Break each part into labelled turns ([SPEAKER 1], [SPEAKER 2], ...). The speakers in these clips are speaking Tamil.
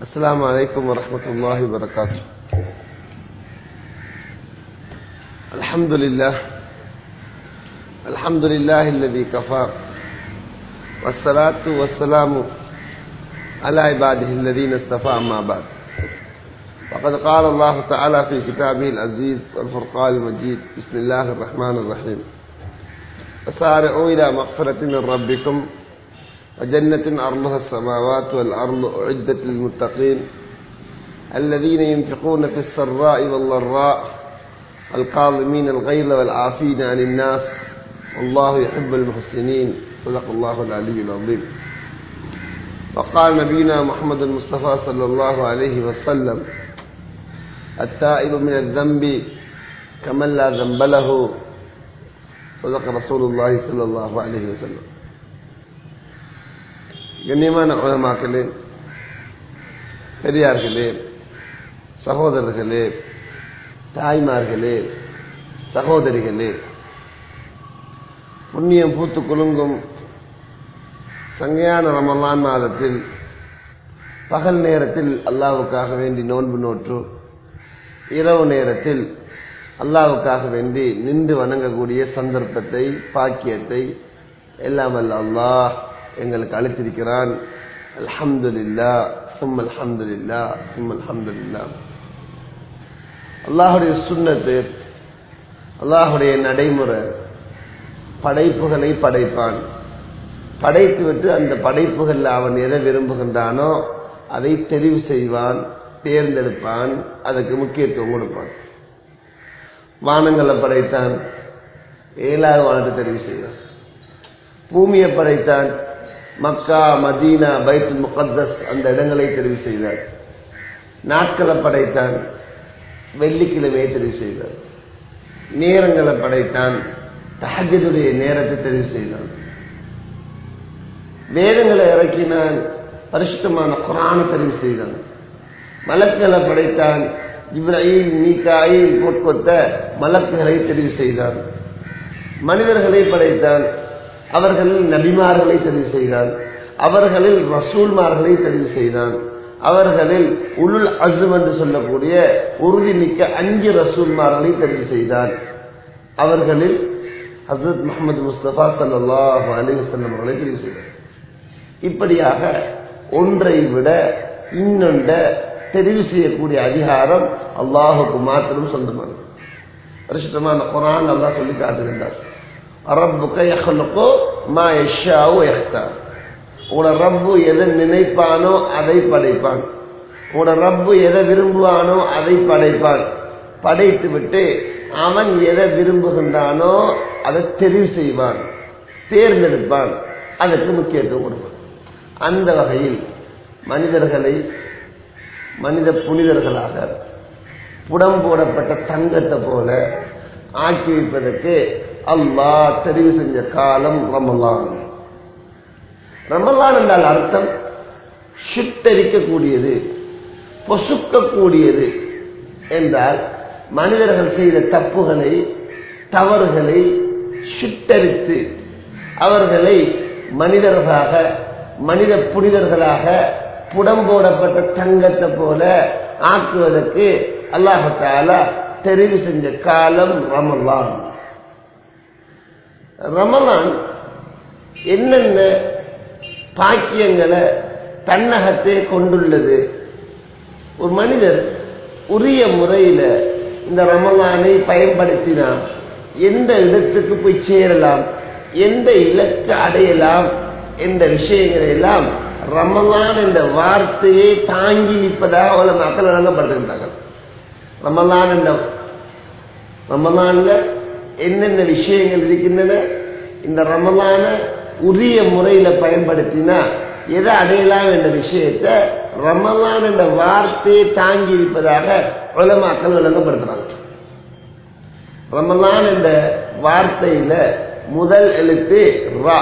[SPEAKER 1] السلام عليكم ورحمة الله وبركاته الحمد لله الحمد لله الذي كفى والصلاة والسلام على عباده الذين اصطفى أما بعد فقد قال الله تعالى في كتابه العزيز والفرقان المجيد بسم الله الرحمن الرحيم وسارعوا إلى مغفرة من ربكم وجنة أرضها السماوات والأرض أعدت للمتقين الذين ينفقون في السراء والضراء القاضمين الغيظ والعافين عن الناس والله يحب المحسنين صدق الله العلي العظيم وقال نبينا محمد المصطفى صلى الله عليه وسلم التائب من الذنب كمن لا ذنب له صدق رسول الله صلى الله عليه وسلم கண்ணியமான உலமாக்களே பெரியார்களே சகோதரர்களே தாய்மார்களே சகோதரிகளே புண்ணியம் பூத்து குலுங்கும் சங்கையான ரமலான் மாதத்தில் பகல் நேரத்தில் அல்லாவுக்காக வேண்டி நோன்பு நோற்று இரவு நேரத்தில் அல்லாவுக்காக வேண்டி நின்று வணங்கக்கூடிய சந்தர்ப்பத்தை பாக்கியத்தை எல்லாம் அல்ல அல்லாஹ் எங்களுக்கு அளித்திருக்கிறான் அல்ஹம்துலில்லா சும் அல்ஹம்துலில்லா சும் அல்ஹம்துலில்லா அல்லாஹுடைய சுண்ணத்து அல்லாஹுடைய நடைமுறை படைப்புகளை படைப்பான் படைத்து விட்டு அந்த படைப்புகள் அவன் எதை விரும்புகின்றானோ அதை தெரிவு செய்வான் தேர்ந்தெடுப்பான் அதுக்கு முக்கியத்துவம் கொடுப்பான் வானங்களை படைத்தான் ஏழாவது வானத்தை தெரிவு செய்வான் பூமியை படைத்தான் மக்கா மதீனா பைத்துல் முகத்தஸ் அந்த இடங்களை தெரிவு செய்தார் நாட்களை படைத்தான் வெள்ளிக்கிழமையை தெரிவு செய்தார் நேரங்களை படைத்தான் தஹஜதுடைய நேரத்தை தெரிவு செய்தான் வேதங்களை இறக்கினான் பரிசுத்தமான குரான தெரிவு செய்தான் மலக்குகளை படைத்தான் இப்ராஹிம் மீகாயில் போட்கொத்த மலக்குகளை தெரிவு செய்தான் மனிதர்களை படைத்தான் அவர்களில் நபிமார்களை தெரிவு செய்தான் அவர்களில் ரசூல்மார்களை தெரிவு செய்தான் அவர்களில் உளுல் அசும் என்று சொல்லக்கூடிய உறுதிமிக்க அஞ்சு ரசூல்மார்களை தெரிவு செய்தான் அவர்களில் ஹசரத் முகமது முஸ்தபா சல்லாஹ் அலிவசல்லம் அவர்களை தெரிவு செய்தார் இப்படியாக ஒன்றை விட இன்னொன்ற தெரிவு செய்யக்கூடிய அதிகாரம் அல்லாஹுக்கு மாத்திரம் சொந்தமானது பரிசுத்தமான குரான் அல்லாஹ் சொல்லி காட்டுகின்றார் ரப்புக்க யஹ்லுக்கு மா யஷாவு யஹ்தார் உங்களோட ரப்பு எதை நினைப்பானோ அதை படைப்பான் உங்களோட ரப்பு எதை விரும்புவானோ அதை படைப்பான் படைத்து விட்டு அவன் எதை விரும்புகின்றானோ அதை தெரிவு செய்வான் தேர்ந்தெடுப்பான் அதற்கு முக்கியத்துவம் கொடுப்பான் அந்த வகையில் மனிதர்களை மனித புனிதர்களாக புடம் போடப்பட்ட தங்கத்தை போல ஆக்கி வைப்பதற்கு அல்லாஹ் தெரிவு செஞ்ச காலம் ரமலான் ரமலான் என்றால் அர்த்தம் சுட்டரிக்கக்கூடியது பொசுக்கக்கூடியது என்றால் மனிதர்கள் செய்த தப்புகளை தவறுகளை சுட்டரித்து அவர்களை மனிதர்களாக மனித புனிதர்களாக புடம் போடப்பட்ட தங்கத்தை போல ஆக்குவதற்கு அல்லாஹால தெரிவு செஞ்ச காலம் ரமலான் ரமலான் என்னென்ன பாக்கியங்களை தன்னகத்தை கொண்டுள்ளது ஒரு மனிதர் உரிய முறையில இந்த ரமலானை பயன்படுத்தினால் எந்த இடத்துக்கு போய் சேரலாம் எந்த இலக்கு அடையலாம் என்ற விஷயங்களை எல்லாம் ரமலான் என்ற வார்த்தையை தாங்கி நிற்பதாக அவளை மக்கள் வழங்கப்படுகின்றார்கள் ரமலான் என்ற ரமலான்ல என்னென்ன விஷயங்கள் இருக்கின்றன இந்த ரமலான உரிய முறையில பயன்படுத்தினா எதை அடையலாம் என்ற விஷயத்த ரமலான் என்ற வார்த்தையை தாங்கி இருப்பதாக உலமாக்கள் விளங்கப்படுத்துறாங்க ரமலான் என்ற வார்த்தையில முதல் எழுத்து ரா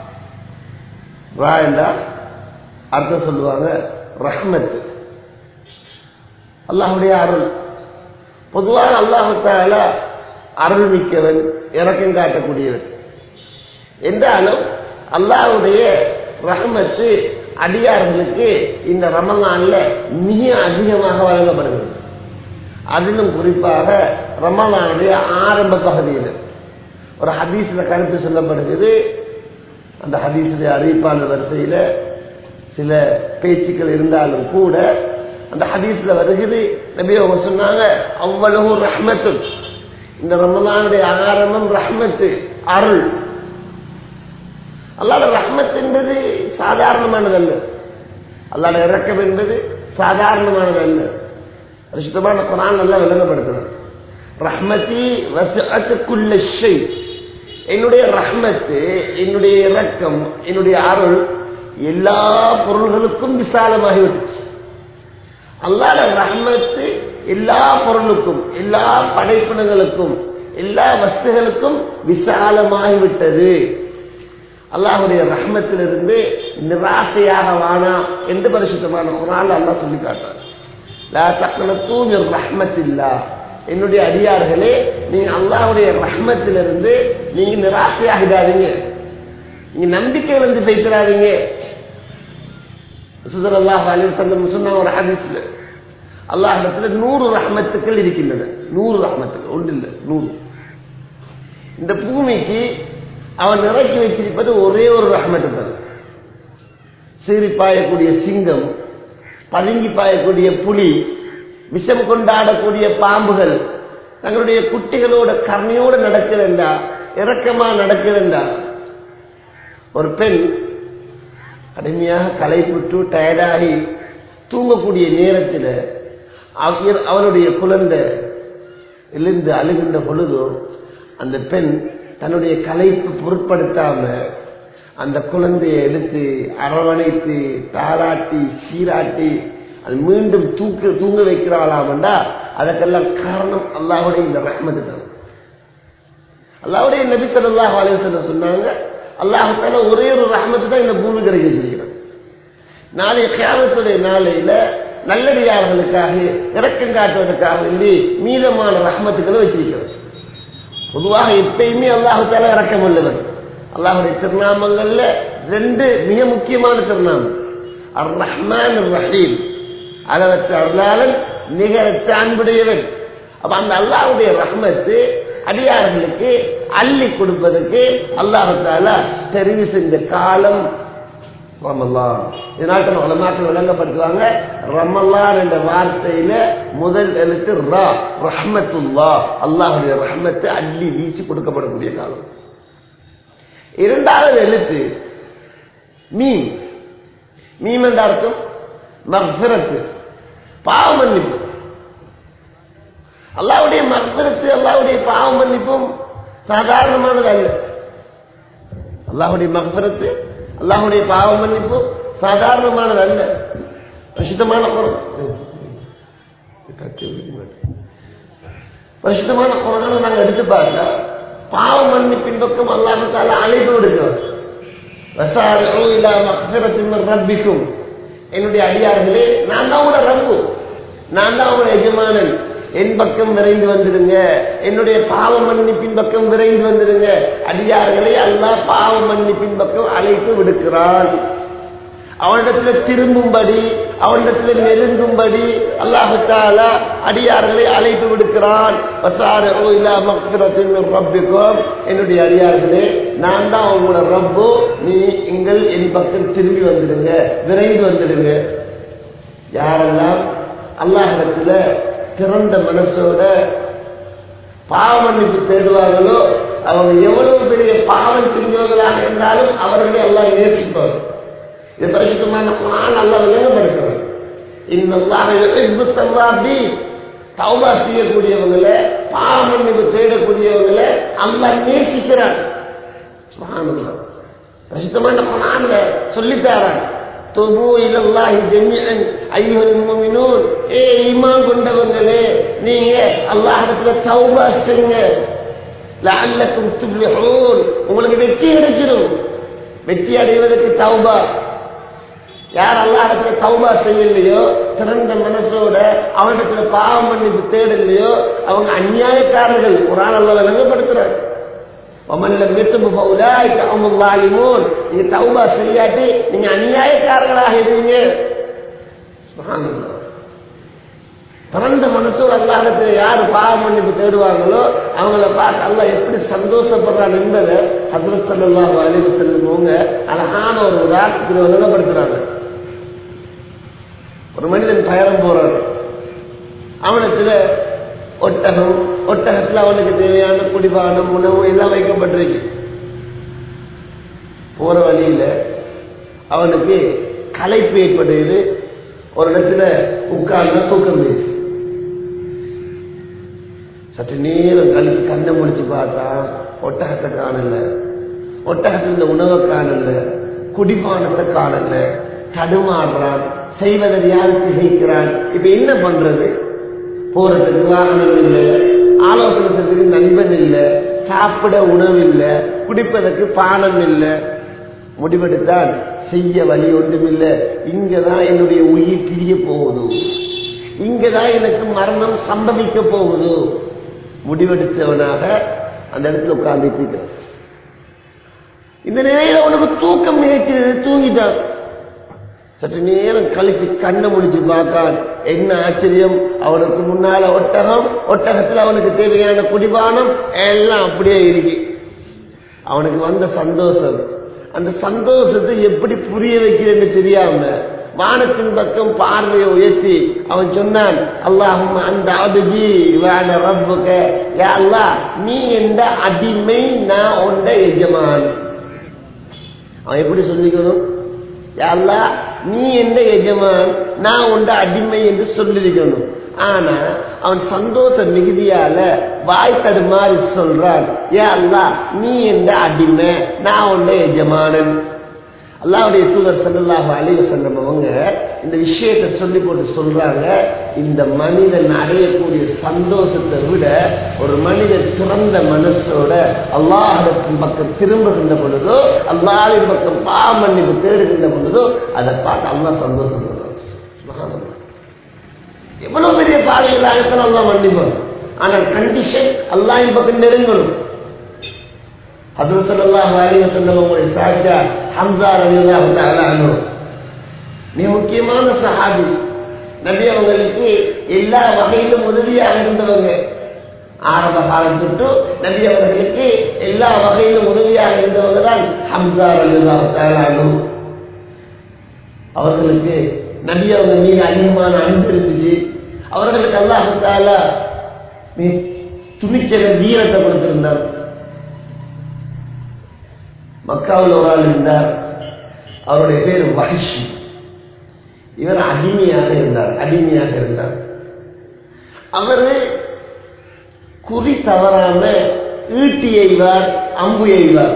[SPEAKER 1] ரா என்றால் அர்த்தம் சொல்லுவாங்க ரஹ்மத் அல்லாஹுடைய அருள் பொதுவாக அல்லாஹால அருள் மிக்கவன் இறக்கம் காட்டக்கூடியவன் என்றாலும் அல்லாஹுடைய ரஹமத்து அடியார்களுக்கு இந்த ரமலான்ல மிக அதிகமாக வழங்கப்படுகிறது அதிலும் குறிப்பாக ரமலானுடைய ஆரம்ப பகுதியில் ஒரு ஹதீஸ்ல கருத்து சொல்லப்படுகிறது அந்த ஹதீஸுடைய அறிவிப்பாளர் வரிசையில சில பேச்சுக்கள் இருந்தாலும் கூட அந்த ஹதீஸ்ல வருகிறது நபி அவங்க சொன்னாங்க அவ்வளவு ரஹ்மத்து இந்த ரமலானுடைய ஆரம்பம் ரஹ்மத்து அருள் அல்லாத ரஹ்மத் என்பது சாதாரணமானதல்ல அல்லாத இறக்கம் என்பது சாதாரணமானதல்ல சுத்தமான குரான் நல்லா விளங்கப்படுத்துறது ரஹ்மதி வசத்துக்குள்ள ஷை என்னுடைய ரஹ்மத்து என்னுடைய இரக்கம் என்னுடைய அருள் எல்லா பொருள்களுக்கும் விசாலமாகிவிட்டுச்சு அல்லாத ரஹ்மத்து எல்லா பொருளுக்கும் எல்லா படைப்பினங்களுக்கும் எல்லா வஸ்துகளுக்கும் விசாலமாகிவிட்டது அல்லாஹுடைய ரஹ்மத்திலிருந்து நிராசையாக வானா என்று பரிசுத்தமான குரான் அல்லா சொல்லி காட்டார் லா தக்கணத்தூம் ரஹ்மத்தில்லா என்னுடைய அடியார்களே நீங்க அல்லாஹுடைய ரஹ்மத்திலிருந்து நீங்க நிராசையாகிடாதீங்க நீங்க நம்பிக்கை வந்து பேசுறாதீங்க சுசர் அல்லாஹ் அலிசல்லம் சொன்ன ஒரு ஹதீஸ்ல அல்லாஹிடத்துல நூறு ரஹ்மத்துக்கள் இருக்கின்றன நூறு ரஹ்மத்துக்கள் ஒன்று இல்லை நூறு இந்த பூமிக்கு அவன் நிறக்கி வச்சிருப்பது ஒரே ஒரு ரஹ்மத்து தான் சீறி பாயக்கூடிய சிங்கம் பதுங்கி பாயக்கூடிய புலி விஷம் கொண்டாடக்கூடிய பாம்புகள் தங்களுடைய குட்டிகளோட கருணையோடு நடக்கிறண்டா இறக்கமா நடக்கிறண்டா ஒரு பெண் கடுமையாக களைப்புற்று டயர்டாகி தூங்கக்கூடிய நேரத்தில் அவளுடைய குழந்தை எழுந்து அழுகின்ற பொழுதோ அந்த பெண் தன்னுடைய கலைப்பு பொருட்படுத்தாம அந்த குழந்தையை எடுத்து அரவணைத்து தாளாட்டி சீராட்டி அது மீண்டும் தூக்க தூங்க வைக்கிறாளாமண்டா அதற்கெல்லாம் காரணம் அல்லாஹுடைய இந்த ரஹ்மத்து தான் அல்லாவுடைய நபித்தல் அல்லாஹ் அலைவசல்ல சொன்னாங்க அல்லாஹால ஒரே ஒரு ரஹ்மத்து தான் இந்த பூமி கிடைக்க செய்கிறான் நாளைய கேமத்துடைய நாளையில நல்லடியார்களுக்காக இறக்கம் காட்டுவதற்காக வேண்டி மீதமான ரஹ்மத்துக்களை வச்சிருக்கிறது பொதுவாக எப்பயுமே அல்லாஹால இறக்கம் உள்ளவர் அல்லாஹுடைய திருநாமங்கள்ல ரெண்டு மிக முக்கியமான திருநாமம் அர் ரஹ்மான் ரஹீம் அளவற்ற அருளாளன் நிகரற்ற அன்புடையவன் அப்ப அந்த அல்லாஹுடைய ரஹ்மத்து அடியார்களுக்கு அள்ளி கொடுப்பதற்கு அல்லாஹால தெரிவு செஞ்ச காலம் ரமல்லான் இதனால உலமாக்கள் விளங்கப்படுத்துவாங்க ரமல்லான் என்ற வார்த்தையில முதல் எழுத்து ரா ரஹ்மத்துல்லா அல்லாஹுடைய ரஹ்மத்தை அள்ளி வீசி கொடுக்கப்படக்கூடிய காலம் இரண்டாவது எழுத்து மீன் மீன் என்ற அர்த்தம் மக்ஃபிரத்து பாவ மன்னிப்பு அல்லாவுடைய மக்ஃபிரத்து அல்லாவுடைய பாவ மன்னிப்பும் சாதாரணமானது அல்ல அல்லாஹுடைய மக்ஃபிரத்து அல்லாஹுடைய பாவ மன்னிப்பு சாதாரணமானது அல்ல பிரசித்தமான குரல் பரிசுத்தமான குரானை நாங்கள் எடுத்து பார்த்தா பாவ மன்னிப்பின் பக்கம் அல்லாஹால அழைப்பு விடுக்கிறோம் ரப்பிக்கும் என்னுடைய அடியார்களே நான் தான் உங்களோட ரப்பு நான் தான் உங்களோட எஜமானன் என் பக்கம் விரைந்து வந்துடுங்க என்னுடைய பாவ மன்னிப்பின் பக்கம் விரைந்து வந்துடுங்க அடியார்களே அல்லாஹ் பாவ மன்னிப்பின் பக்கம் அழைத்து விடுக்கிறான் அவனிடத்துல திரும்பும்படி அவனிடத்துல நெருங்கும்படி அல்லாஹால அடியார்களை அழைத்து விடுக்கிறான் ரப்பிக்கும் என்னுடைய அடியார்களே நான் தான் உங்களோட ரப்பு நீ எங்கள் என் பக்கம் திரும்பி வந்துடுங்க விரைந்து வந்துடுங்க யாரெல்லாம் அல்லாஹிடத்துல திறந்த மனசோட பாவ மன்னிப்பு தேடுவார்களோ அவங்க எவ்வளவு பெரிய பாவம் செஞ்சவர்களாக இருந்தாலும் அவர்களை எல்லாம் நேசிப்பார் இது பரிசுத்தமான குரான் அல்ல விளங்கப்படுத்துறது இன்னொல்லாஹி தௌபா செய்யக்கூடியவங்களை பாவ மன்னிப்பு தேடக்கூடியவங்களை அல்ல நேசிக்கிறார் பரிசுத்தமான குரான்ல சொல்லித்தாரான் தொபு இலல்லாஹி ஜமீஅன் ஐயுல் முஃமினூன் ஏ ஈமான் கொண்டவங்களே நீங்க அல்லாஹ்விடத்துல தௌபா செய்யுங்க லஅல்லக்கும் துஃப்லிஹூன் உங்களுக்கு வெற்றி கிடைச்சிடும் வெற்றி அடைவதற்கு தௌபா யார் அல்லாஹத்துல தௌபா செய்யலையோ திறந்த மனசோட அவனிடத்துல பாவம் மன்னிப்பு தேடலையோ அவங்க அநியாயக்காரர்கள் குரான் அல்ல விளங்கப்படுத்துறாரு
[SPEAKER 2] ஒமல்லம் விட்டு பவுலாய் கவுமுல்லாலிமூன் நீங்க தௌபா செய்யாட்டி நீங்க அநியாயக்காரர்களாக இருந்தீங்க சுப்ஹானல்லாஹ். பிறந்த மனசோடு அல்லாஹத்தில் யார் பாவ மன்னிப்பு தேடுவாங்களோ அவங்கள பார்த்து அல்லாஹ் எப்படி சந்தோஷப்படுறான் என்பதை ஹசரத் சல்லாஹ் அலிவு செல்லுமவங்க அழகான ஒரு உதாரணத்தில் விளங்கப்படுத்துறாங்க ஒரு மனிதன் பயணம் போறான் அவனுக்கு ஒட்டகம் ஒட்டகத்துல அவனுக்கு தேவையான குடிபானம் உணவு எல்லாம் வைக்கப்பட்டிருக்கு போற வழியில அவனுக்கு களைப்பு ஏற்படுது ஒரு இடத்துல உட்கார்ந்து தூக்கம் போயிடுச்சு சற்று நேரம் கழித்து கண்ணை முடிச்சு பார்த்தா ஒட்டகத்தை காணல ஒட்டகத்தில் இந்த உணவை காணல குடிபானத்தை காணல தடுமாறுறான் செய்வதை யார் திகைக்கிறான் இப்ப என்ன பண்றது போறதுக்கு வாகனம் இல்லை ஆலோசனத்துக்கு நண்பன் இல்லை சாப்பிட உணவு இல்லை குடிப்பதற்கு பானம் இல்லை முடிவெடுத்தான் செய்ய வழி ஒன்றுமில்லை இங்கதான் என்னுடைய உயிர் பிரிய போகுது இங்கதான் எனக்கு மரணம் சம்பவிக்க போகுது முடிவெடுத்தவனாக அந்த இடத்துல உட்கார்ந்துட்டு இந்த நிலையில உனக்கு தூக்கம் நிகழ்ச்சி தூங்கிட்டான் சற்று நேரம் கழிச்சு கண்ணை முடிச்சு பார்த்தான் என்ன ஆச்சரியம் அவனுக்கு முன்னால ஒட்டகம் ஒட்டகத்துல அவனுக்கு தேவையான குடிபானம் எல்லாம் அப்படியே இருக்கு அவனுக்கு வந்த சந்தோஷம் அந்த சந்தோஷத்தை எப்படி புரிய வைக்கிறேன்னு தெரியாம வானத்தின் பக்கம் பார்வையை உயர்த்தி அவன் சொன்னான் அல்லாஹும் அந்த அபுஜி வேண ரப்புக யா அல்லாஹ் நீ எந்த அடிமை நான் உண்ட எஜமான் அவன் எப்படி சொல்லிக்கணும் யா அல்லாஹ் நீ எந்த எஜமான் நான் உண்ட அடிமை என்று சொல்லியிருக்கணும் ஆனா அவன் சந்தோஷ மிகுதியால வாய் தடுமாறி சொல்றான் ஏ அல்லா நீ எந்த அடிமை நான் உண்ட எஜமானன் அல்லாவுடைய தூதர் சல்லாஹு அழிவு சொன்னவங்க இந்த விஷயத்தை சொல்லி போட்டு சொல்றாங்க இந்த மனிதன் அடையக்கூடிய சந்தோஷத்தை விட ஒரு மனிதன் சிறந்த மனசோட அல்லாஹின் பக்கம் திரும்புகின்ற பொழுதோ அல்லாவின் பக்கம் பாவ மன்னிப்பு தேடுகின்ற பொழுதோ அதை பார்த்து அல்லா சந்தோஷப்படுறான் எவ்வளவு பெரிய பாதைகளாகத்தான் அல்லா மன்னிப்பான் ஆனால் கண்டிஷன் அல்லாஹின் பக்கம் நெருங்கணும் ஹசரத்தல்லாஹ் அலைஹி வஸல்லம் உங்களுடைய சாஜா ஹம்சா ரலியல்லாஹு தஆலா அன்ஹு மிக முக்கியமான சஹாபி நபி அவங்களுக்கு எல்லா வகையிலும் உதவியாக இருந்தவங்க ஆரம்ப காலம் தொட்டு நபி அவர்களுக்கு எல்லா வகையிலும் உதவியாக இருந்தவங்க தான் ஹம்சா ரலியல்லாஹு தஆலா அன்ஹு அவர்களுக்கு நபி அவங்க மீது அதிகமான அன்பு இருந்துச்சு அவர்களுக்கு அல்லாஹு தாலா துணிச்சல வீரத்தை கொடுத்திருந்தார் மக்காவில் ஒரு ஆள் இருந்தார் அவருடைய பேர் மகிழ்ச்சி இவர் அடிமையாக இருந்தார் அடிமையாக இருந்தார் அவரு குறி தவறாம ஈட்டி எய்வார் அம்பு எய்வார்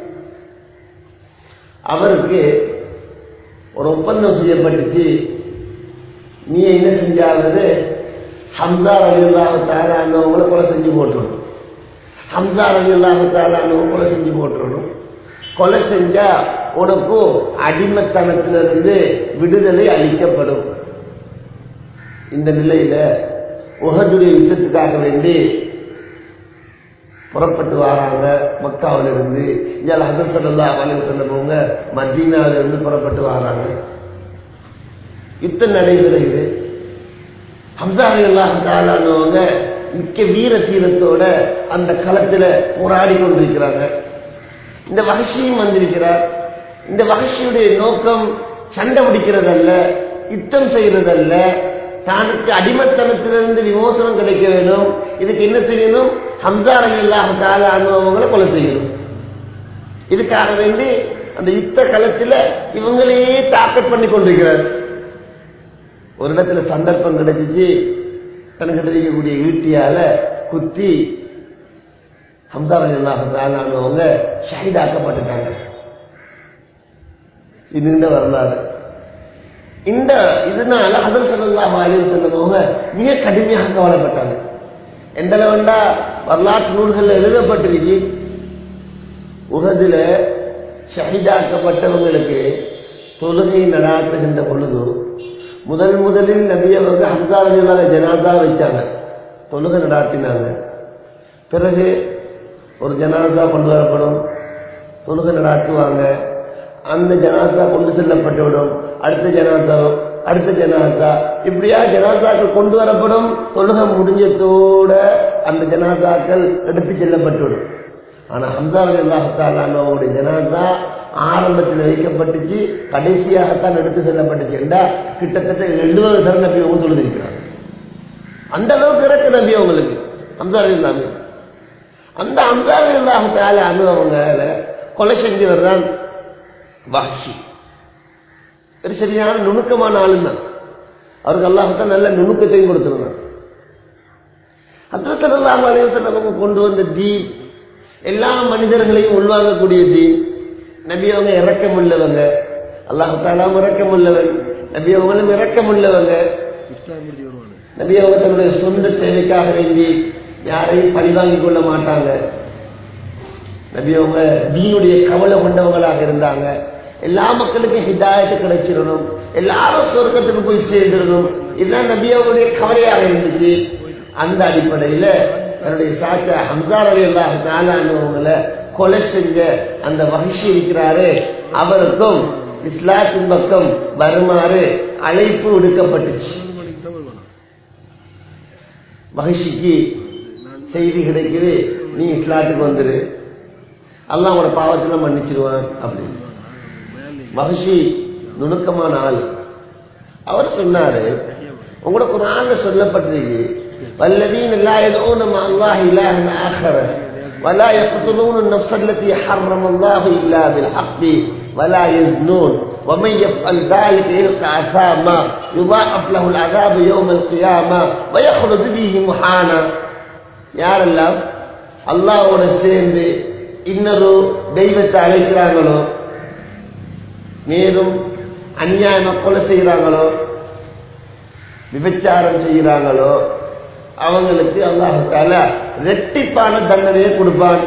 [SPEAKER 2] அவருக்கு ஒரு ஒப்பந்தம் செய்யப்பட்டுச்சு நீ என்ன செஞ்சாவது ஹம்சா ரவி இல்லாம தாரானவங்களை கொலை செஞ்சு போட்டுடணும் ஹம்சா ரவி இல்லாம தாரானவங்க கொலை செஞ்சு போட்டுடணும் கொலை செஞ்சா உனக்கு அடிமத்தனத்திலிருந்து விடுதலை அளிக்கப்படும் இந்த நிலையில உகதுடைய யுத்தத்துக்காக வேண்டி புறப்பட்டு வராங்க மக்காவில் இருந்து இங்கே ஹசர் சல்லா அலைஹி சொன்னவங்க மதீனாவில இருந்து புறப்பட்டு வராங்க யுத்தம் நடைபெறுகிறது ஹம்சாவி எல்லாம் தாளானவங்க மிக்க வீர தீரத்தோட அந்த களத்துல போராடி கொண்டிருக்கிறாங்க இந்த வகசியும் வந்திருக்கிறார் இந்த வகசியுடைய நோக்கம் சண்டை பிடிக்கிறதல்ல யுத்தம் செய்யறதல்ல தானுக்கு அடிமத்தனத்திலிருந்து விமோசனம் கிடைக்க வேணும் இதுக்கு என்ன செய்யணும் ஹம்சாரங்க இல்லாம அனுபவங்களை கொலை செய்யணும் இதுக்காக வேண்டி அந்த யுத்த களத்தில் இவங்களையே தாக்கட் பண்ணி கொண்டிருக்கிறார் ஒரு இடத்துல சந்தர்ப்பம் கிடைச்சிச்சு தனக்கு கிடைக்கக்கூடிய ஈட்டியால குத்தி ஹம்சாரங்க இல்லாம ஷஹீதாக்கப்பட்டுட்டாங்க இது இந்த வரலாறு இந்த இதனால அதன் செல்லாம் அழிவு செல்லவங்க மிக கடுமையாக கவலைப்பட்டாங்க எந்த அளவுண்டா வரலாற்று நூல்கள் எழுதப்பட்டிருக்கு உகதுல ஷஹீதாக்கப்பட்டவங்களுக்கு தொழுகை நடாத்துகின்ற பொழுது முதல் முதலில் நபியவங்க ஹம்சாரஜிலால ஜனாதா வச்சாங்க தொழுகை நடாத்தினாங்க பிறகு ஒரு ஜனாதா கொண்டு வரப்படும் தொழுகை நடாத்துவாங்க அந்த ஜனாதா கொண்டு செல்லப்பட்டுவிடும் அடுத்த ஜனாதா அடுத்த ஜனாதா இப்படியா ஜனாதாக்கள் கொண்டு வரப்படும் தொழுகை முடிஞ்சதோட அந்த ஜனாதாக்கள் எடுத்து செல்லப்பட்டுவிடும் ஆனா ஹம்சா அல்லாஹாலுடைய ஜனாதா ஆரம்பத்தில் வைக்கப்பட்டுச்சு கடைசியாகத்தான் எடுத்து செல்லப்பட்டுச்சு என்றா கிட்டத்தட்ட எழுபது சரண நபி அவங்க தொழுதிருக்கிறாங்க அந்த அளவுக்கு இறக்க நபி அவங்களுக்கு ஹம்சா இல்லாம அந்த ஹம்சா அல்லாஹால அனுபவங்க கொலை செஞ்சவர் தான் வாஷி ஒரு சரியான நுணுக்கமான ஆளு தான் அவருக்கு அல்லாஹத்தான் நல்ல நுணுக்கத்தையும் கொடுத்துருந்தாங்க அத்தலாம் அலைவசம் கொண்டு வந்த தீன் எல்லா மனிதர்களையும் உள்வாங்கக்கூடிய தீன் நபி அவங்க இறக்கம் உள்ளவங்க அல்லாஹாலாம் இறக்கம் உள்ளவன் நபி அவங்களும் இறக்கம் உள்ளவங்க நபி அவங்க தன்னுடைய சொந்த தேவைக்காக வேண்டி யாரையும் பழிவாங்கிக் கொள்ள மாட்டாங்க நபி அவங்க தீனுடைய கவலை கொண்டவங்களாக இருந்தாங்க எல்லா மக்களுக்கும் ஹிதாயத்து கிடைச்சிடணும் எல்லாரும் சொர்க்கத்துக்கு போய் சேர்ந்துடணும் இதுதான் நபி அவங்களுடைய கவலையாக இருந்துச்சு அந்த அடிப்படையில தன்னுடைய சாச்ச ஹம்சார் அலி அல்லாஹ் தாலானவங்களை கொலை செஞ்ச அந்த மகிழ்ச்சி இருக்கிறாரு அவருக்கும் இஸ்லாத்தின் பக்கம் வருமாறு அழைப்பு விடுக்கப்பட்டுச்சு மகிழ்ச்சிக்கு செய்தி கிடைக்குது நீ இஸ்லாத்துக்கு வந்துரு அல்லாஹ் உங்களோட பாவத்துல மன்னிச்சிருவான் அப்படின்னு மகிழ்ச்சி நுணுக்கமான ஆள் அவர் சொன்னாரு உங்களோட குரான்ல சொல்லப்பட்டிருக்கு والذين لا يدعون مع الله إلها آخر ولا يقتلون النفس التي حرم الله إلا بالحق ولا يزنون ومن يفعل ذلك يلقى عثاما يضاعف له العذاب يوم القيامة ويخلد به محانا யாரெல்லாம் அல்லாவோட சேர்ந்து இன்னொரு தெய்வத்தை அழைக்கிறாங்களோ மேலும் அநியாயமா கொலை செய்கிறாங்களோ விபச்சாரம் செய்கிறாங்களோ அவங்களுக்கு அல்லாஹால ரெட்டிப்பான தண்டனையை கொடுப்பான்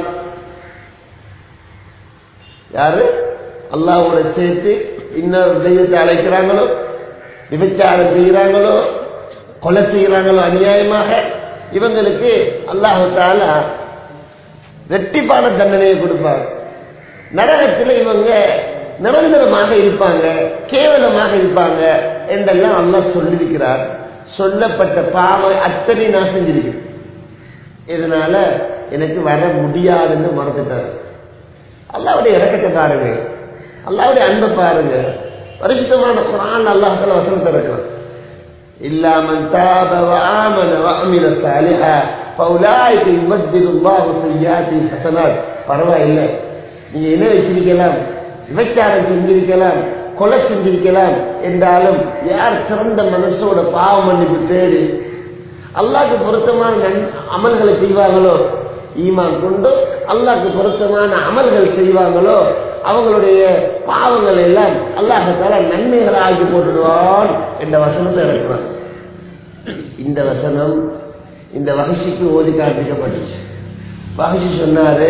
[SPEAKER 2] யாரு அல்லாவோட சேர்த்து இன்னொரு தெய்வத்தை அழைக்கிறாங்களோ விபச்சாரம் செய்கிறாங்களோ கொலை செய்கிறாங்களோ அநியாயமாக இவங்களுக்கு அல்லாஹால ரெட்டிப்பான தண்டனையை கொடுப்பாங்க நரகத்தில் இவங்க நிரந்தரமாக இருப்பாங்க கேவலமாக இருப்பாங்க என்றெல்லாம் அல்லாஹ் சொல்லியிருக்கிறார் சொல்லப்பட்ட பாவம் அத்தனை நான் செஞ்சிருக்கேன் இதனால எனக்கு வர முடியாதுன்னு மறந்துட்டார் அல்லாவுடைய இறக்கத்தை பாருங்க அல்லாவுடைய அன்பை பாருங்க பரிசுத்தமான குரான் அல்லாஹால வசனத்தை இருக்கிறான் இல்லாமன் தாப وآمن وعمل صالحا فأولئك يبدل الله سيئاتهم حسنات பரவாயில்லை நீங்க என்ன வச்சிருக்கலாம் விபச்சாரம் செஞ்சிருக்கலாம் கொலை செஞ்சிருக்கலாம் என்றாலும் யார் சிறந்த மனசோட பாவ மன்னிப்பு தேடி அல்லாக்கு பொருத்தமான அமல்களை செய்வாங்களோ ஈமான் கொண்டு அல்லாக்கு பொருத்தமான அமல்கள் செய்வாங்களோ அவங்களுடைய பாவங்கள் எல்லாம் அல்லாஹால நன்மைகளை ஆக்கி போட்டுடுவான் என்ற வசனத்தை இருக்கிறான் இந்த வசனம் இந்த வகசிக்கு ஓதி காண்பிக்கப்பட்டுச்சு வகசி சொன்னாரு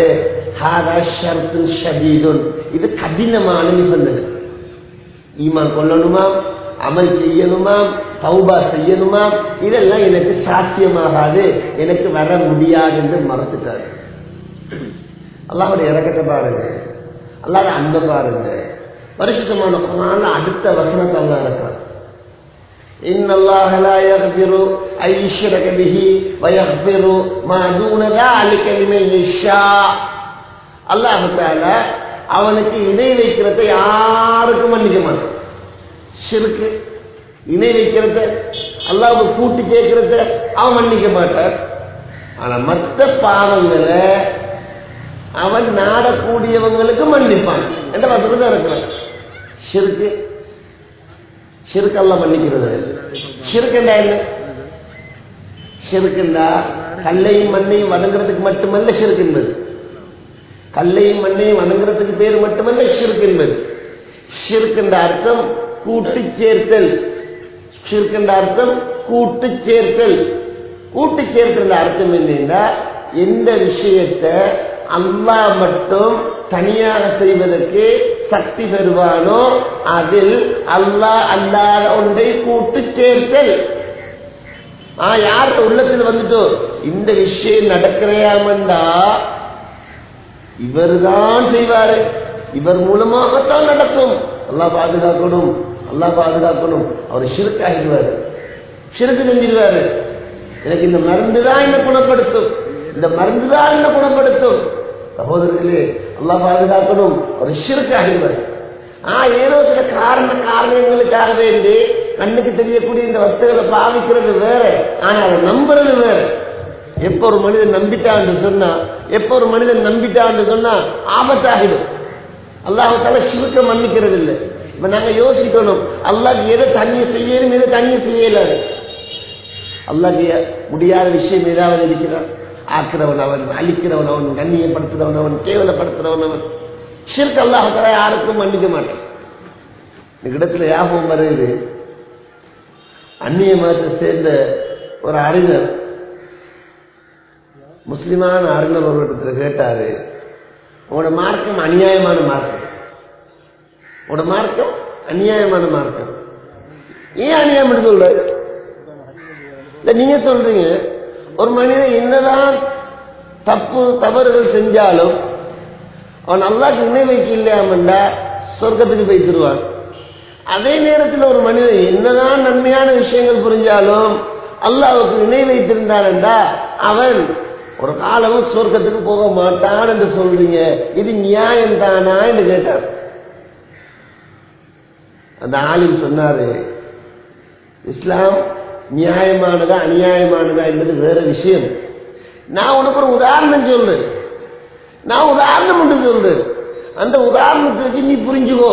[SPEAKER 2] இது கடினமான நிபந்தனை ஈமான் கொள்ளணுமா அமல் செய்யணுமா தௌபா செய்யணுமா இதெல்லாம் எனக்கு சாத்தியமாகாது எனக்கு வர முடியாது என்று மறந்துட்டாரு அல்லாவுடைய இறக்கத்தை பாருங்க அல்லாத அன்பை பாருங்க பரிசுத்தமான குரான் அடுத்த வசனத்தை அல்லா இருக்கிறார் إن الله لا يغفر أن يشرك به ويغفر ما دون ذلك لمن يشاء الله تعالى அவனுக்கு இணை வைக்கிறத யாருக்கும் மன்னிக்க மாட்டான் சிறுக்கு இணை வைக்கிறத அல்லாவுக்கு கூட்டு கேட்கறத அவன் மன்னிக்க மாட்டான் ஆனா மற்ற பாவங்களை அவன் நாடக்கூடியவங்களுக்கு மன்னிப்பான் என்ற வசதி இருக்கிறான் சிறுக்கு சிறுக்கெல்லாம் மன்னிக்கிறது சிறுக்கண்டா என்ன சிறுக்கண்டா கல்லையும் மண்ணையும் வணங்குறதுக்கு மட்டுமல்ல சிறுக்கு என்பது கல்லையும் மண்ணையும் வணங்குறதுக்கு பேர் மட்டுமல்ல ஷிர்க் என்பது ஷிர்க் என்ற அர்த்தம் கூட்டு சேர்த்தல் ஷிர்க் என்ற அர்த்தம் கூட்டு சேர்த்தல் கூட்டு சேர்த்தல் அர்த்தம் என்னன்னா எந்த விஷயத்தை அல்லாஹ் மட்டும் தனியாக செய்வதற்கு சக்தி பெறுவானோ அதில் அல்லாஹ் அல்லாத ஒன்றை கூட்டு சேர்த்தல் யார் உள்ளத்தில் வந்துட்டோ இந்த விஷயம் நடக்கிறையாமண்டா இவர்தான் செய்வாரு இவர் மூலமாகத்தான் நடக்கும் அல்லாஹ் பாதுகாக்கணும் அல்லாஹ் பாதுகாக்கணும் அவர் ஷிருக்காகிடுவாரு ஷிருக்கு செஞ்சிருவாரு எனக்கு இந்த மருந்து தான் என்ன குணப்படுத்தும் இந்த மருந்து தான் என்ன குணப்படுத்தும் சகோதரர்களே அல்லாஹ் பாதுகாக்கணும் அவர் ஷிருக்காகிடுவார் ஆ ஏதோ சில காரண காரணங்களுக்காக வேண்டி கண்ணுக்கு தெரியக்கூடிய இந்த வஸ்துகளை பாவிக்கிறது வேற ஆனா அதை நம்புறது வேற எப்ப ஒரு மனிதன் நம்பிட்டான்னு சொன்னா எப்ப ஒரு மனிதன் நம்பிட்டான்னு சொன்னா ஆபத்தாகிடும் அல்லாஹால சிறுக்க மன்னிக்கிறது இல்லை இப்ப நாங்க யோசிக்கணும் அல்லாஹ் எதை தண்ணியை செய்யணும் எதை தண்ணியை செய்யலாது அல்லாஹ் முடியாத விஷயம் ஏதாவது இருக்கிறான் ஆக்கிறவன் அவன் அழிக்கிறவன் அவன் கண்ணியப்படுத்துறவன் அவன் கேவலப்படுத்துறவன் அவன் ஷிர்க் அல்லாஹால யாருக்கும் மன்னிக்க மாட்டான் இந்த இடத்துல ஞாபகம் வருது அந்நிய மதத்தை சேர்ந்த ஒரு அறிஞர் முஸ்லிமான அறிஞர் ஒரு இடத்துல கேட்டாரு உங்களோட மார்க்கம் அநியாயமான மார்க்கம் உங்களோட மார்க்கம் அநியாயமான மார்க்கம் ஏன் அநியாயம் சொல்ற இல்ல நீங்க சொல்றீங்க ஒரு மனிதன் என்னதான் தப்பு தவறுகள் செஞ்சாலும் அவன் அல்லாக்கு இணை வைக்க இல்லையாமண்டா சொர்க்கத்துக்கு போய் தருவான் அதே நேரத்தில் ஒரு மனிதன் என்னதான் நன்மையான விஷயங்கள் புரிஞ்சாலும் அல்லாவுக்கு இணை வைத்திருந்தான்டா அவன் ஒரு காலமும் சொர்க்கத்துக்கு போக மாட்டான் என்று சொல்றீங்க இது நியாயம் தானா என்று கேட்டார் அந்த ஆளில் சொன்னாரு இஸ்லாம் நியாயமானதா அநியாயமானதா என்பது வேற விஷயம் நான் உனக்கு ஒரு உதாரணம் சொல்றேன் நான் உதாரணம் ஒன்று சொல்றேன் அந்த உதாரணத்தை வச்சு நீ புரிஞ்சுக்கோ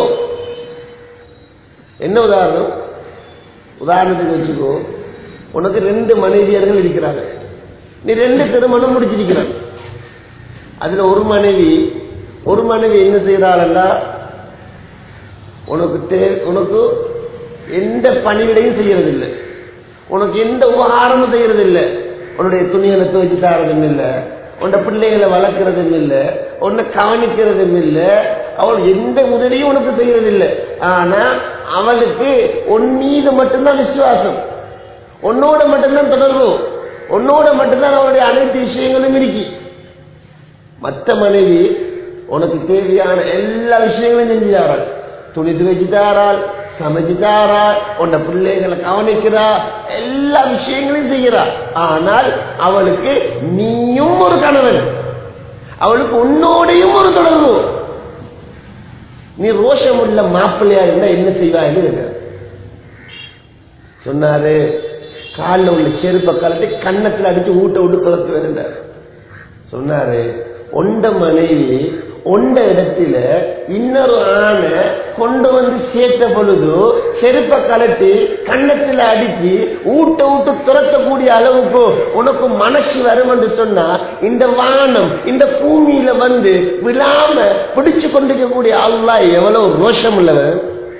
[SPEAKER 2] என்ன உதாரணம் உதாரணத்துக்கு வச்சுக்கோ உனக்கு ரெண்டு மனைவியர்கள் இருக்கிறாங்க நீ ரெண்டு திருமணம் முடிச்சிருக்கிறான் அதுல ஒரு மனைவி ஒரு மனைவி என்ன செய்யறாளா உனக்கு தே உனக்கு எந்த பணிவிடையும் செய்யறதில்லை உனக்கு எந்த உபகாரமும் செய்யறதில்லை உன்னுடைய துணிகளை துவைச்சு தாரதும் இல்லை உன்னை பிள்ளைகளை வளர்க்கறதும் இல்லை உன்னை கவனிக்கிறதும் இல்லை அவள் எந்த உதவியும் உனக்கு செய்யறதில்லை ஆனா அவளுக்கு உன் மீது மட்டும்தான் விசுவாசம் உன்னோட மட்டும்தான் தொடர்பு உன்னோட மட்டும்தான் அவளுடைய அனைத்து விஷயங்களும் இருக்கு மற்ற மனைவி உனக்கு தேவையான எல்லா விஷயங்களையும் செஞ்சுதாராள் துணி துவைச்சுட்டாராள் சமைச்சுட்டாராள் உன்னை பிள்ளைகளை கவனிக்கிறா எல்லா விஷயங்களையும் செய்கிறா ஆனால் அவளுக்கு நீயும் ஒரு கணவன் அவளுக்கு உன்னோடையும் ஒரு தொடர்பு நீ ரோஷம் உள்ள மாப்பிள்ளையா இருந்தா என்ன செய்வாய்னு கேட்டார். சொன்னாரு காலில் உள்ள செருப்பை கலட்டி கன்னத்தில் அடிச்சு ஊட்ட விட்டு கலத்து வருந்தார் சொன்னாரு ஒண்ட மனைவி ஒண்ட இடத்துல இன்னொரு ஆணை கொண்டு வந்து சேர்த்த பொழுது செருப்பை கலட்டி கன்னத்தில் அடிச்சு ஊட்ட விட்டு துரத்தக்கூடிய அளவுக்கு உனக்கு மனசு வரும் என்று சொன்னா இந்த வானம் இந்த பூமியில வந்து விழாம பிடிச்சு கொண்டிருக்கக்கூடிய அல்லாஹ் எவ்வளவு ரோஷம் உள்ளவன்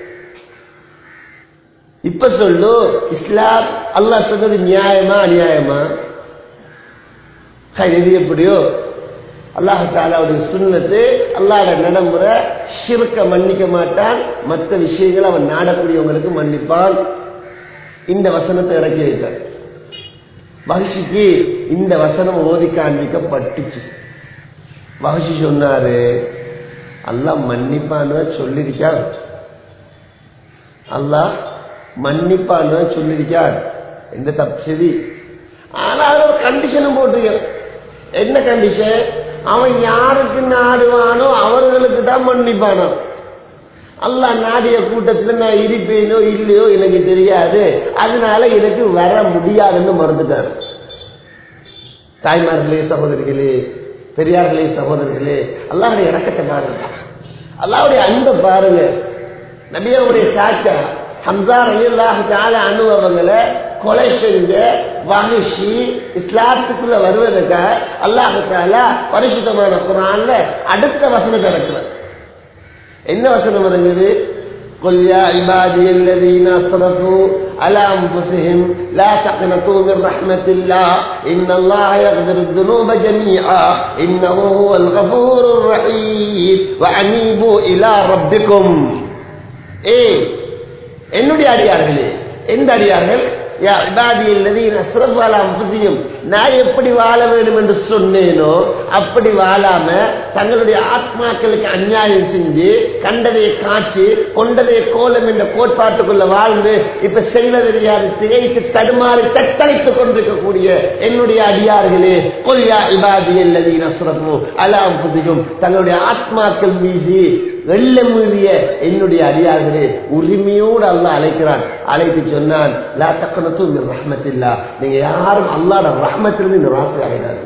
[SPEAKER 2] இப்ப சொல்லு இஸ்லாம் அல்லாஹ் சொன்னது நியாயமா அநியாயமா ஹை, இது எப்படியோ அல்லாஹாலாவுடைய சுண்ணத்து அல்லாட நடைமுறை ஷிர்க்க மன்னிக்க மாட்டான் மற்ற விஷயங்களை அவன் நாடக்கூடியவங்களுக்கு மன்னிப்பான் இந்த வசனத்தை இறக்கி வைத்தார் மகிழ்ச்சிக்கு இந்த வசனம் ஓதி காண்பிக்கப்பட்டுச்சு மகிழ்ச்சி சொன்னாரு அல்லாஹ் மன்னிப்பான்னு தான் சொல்லியிருக்கான் அல்லாஹ் மன்னிப்பான்னு தான் சொல்லியிருக்கான் எந்த தப்பு சரி ஆனா அதுல ஒரு கண்டிஷனும் போட்டிருக்கான் என்ன கண்டிஷன் அவன் யாருக்கு நாடுவானோ அவர்களுக்கு தான் மன்னிப்பானோ அல்லாஹ் நாடிய கூட்டத்தில் நான் இருப்பேனோ இல்லையோ எனக்கு தெரியாது அதனால எனக்கு வர முடியாதுன்னு மறந்துட்டார் தாய்மார்களே சகோதரிகளே பெரியார்களே சகோதரர்களே அல்லாஹுடைய இறக்கத்தை பாருங்க அல்லாஹுடைய அன்பை பாருங்க நபியாவுடைய சாச்சா ஹம்சா ரலியல்லாஹு தஆலா அனுபவங்களை கொலை செஞ்ச வகிஷி இஸ்லாத்துக்குள்ள வருவதற்காக அல்லாஹு தஆலா பரிசுத்தமான குர்ஆன்ல அடுத்த வசனம் இறக்குறார் என்ன வசனம் இறங்குது قل يا عبادي الذين اسرفوا على انفسهم لا تقنطوا من رحمه الله ان الله يغفر الذنوب جميعا انه هو الغفور الرحيم وانيبوا الى ربكم ايه என்னுடைய அடியார்களே எந்த அடியார்கள் யா இபாதி அல்லதீன அஸ்ரஃபு அலா அன்ஃபுஸிஹிம் நான் எப்படி வாழ வேண்டும் என்று சொன்னேனோ அப்படி வாழாம தங்களுடைய ஆத்மாக்களுக்கு அநியாயம் செஞ்சு கண்டதை காட்சி கொண்டதை கோலம் என்ற கோட்பாட்டுக்குள்ள வாழ்ந்து இப்ப செல்வதறியாது திகைத்து தடுமாறி தத்தளித்துக் கொண்டிருக்கக்கூடிய என்னுடைய அடியார்களே கொல்யா இபாதி அல்லதீன அஸ்ரஃபு அலா அன்ஃபுஸிஹிம் தங்களுடைய ஆத்மாக்கள் மீது வெள்ள மீறிய என்னுடைய அடியார்களே உரிமையோடு அல்லாஹ் அழைக்கிறான் அழைத்து சொன்னான் லா தக்கனத்தும் மின் ரஹ்மத்தில்லா நீங்க யாரும் அல்லாட ரஹ்மத்திலிருந்து நிராசை அடையாது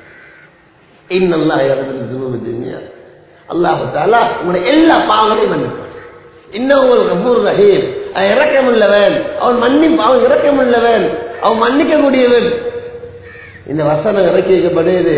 [SPEAKER 2] இன்னல்லாஹ் யக்ஃபிரு துனூப ஜமீஆ அல்லாஹ் தஆலா உங்களுடைய எல்லா பாவங்களையும் மன்னிப்பான் இன்னும் ஒரு கபூர் ரஹீம் அவன் இரக்கமுள்ளவன் அவன் மன்னிப்பு அவன் இரக்கமுள்ளவன் அவன் மன்னிக்க கூடியவன் இந்த வசனம் இறக்கி வைக்கப்படுகிறது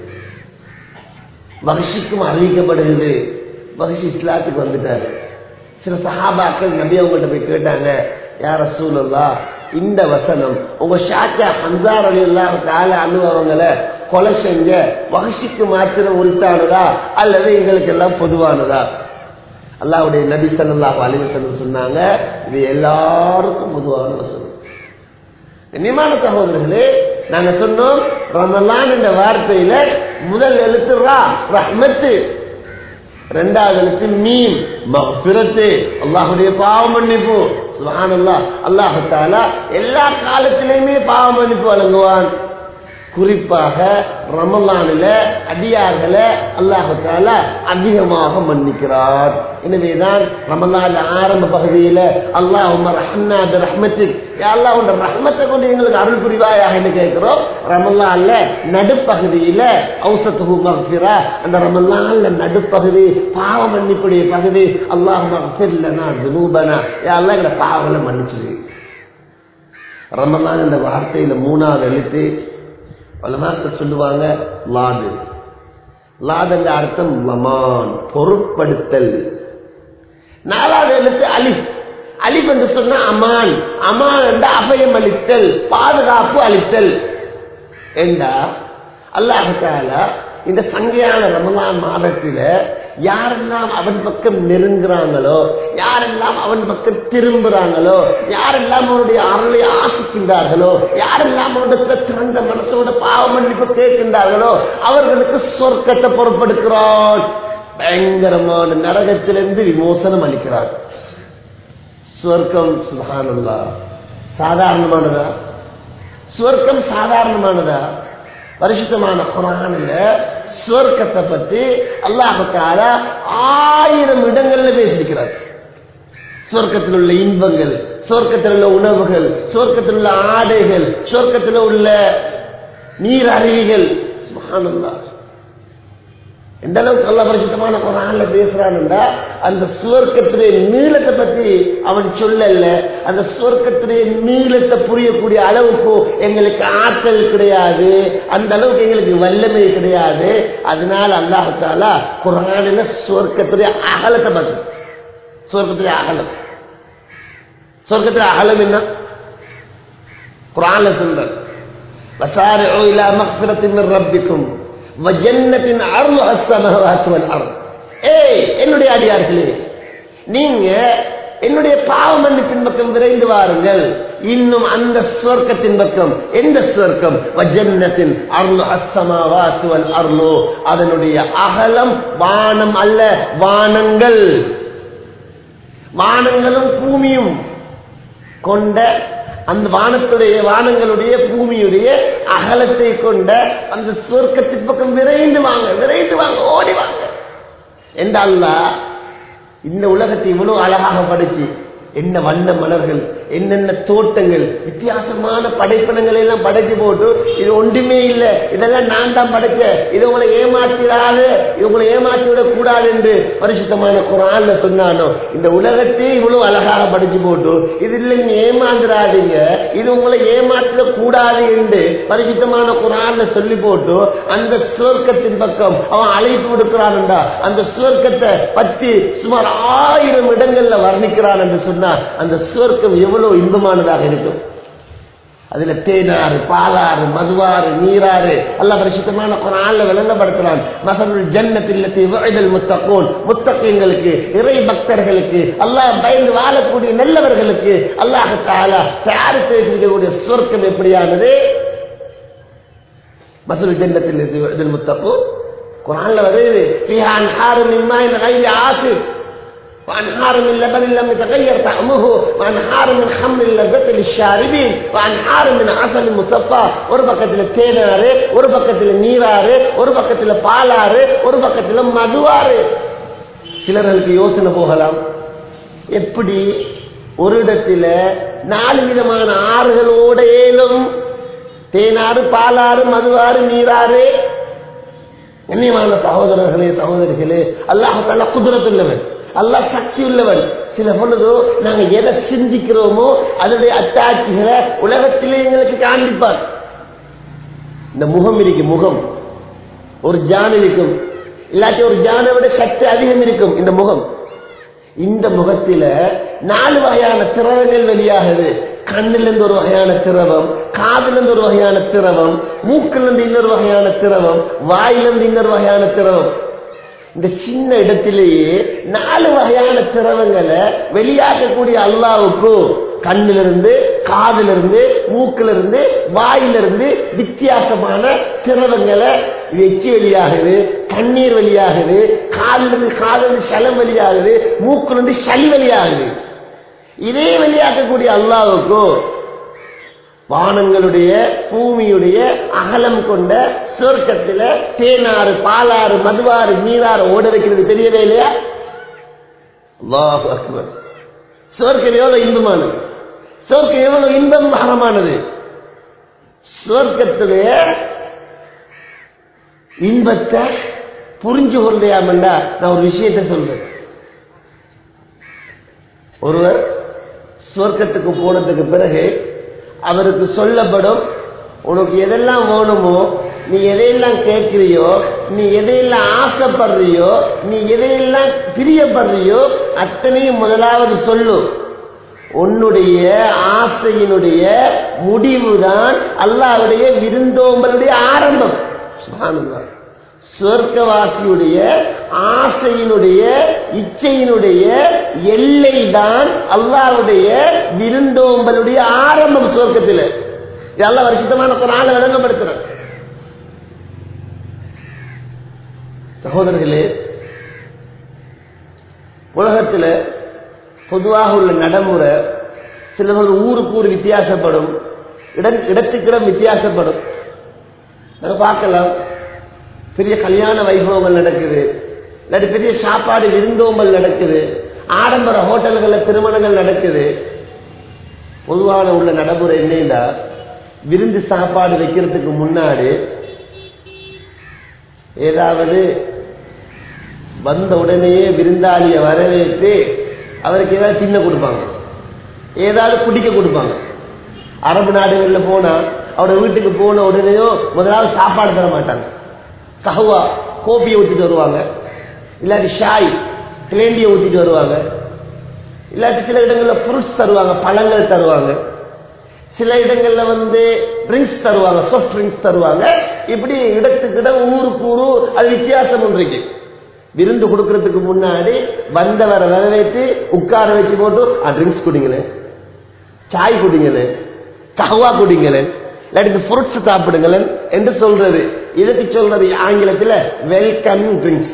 [SPEAKER 2] மகிழ்ச்சிக்கும் அறிவிக்கப்படுகிறது மகிழ்ச்சி இஸ்லாத்துக்கு வந்துட்டாரு சில சஹாபாக்கள் நபி அவங்கள்ட்ட போய் கேட்டாங்க யார சூழல்லா இந்த வசனம் உங்க ஷாக்கா ஹன்சார் அலி எல்லாம் கால அனுபவங்களை கொலை செஞ்ச மகிழ்ச்சிக்கு மாத்திரம் உரித்தானதா அல்லது எங்களுக்கு எல்லாம் பொதுவானதா அல்லாவுடைய நபி சல்லாஹ் அலிவசன் சொன்னாங்க இது எல்லாருக்கும் பொதுவான வசனம் கண்ணியமான சகோதரர்களே நாங்க சொன்னோம் ரமலான் என்ற வார்த்தையில முதல் எழுத்து ரா ரஹ்மத்து ரெண்டாவது எழுத்து மீன் மகபிரத்து அல்லாஹுடைய பாவ மன்னிப்பு சுபஹானல்லாஹ் அல்லாஹு தாலா எல்லா காலத்திலையுமே பாவ மன்னிப்பு வழங்குவான் குறிப்பாக ரமலானில அடியார்களை அல்லாஹு தாலா அதிகமாக மன்னிக்கிறார் எனவேதான் ரமலான் ஆரம்ப பகுதியில அல்லாஹ் ரஹ்னா ரஹ்மத்திக் அல்லா உண்ட ரஹ்மத்தை கொண்டு எங்களுக்கு அருள் புரிவாயாக என்று கேட்கிறோம் ரமலான்ல நடுப்பகுதியில ஔசத்து மகசிரா அந்த ரமலான்ல நடுப்பகுதி பாவ மன்னிப்புடைய பகுதி அல்லாஹ் மகசில்லனா துனூபனா எல்லாம் எங்களை பாவங்களை மன்னிச்சிரு ரமலான் என்ற வார்த்தையில மூணாவது எழுத்து பலமாக்கள் சொல்லுவாங்க லாது லாதன்ற அர்த்தம் லமான் பொருட்படுத்தல் நாலாவது எழுத்து அலிஃப் அலிஃப் என்று சொன்னா அமான் அமான் என்ற அபயம் அளித்தல் பாதுகாப்பு அளித்தல் என்றா அல்லாஹால இந்த சங்கையான ரமலான் மாதத்தில யாரெல்லாம் அவன் பக்கம் நெருங்குறாங்களோ யாரெல்லாம் அவன் பக்கம் திரும்புறாங்களோ யாரெல்லாம் அவனுடைய அருளை ஆசிக்கின்றார்களோ யாரெல்லாம் அவனுடைய திறந்த மனசோட பாவ மன்னிப்பு கேட்கின்றார்களோ அவர்களுக்கு சொர்க்கத்தை பொருட்படுத்துகிறான் பயங்கரமான நரகத்திலிருந்து விமோசனம் அளிக்கிறார் சுவர்க்கம் சுகானந்தா சாதாரணமானதா சுவர்க்கம் சாதாரணமானதா பரிசுத்தமான குரானில் சுவர்க்கத்தை பற்றி அல்லாஹால ஆயிரம் இடங்கள்ல பேசியிருக்கிறார் சுவர்க்கத்தில் உள்ள இன்பங்கள் சுவர்க்கத்தில் உள்ள உணவுகள் சுவர்க்கத்தில் உள்ள ஆடைகள் சுவர்க்கத்தில் உள்ள நீர் அருவிகள் சுகானந்தா எந்த அளவுக்கு நல்ல பரிசுத்தமான குரான்ல பேசுறான்டா அந்த சுவர்க்கத்துடைய நீளத்தை பத்தி அவன் சொல்லல அந்த சுவர்க்கத்துடைய நீளத்தை புரியக்கூடிய அளவுக்கு எங்களுக்கு ஆற்றல் கிடையாது அந்த அளவுக்கு எங்களுக்கு வல்லமை கிடையாது அதனால அல்லாஹால குரானில சுவர்க்கத்துடைய அகலத்தை பத்தி சுவர்க்கத்துடைய அகலம் சுவர்க்கத்துடைய அகலம் என்ன குரான்ல சொல்ற வசாரிஉ இலா மக்ஃபிரத்தின் மின் ரப்பிக்கும் வஜன்னத்தின் அருள் அஸ்தமவாசுவல் அருள் ஏய் என்னுடைய அடியார்களே நீங்க என்னுடைய பாவ மன்னிப்பின் பக்கம் விரைந்து வாருங்கள் இன்னும் அந்த சுவர்க்கத்தின் பக்கம் எந்த சுவர்க்கம் வஜன்னத்தின் அருள் அஸ்தமாவாசுவல் அருளோ அதனுடைய அகலம் வானம் அல்ல வானங்கள் வானங்களும் பூமியும் கொண்ட அந்த வானத்துடைய வானங்களுடைய பூமியுடைய அகலத்தை கொண்ட அந்த சொர்க்கத்தின் பக்கம் விரைந்து வாங்க விரைந்து வாங்க ஓடி வாங்க என்றால் இந்த உலகத்தை இவ்வளவு அழகாக படைச்சு என்ன வண்ண மலர்கள் என்னென்ன தோட்டங்கள் வித்தியாசமான படைப்பினங்களை எல்லாம் படைச்சு போட்டு இது ஒன்றுமே இல்லை இதெல்லாம் நான் தான் படைச்சேன் இது உங்களை ஏமாத்திடாது இது உங்களை ஏமாற்றி விடக் கூடாது என்று பரிசுத்தமான குரான்ல சொன்னானோ இந்த உலகத்தை இவ்வளவு அழகாக படிச்சு போட்டு இது இல்லை நீங்க ஏமாந்துடாதீங்க இது உங்களை ஏமாற்ற கூடாது என்று பரிசுத்தமான குரான்ல சொல்லி போட்டு அந்த சுவர்க்கத்தின் பக்கம் அவன் அழைப்பு விடுக்கிறான்டா அந்த சுவர்க்கத்தை பற்றி சுமார் ஆயிரம் இடங்கள்ல வர்ணிக்கிறான் என்று சொன்னா அந்த சுவர்க்கம் எவ்வளவு இன்பமானதாக இருக்கும் அதுல தேனாறு பாலாறு மதுவாறு நீராறு அல்லாஹ் பரிசுத்தமான குரான்ல விளங்கப்படுத்துறான் மசனுல் ஜன்னத்தில்லத்தி வயதல் முத்தகோன் முத்தகங்களுக்கு இறை பக்தர்களுக்கு அல்லாஹ் பயந்து வாழக்கூடிய நல்லவர்களுக்கு அல்லாஹ் தாலா தயாரித்து வைக்கக்கூடிய சொர்க்கம் எப்படியானது மசனுல் ஜன்னத்தில்லத்தி வயதல் முத்தகோன் குரான்ல வருது فيها انهار من ماء غير عاصف وانهار من لبن لم يتغير طعمه وانهار من خمر لذة للشاربين وانهار من عسل مصفى ஒரு பக்கத்துல தேனாறு ஒரு பக்கத்துல நீராறு ஒரு பக்கத்துல பாலாறு ஒரு பக்கத்துல மதுவாறு சிலர்களுக்கு யோசனை போகலாம் எப்படி ஒரு இடத்துல நாலு விதமான ஆறுகளோட ஏலும் தேனாறு பாலாறு மதுவாறு நீராறு கண்ணியமான சகோதரர்களே சகோதரிகளே அல்லாஹால குதிரத்துள்ளவன் அல்லாஹ் சக்தி உள்ளவன் சில பொழுதோ நாங்க எதை சிந்திக்கிறோமோ அதனுடைய அத்தாட்சிகளை உலகத்திலே எங்களுக்கு காண்பிப்பார் இந்த முகம் இருக்கு முகம் ஒரு ஜான் இருக்கும் இல்லாட்டி ஒரு ஜானை விட சக்தி அதிகம் இருக்கும் இந்த முகம் இந்த முகத்தில நாலு வகையான திரவங்கள் வெளியாகுது கண்ணிலிருந்து ஒரு வகையான திரவம் காதிலிருந்து ஒரு வகையான திரவம் மூக்கிலிருந்து இன்னொரு வகையான திரவம் வாயிலிருந்து இன்னொரு வகையான திரவம் இந்த சின்ன இடத்திலேயே நாலு வகையான திரவங்களை வெளியாக்கக்கூடிய அல்லாவுக்கு கண்ணிலிருந்து காதிலிருந்து மூக்கிலிருந்து வாயிலிருந்து வித்தியாசமான திரவங்களை எச்சி வெளியாகுது கண்ணீர் வெளியாகுது காலிலிருந்து காதிலிருந்து சலம் வெளியாகுது மூக்கிலிருந்து சளி வெளியாகுது இதே வெளியாக்கக்கூடிய அல்லாவுக்கு வானங்களுடைய பூமியுடைய அகலம் கொண்ட சொர்க்கத்துல தேனாறு பாலாறு மதுவாறு நீராறு ஓட வைக்கிறது தெரியவே இல்லையா அல்லாஹ் அக்பர் சொர்க்கம் எவ்வளவு இன்பமானது சொர்க்கம் எவ்வளவு இன்பம் மகரமானது சொர்க்கத்துடைய இன்பத்தை புரிஞ்சு கொள்ளையாமண்டா நான் ஒரு விஷயத்தை சொல்றேன் ஒருவர் சொர்க்கத்துக்கு போனதுக்கு பிறகு அவருக்கு சொல்லப்படும் உனக்கு எதெல்லாம் வேணுமோ நீ எதையெல்லாம் கேட்கிறியோ நீ எதையெல்லாம் ஆசைப்படுறியோ நீ எதையெல்லாம் பிரியப்படுறியோ அத்தனையும் முதலாவது சொல்லு உன்னுடைய ஆசையினுடைய முடிவுதான் அல்லாவுடைய விருந்தோம்பலுடைய ஆரம்பம் சுபானுதான் சொர்க்கவாசியுடைய ஆசையினுடைய இச்சையினுடைய எல்லை தான் அல்லாவுடைய விருந்தோம்பலுடைய ஆரம்பம் சொர்க்கத்தில் இதெல்லாம் வருஷத்தமான நாளை விளங்கப்படுத்துற சகோதரர்களே உலகத்தில் பொதுவாக உள்ள நடைமுறை சிலர் ஊருக்கு ஊர் வித்தியாசப்படும் இடம் இடத்துக்கிடம் வித்தியாசப்படும் நம்ம பார்க்கலாம் பெரிய கல்யாண வைபவங்கள் நடக்குது இல்லாட்டி பெரிய சாப்பாடு விருந்தோம்பல் நடக்குது ஆடம்பர ஹோட்டல்களில் திருமணங்கள் நடக்குது பொதுவான உள்ள நடைமுறை என்னன்னா விருந்து சாப்பாடு வைக்கிறதுக்கு முன்னாடி ஏதாவது வந்த உடனேயே விருந்தாளியை வரவேற்று அவருக்கு ஏதாவது சின்ன கொடுப்பாங்க ஏதாவது குடிக்க கொடுப்பாங்க அரபு நாடுகளில் போனா அவரோட வீட்டுக்கு போன உடனேயோ முதலாவது சாப்பாடு தர மாட்டாங்க கஹுவா கோப்பியை ஊற்றிட்டு வருவாங்க இல்லாட்டி ஷாய் கிளேண்டியை ஊற்றிட்டு வருவாங்க இல்லாட்டி சில இடங்களில் ஃப்ரூட்ஸ் தருவாங்க பழங்கள் தருவாங்க சில இடங்கள்ல வந்து ட்ரிங்க்ஸ் தருவாங்க சாஃப்ட் ட்ரிங்க்ஸ் தருவாங்க இப்படி இடத்துக்கு இடம் ஊருக்கு ஊரு அது வித்தியாசம் ஒன்று இருக்கு விருந்து கொடுக்கறதுக்கு முன்னாடி வந்தவரை வரவேற்று உட்கார வச்சு போட்டு ட்ரிங்க்ஸ் குடிங்களேன் சாய் குடிங்களேன் கஹ்வா குடிங்களேன் இல்லாட்டி ஃப்ரூட்ஸ் சாப்பிடுங்களேன் என்று சொல்றது இதுக்கு சொல்றது ஆங்கிலத்தில் வெல்கம் ட்ரிங்க்ஸ்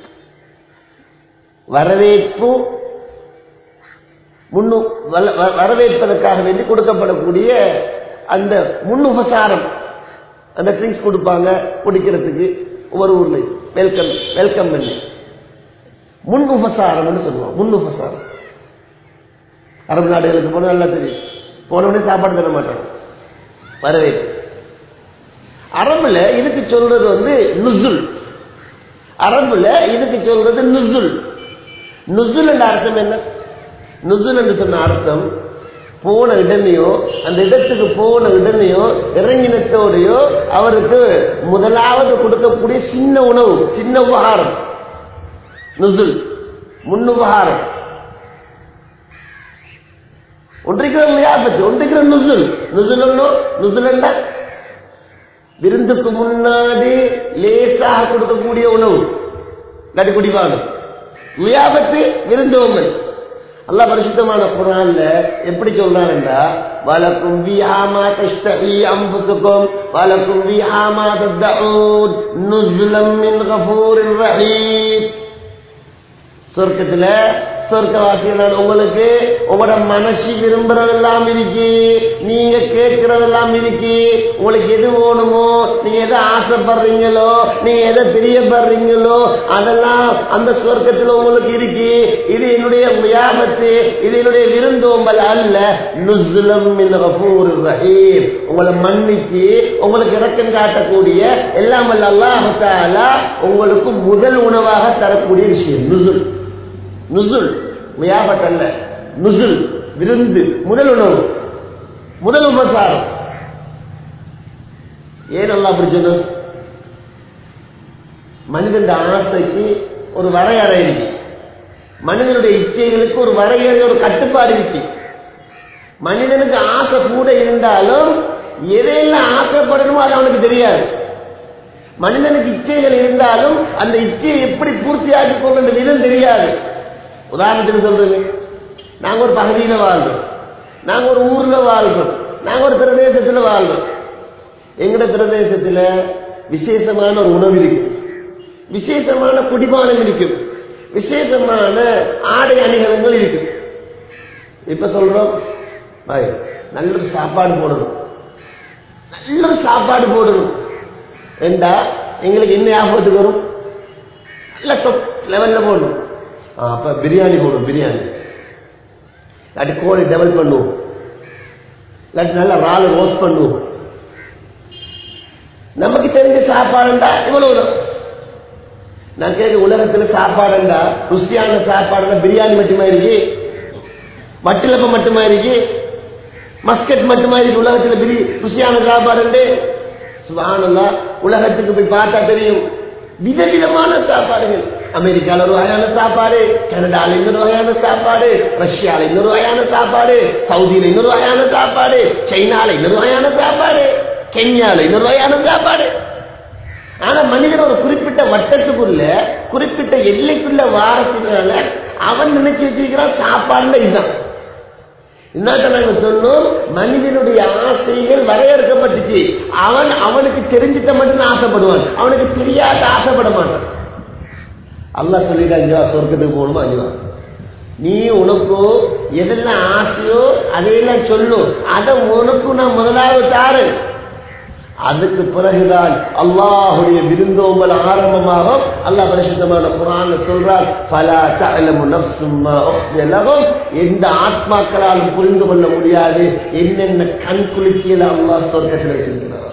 [SPEAKER 2] வரவேற்பு முன்னு வல- வ- வரவேற்பதற்காக வேண்டி கொடுக்கப்படக்கூடிய அந்த முன் உபசாரம் அந்த ட்ரிங்க்ஸ் கொடுப்பாங்க குடிக்கிறதுக்கு ஒவ்வொரு ஊர்ல வெல்கம் வெல்கம் பண்ணி முன் உபசாரம்னு சொல்லுவோம் முன் உபசாரம் அரபு நாடுகளுக்கு போனா நல்லா தெரியும் போன உடனே சாப்பாடு தர மாட்டாங்க வரவேற்பு அரபுல இதுக்கு சொல்றது வந்து நுசுல் அரபுல இதுக்கு சொல்றது நுசுல் நுசுல் என்ற அர்த்தம் என்ன நுசுல் என்று சொன்ன அர்த்தம் போன இடனையோ அந்த இடத்துக்கு போன இடனையோ இறங்கினத்தோடையோ அவருக்கு முதலாவது கொடுக்கக்கூடிய சின்ன உணவு சின்ன உபகாரம் நுசுல் முன் உபகாரம் ஒன்றைக்கிற லியாபத்து ஒன்றைக்கிற நுசுல் நுசுல் நுசுல் என்ன விருந்துக்கு முன்னாடி லேசாக கொடுக்கக்கூடிய உணவு இல்லாட்டி குடிப்பாங்க லியாபத்து விருந்தோம்பல் அல்லாஹ் பரிசுத்தமான குரான்ல எப்படி சொல்றாருண்டா வலக்கும் வியாமா தஷ்டஹி அம்புசுக்கும் வலக்கும் வியாமா தத்தஊன் நுஸ்லம் மின் கஃபூரிர் ரஹீம் சொர்க்கத்துல சொர்க்கவாசிகள் உங்களுக்கு உங்களோட மனசு விரும்புறதெல்லாம் இருக்கு நீங்க கேட்கறதெல்லாம் இருக்கு உங்களுக்கு எது வேணுமோ நீங்க எதை ஆசைப்படுறீங்களோ நீங்க எதை பிரியப்படுறீங்களோ அதெல்லாம் அந்த சொர்க்கத்துல உங்களுக்கு இருக்கு இது என்னுடைய வியாபத்து இது என்னுடைய விருந்தோம்பல் அல்ல நுஸ்லம் மின் கஃபூரிர் ரஹீம் உங்களை மன்னிச்சு உங்களுக்கு இறக்கம் காட்டக்கூடிய எல்லாம் வல்ல அல்லாஹ் தஆலா உங்களுக்கு முதல் உணவாக தரக்கூடிய விஷயம் நுசுல் நுசுல் வியாபத் அல்ல நுசுல் விருந்து முதல் உணவு முதல் உபசாரம் ஏன் அல்லா அப்படி சொன்ன மனிதன் ஆசைக்கு ஒரு வரையறை இருக்கு மனிதனுடைய இச்சைகளுக்கு ஒரு வரையறை ஒரு கட்டுப்பாடு இருக்கு மனிதனுக்கு ஆசை கூட இருந்தாலும் எதையெல்லாம் ஆசைப்படணுமோ அது அவனுக்கு தெரியாது மனிதனுக்கு இச்சைகள் இருந்தாலும் அந்த இச்சையை எப்படி பூர்த்தியாக்கி கொள்ள விதம் தெரியாது உதாரணத்துக்கு சொல்றது நாங்க ஒரு பகுதியில வாழ்றோம் நாங்க ஒரு ஊர்ல வாழ்றோம் நாங்க ஒரு பிரதேசத்துல வாழ்றோம் எங்கட பிரதேசத்துல விசேஷமான ஒரு உணவு இருக்கு விசேஷமான குடிபானம் இருக்கும் விசேஷமான ஆடை அணிகலங்கள் இருக்கு இப்ப சொல்றோம் பாய், நல்ல ஒரு சாப்பாடு போடணும் நல்ல ஒரு சாப்பாடு போடணும் என்றா எங்களுக்கு என்ன ஞாபகத்துக்கு வரும் நல்ல top லெவல்ல போடணும் ஆ, அப்ப பிரியாணி போடும் பிரியாணி இல்லாட்டி கோழி டெவல் பண்ணுவோம் இல்லாட்டி நல்லா ராலு ரோஸ்ட் பண்ணுவோம் நமக்கு தெரிஞ்ச சாப்பாடுண்டா இவ்வளவு நான் கேட்க உலகத்துல சாப்பாடுண்டா ருசியான சாப்பாடுனா பிரியாணி மட்டுமா இருக்கு வட்டிலப்பம் மட்டுமா இருக்கு மஸ்கட் மட்டுமா இருக்கு உலகத்துல பிரி ருசியான சாப்பாடு சுபானல்லா உலகத்துக்கு போய் பார்த்தா தெரியும் விதவிதமான சாப்பாடுகள் அமெரிக்கால ஒரு வகையான சாப்பாடு கனடால இன்னொரு வகையான சாப்பாடு ரஷ்யால இன்னொரு வகையான சாப்பாடு சவுதியில இன்னொரு வகையான சாப்பாடு சைனால இன்னொரு வகையான சாப்பாடு கென்யால இன்னொரு வகையான சாப்பாடு ஆனா மனிதன் ஒரு குறிப்பிட்ட வட்டத்துக்குள்ள குறிப்பிட்ட எல்லைக்குள்ள வாரத்தினால அவன் நினைச்சு வச்சிருக்கிறான் சாப்பாடுல இதுதான் இன்னாட்ட நாங்க சொன்னோம் மனிதனுடைய ஆசைகள் வரையறுக்கப்பட்டுச்சு அவன் அவனுக்கு தெரிஞ்சிட்ட மட்டும் ஆசைப்படுவான் அவனுக்கு தெரியாத ஆசைப்பட மாட்டான் அல்லாஹ் சொல்லிட்டு அஞ்சுவா சொர்க்கத்துக்கு போகணுமா அஞ்சுவா நீ உனக்கு எதெல்லாம் ஆசையோ அதையெல்லாம் சொல்லும் அதை உனக்கு நான் முதலாவது தாரு அதுக்கு பிறகுதான் அல்லாஹுடைய விருந்தோம்பல் ஆரம்பமாகும் அல்லாஹ் பரிசுத்தமான குரான் சொல்றார் பல தலமு நப்சும்மா உஹ்தியலகும் எந்த ஆத்மாக்களாலும் புரிந்து கொள்ள முடியாது என்னென்ன கண் குளிர்ச்சியில அல்லாஹ் சொர்க்கத்தில் வச்சிருக்கிறார்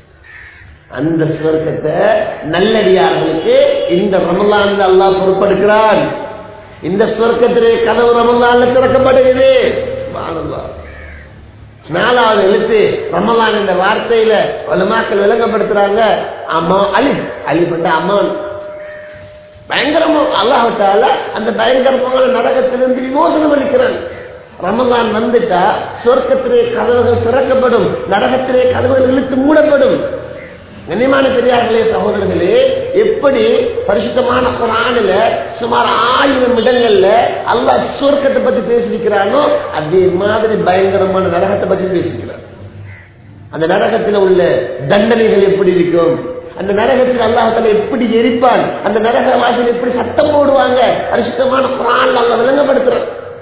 [SPEAKER 2] அந்த சொர்க்கத்தை நல்லடியார்களுக்கு இந்த ரமலான்ல அல்லாஹ் பொறுப்படுகிறான் இந்த சொர்க்கத்திலே கதவு ரமலான்ல திறக்கப்படுகிறது சுப்ஹானல்லாஹ். நாலாவது எழுத்து ரமலான் என்ற வார்த்தையில வலுமாக்கள் விளங்கப்படுத்துறாங்க அம்மா அலிப் அலிப் என்ற அம்மான் பயங்கரமா அல்லாஹால அந்த பயங்கரமான நரகத்திலிருந்து விமோசனம் அளிக்கிறான் ரமலான் வந்துட்டா சொர்க்கத்திலே கதவுகள் திறக்கப்படும் நரகத்திலே கதவுகள் இழுத்து மூடப்படும் கண்ணியமான பெரியார்களே சகோதரர்களே எப்படி பரிசுத்தமான குரானில சுமார் ஆயிரம் இடங்கள்ல அல்லாஹ் சொர்க்கத்தை பத்தி பேசியிருக்கிறானோ அதே மாதிரி பயங்கரமான நரகத்தை பத்தி பேசியிருக்கிறார் அந்த நரகத்தில் உள்ள தண்டனைகள் எப்படி இருக்கும் அந்த நரகத்தில் அல்லாஹால எப்படி எரிப்பான் அந்த நரகவாசிகள் எப்படி சத்தம் போடுவாங்க பரிசுத்தமான குரான் அல்ல விளங்கப்படுத்துறான்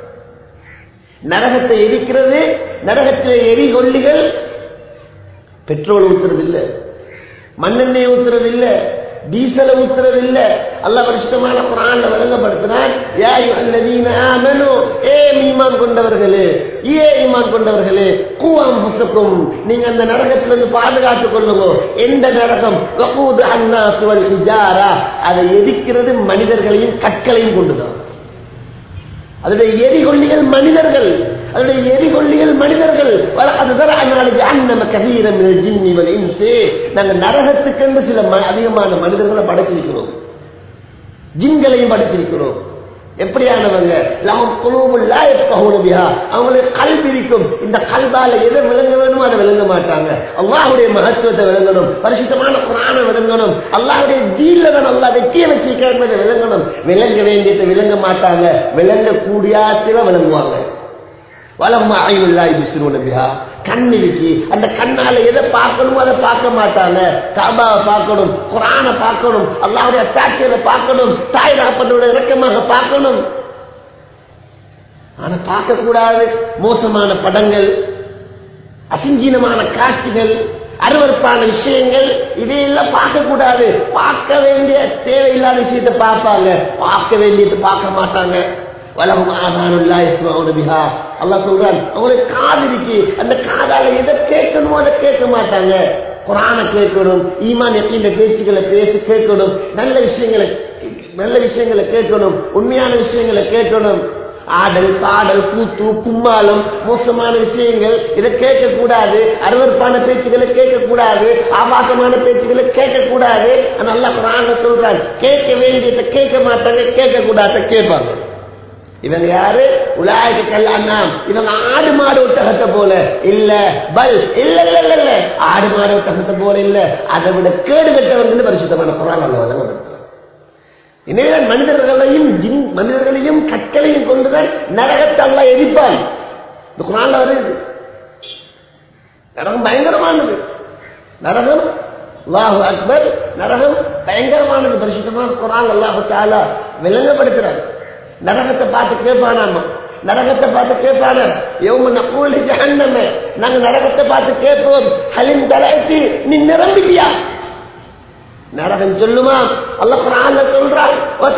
[SPEAKER 2] நரகத்தை எரிக்கிறது நரகத்தில் எரிகொல்லிகள் பெட்ரோல் ஊத்துறது இல்லை மண்ணெண்ணெய் ஊத்துறது இல்ல டீசலை ஊத்துறது இல்ல அல்ல பரிசுத்தமான குரான்ல விளங்கப்படுத்தினான் யா அய்யுஹல்லதீன ஆமனு ஏ ஈமான் கொண்டவர்களே ஏ ஈமான் கொண்டவர்களே கூவம் புசக்கும் நீங்க அந்த நரகத்திலிருந்து பாதுகாத்துக் கொள்ளுங்க எந்த நரகம் வகூது அன்னாஸ் வல் ஹிஜாரா அதை எரிக்கிறது மனிதர்களையும் கற்களையும் கொண்டுதான் அதனுடைய எரிகொல்லிகள் மனிதர்கள் அதனுடைய எரிகொல்லிகள் மனிதர்கள் நாங்க நரகத்துக்கென்று சில ம- அதிகமான மனிதர்களை படைச்சிருக்கிறோம் ஜின்களையும் படைச்சிருக்கிறோம் எப்படியானவங்க லஹும் குலூபுல் லா யஃப்கஹூன பிஹா அவங்களுக்கு கல்வி இருக்கும் இந்த கல்வால எதை விளங்க வேணுமோ அதை விளங்க மாட்டாங்க அல்லாஹ்வுடைய மகத்துவத்தை விளங்கணும் பரிசுத்தமான குரானை விளங்கணும் அல்லாஹ்வுடைய தீன்ல தான் அல்லாஹ் வெற்றியை வச்சிருக்கிறத விளங்கணும் விளங்க வேண்டியதை விளங்க மாட்டாங்க விளங்க கூடியாத்தில விளங்குவாங்க வலம்மா ஐயுல்லாஹி பிஸ்ரூன பிஹா கண் இருக்கு அந்த கண்ணால எதை பார்க்கணுமோ அதை பார்க்க மாட்டாங்க காபாவை பார்க்கணும் குரானை பார்க்கணும் அல்லாவுடைய அத்தாட்சியை பார்க்கணும் தாய் ராப்பனோட இறக்கமாக பார்க்கணும் ஆனா பார்க்க கூடாது மோசமான படங்கள் அசிஞ்சீனமான காட்சிகள் அருவறுப்பான விஷயங்கள் இதையெல்லாம் பார்க்க கூடாது பார்க்க வேண்டிய தேவையில்லாத விஷயத்தை பார்ப்பாங்க பார்க்க வேண்டியது பார்க்க மாட்டாங்க வலகும் ஆதானுல்லா இஸ்மாவுன பிஹா அல்லாஹ் சொல்றான் அவங்களுக்கு காது இருக்கு அந்த காதால எதை கேட்கணுமோ அதை கேட்க மாட்டாங்க குரானை கேட்கணும் ஈமான் எத்தனை பேச்சுகளை பேசி கேட்கணும் நல்ல விஷயங்களை நல்ல விஷயங்களை கேட்கணும் உண்மையான விஷயங்களை கேட்கணும் ஆடல் பாடல் கூத்து கும்மாளம் மோசமான விஷயங்கள் இதை கேட்க கூடாது அருவறுப்பான பேச்சுகளை கேட்க கூடாது ஆபாசமான பேச்சுகளை கேட்க கூடாது நல்லா குரான சொல்றான் கேட்க வேண்டியதை கேட்க மாட்டாங்க கேட்க கூடாத கேட்பாங்க இவங்க யாரு உலாய்க்கு கல்லாண்ணாம் இவங்க ஆடு மாடு ஒட்டகத்தை போல இல்ல பல் இல்ல இல்ல இல்ல இல்ல ஆடு மாடு ஒட்டகத்தை போல இல்ல அதை விட கேடு கட்டவர்கள் பரிசுத்தமான குரான் அல்ல வழங்கப்படுத்துறாங்க எனவே மனிதர்களையும் ஜின் மனிதர்களையும் கற்களையும் கொண்டுதான் நரகத்தை அல்ல எரிப்பான் இந்த குரான்ல வருது நரகம் பயங்கரமானது நரகம் அல்லாஹு அக்பர் நரகம் பயங்கரமானது பரிசுத்தமான குரான் அல்லாஹு தாலா விளங்கப்படுத்துறாரு நரகத்தை பார்த்து கேட்பானாமா நரகத்தை பார்த்து கேட்பான எவ்வளவு நக்கூலி ஜஹன்னமே நாங்க நரகத்தை பார்த்து கேட்போம் ஹலிம் தலைத்து நீ நிரம்பிட்டியா நரகம் சொல்லுமா அல்ல குரான்ல சொல்றான்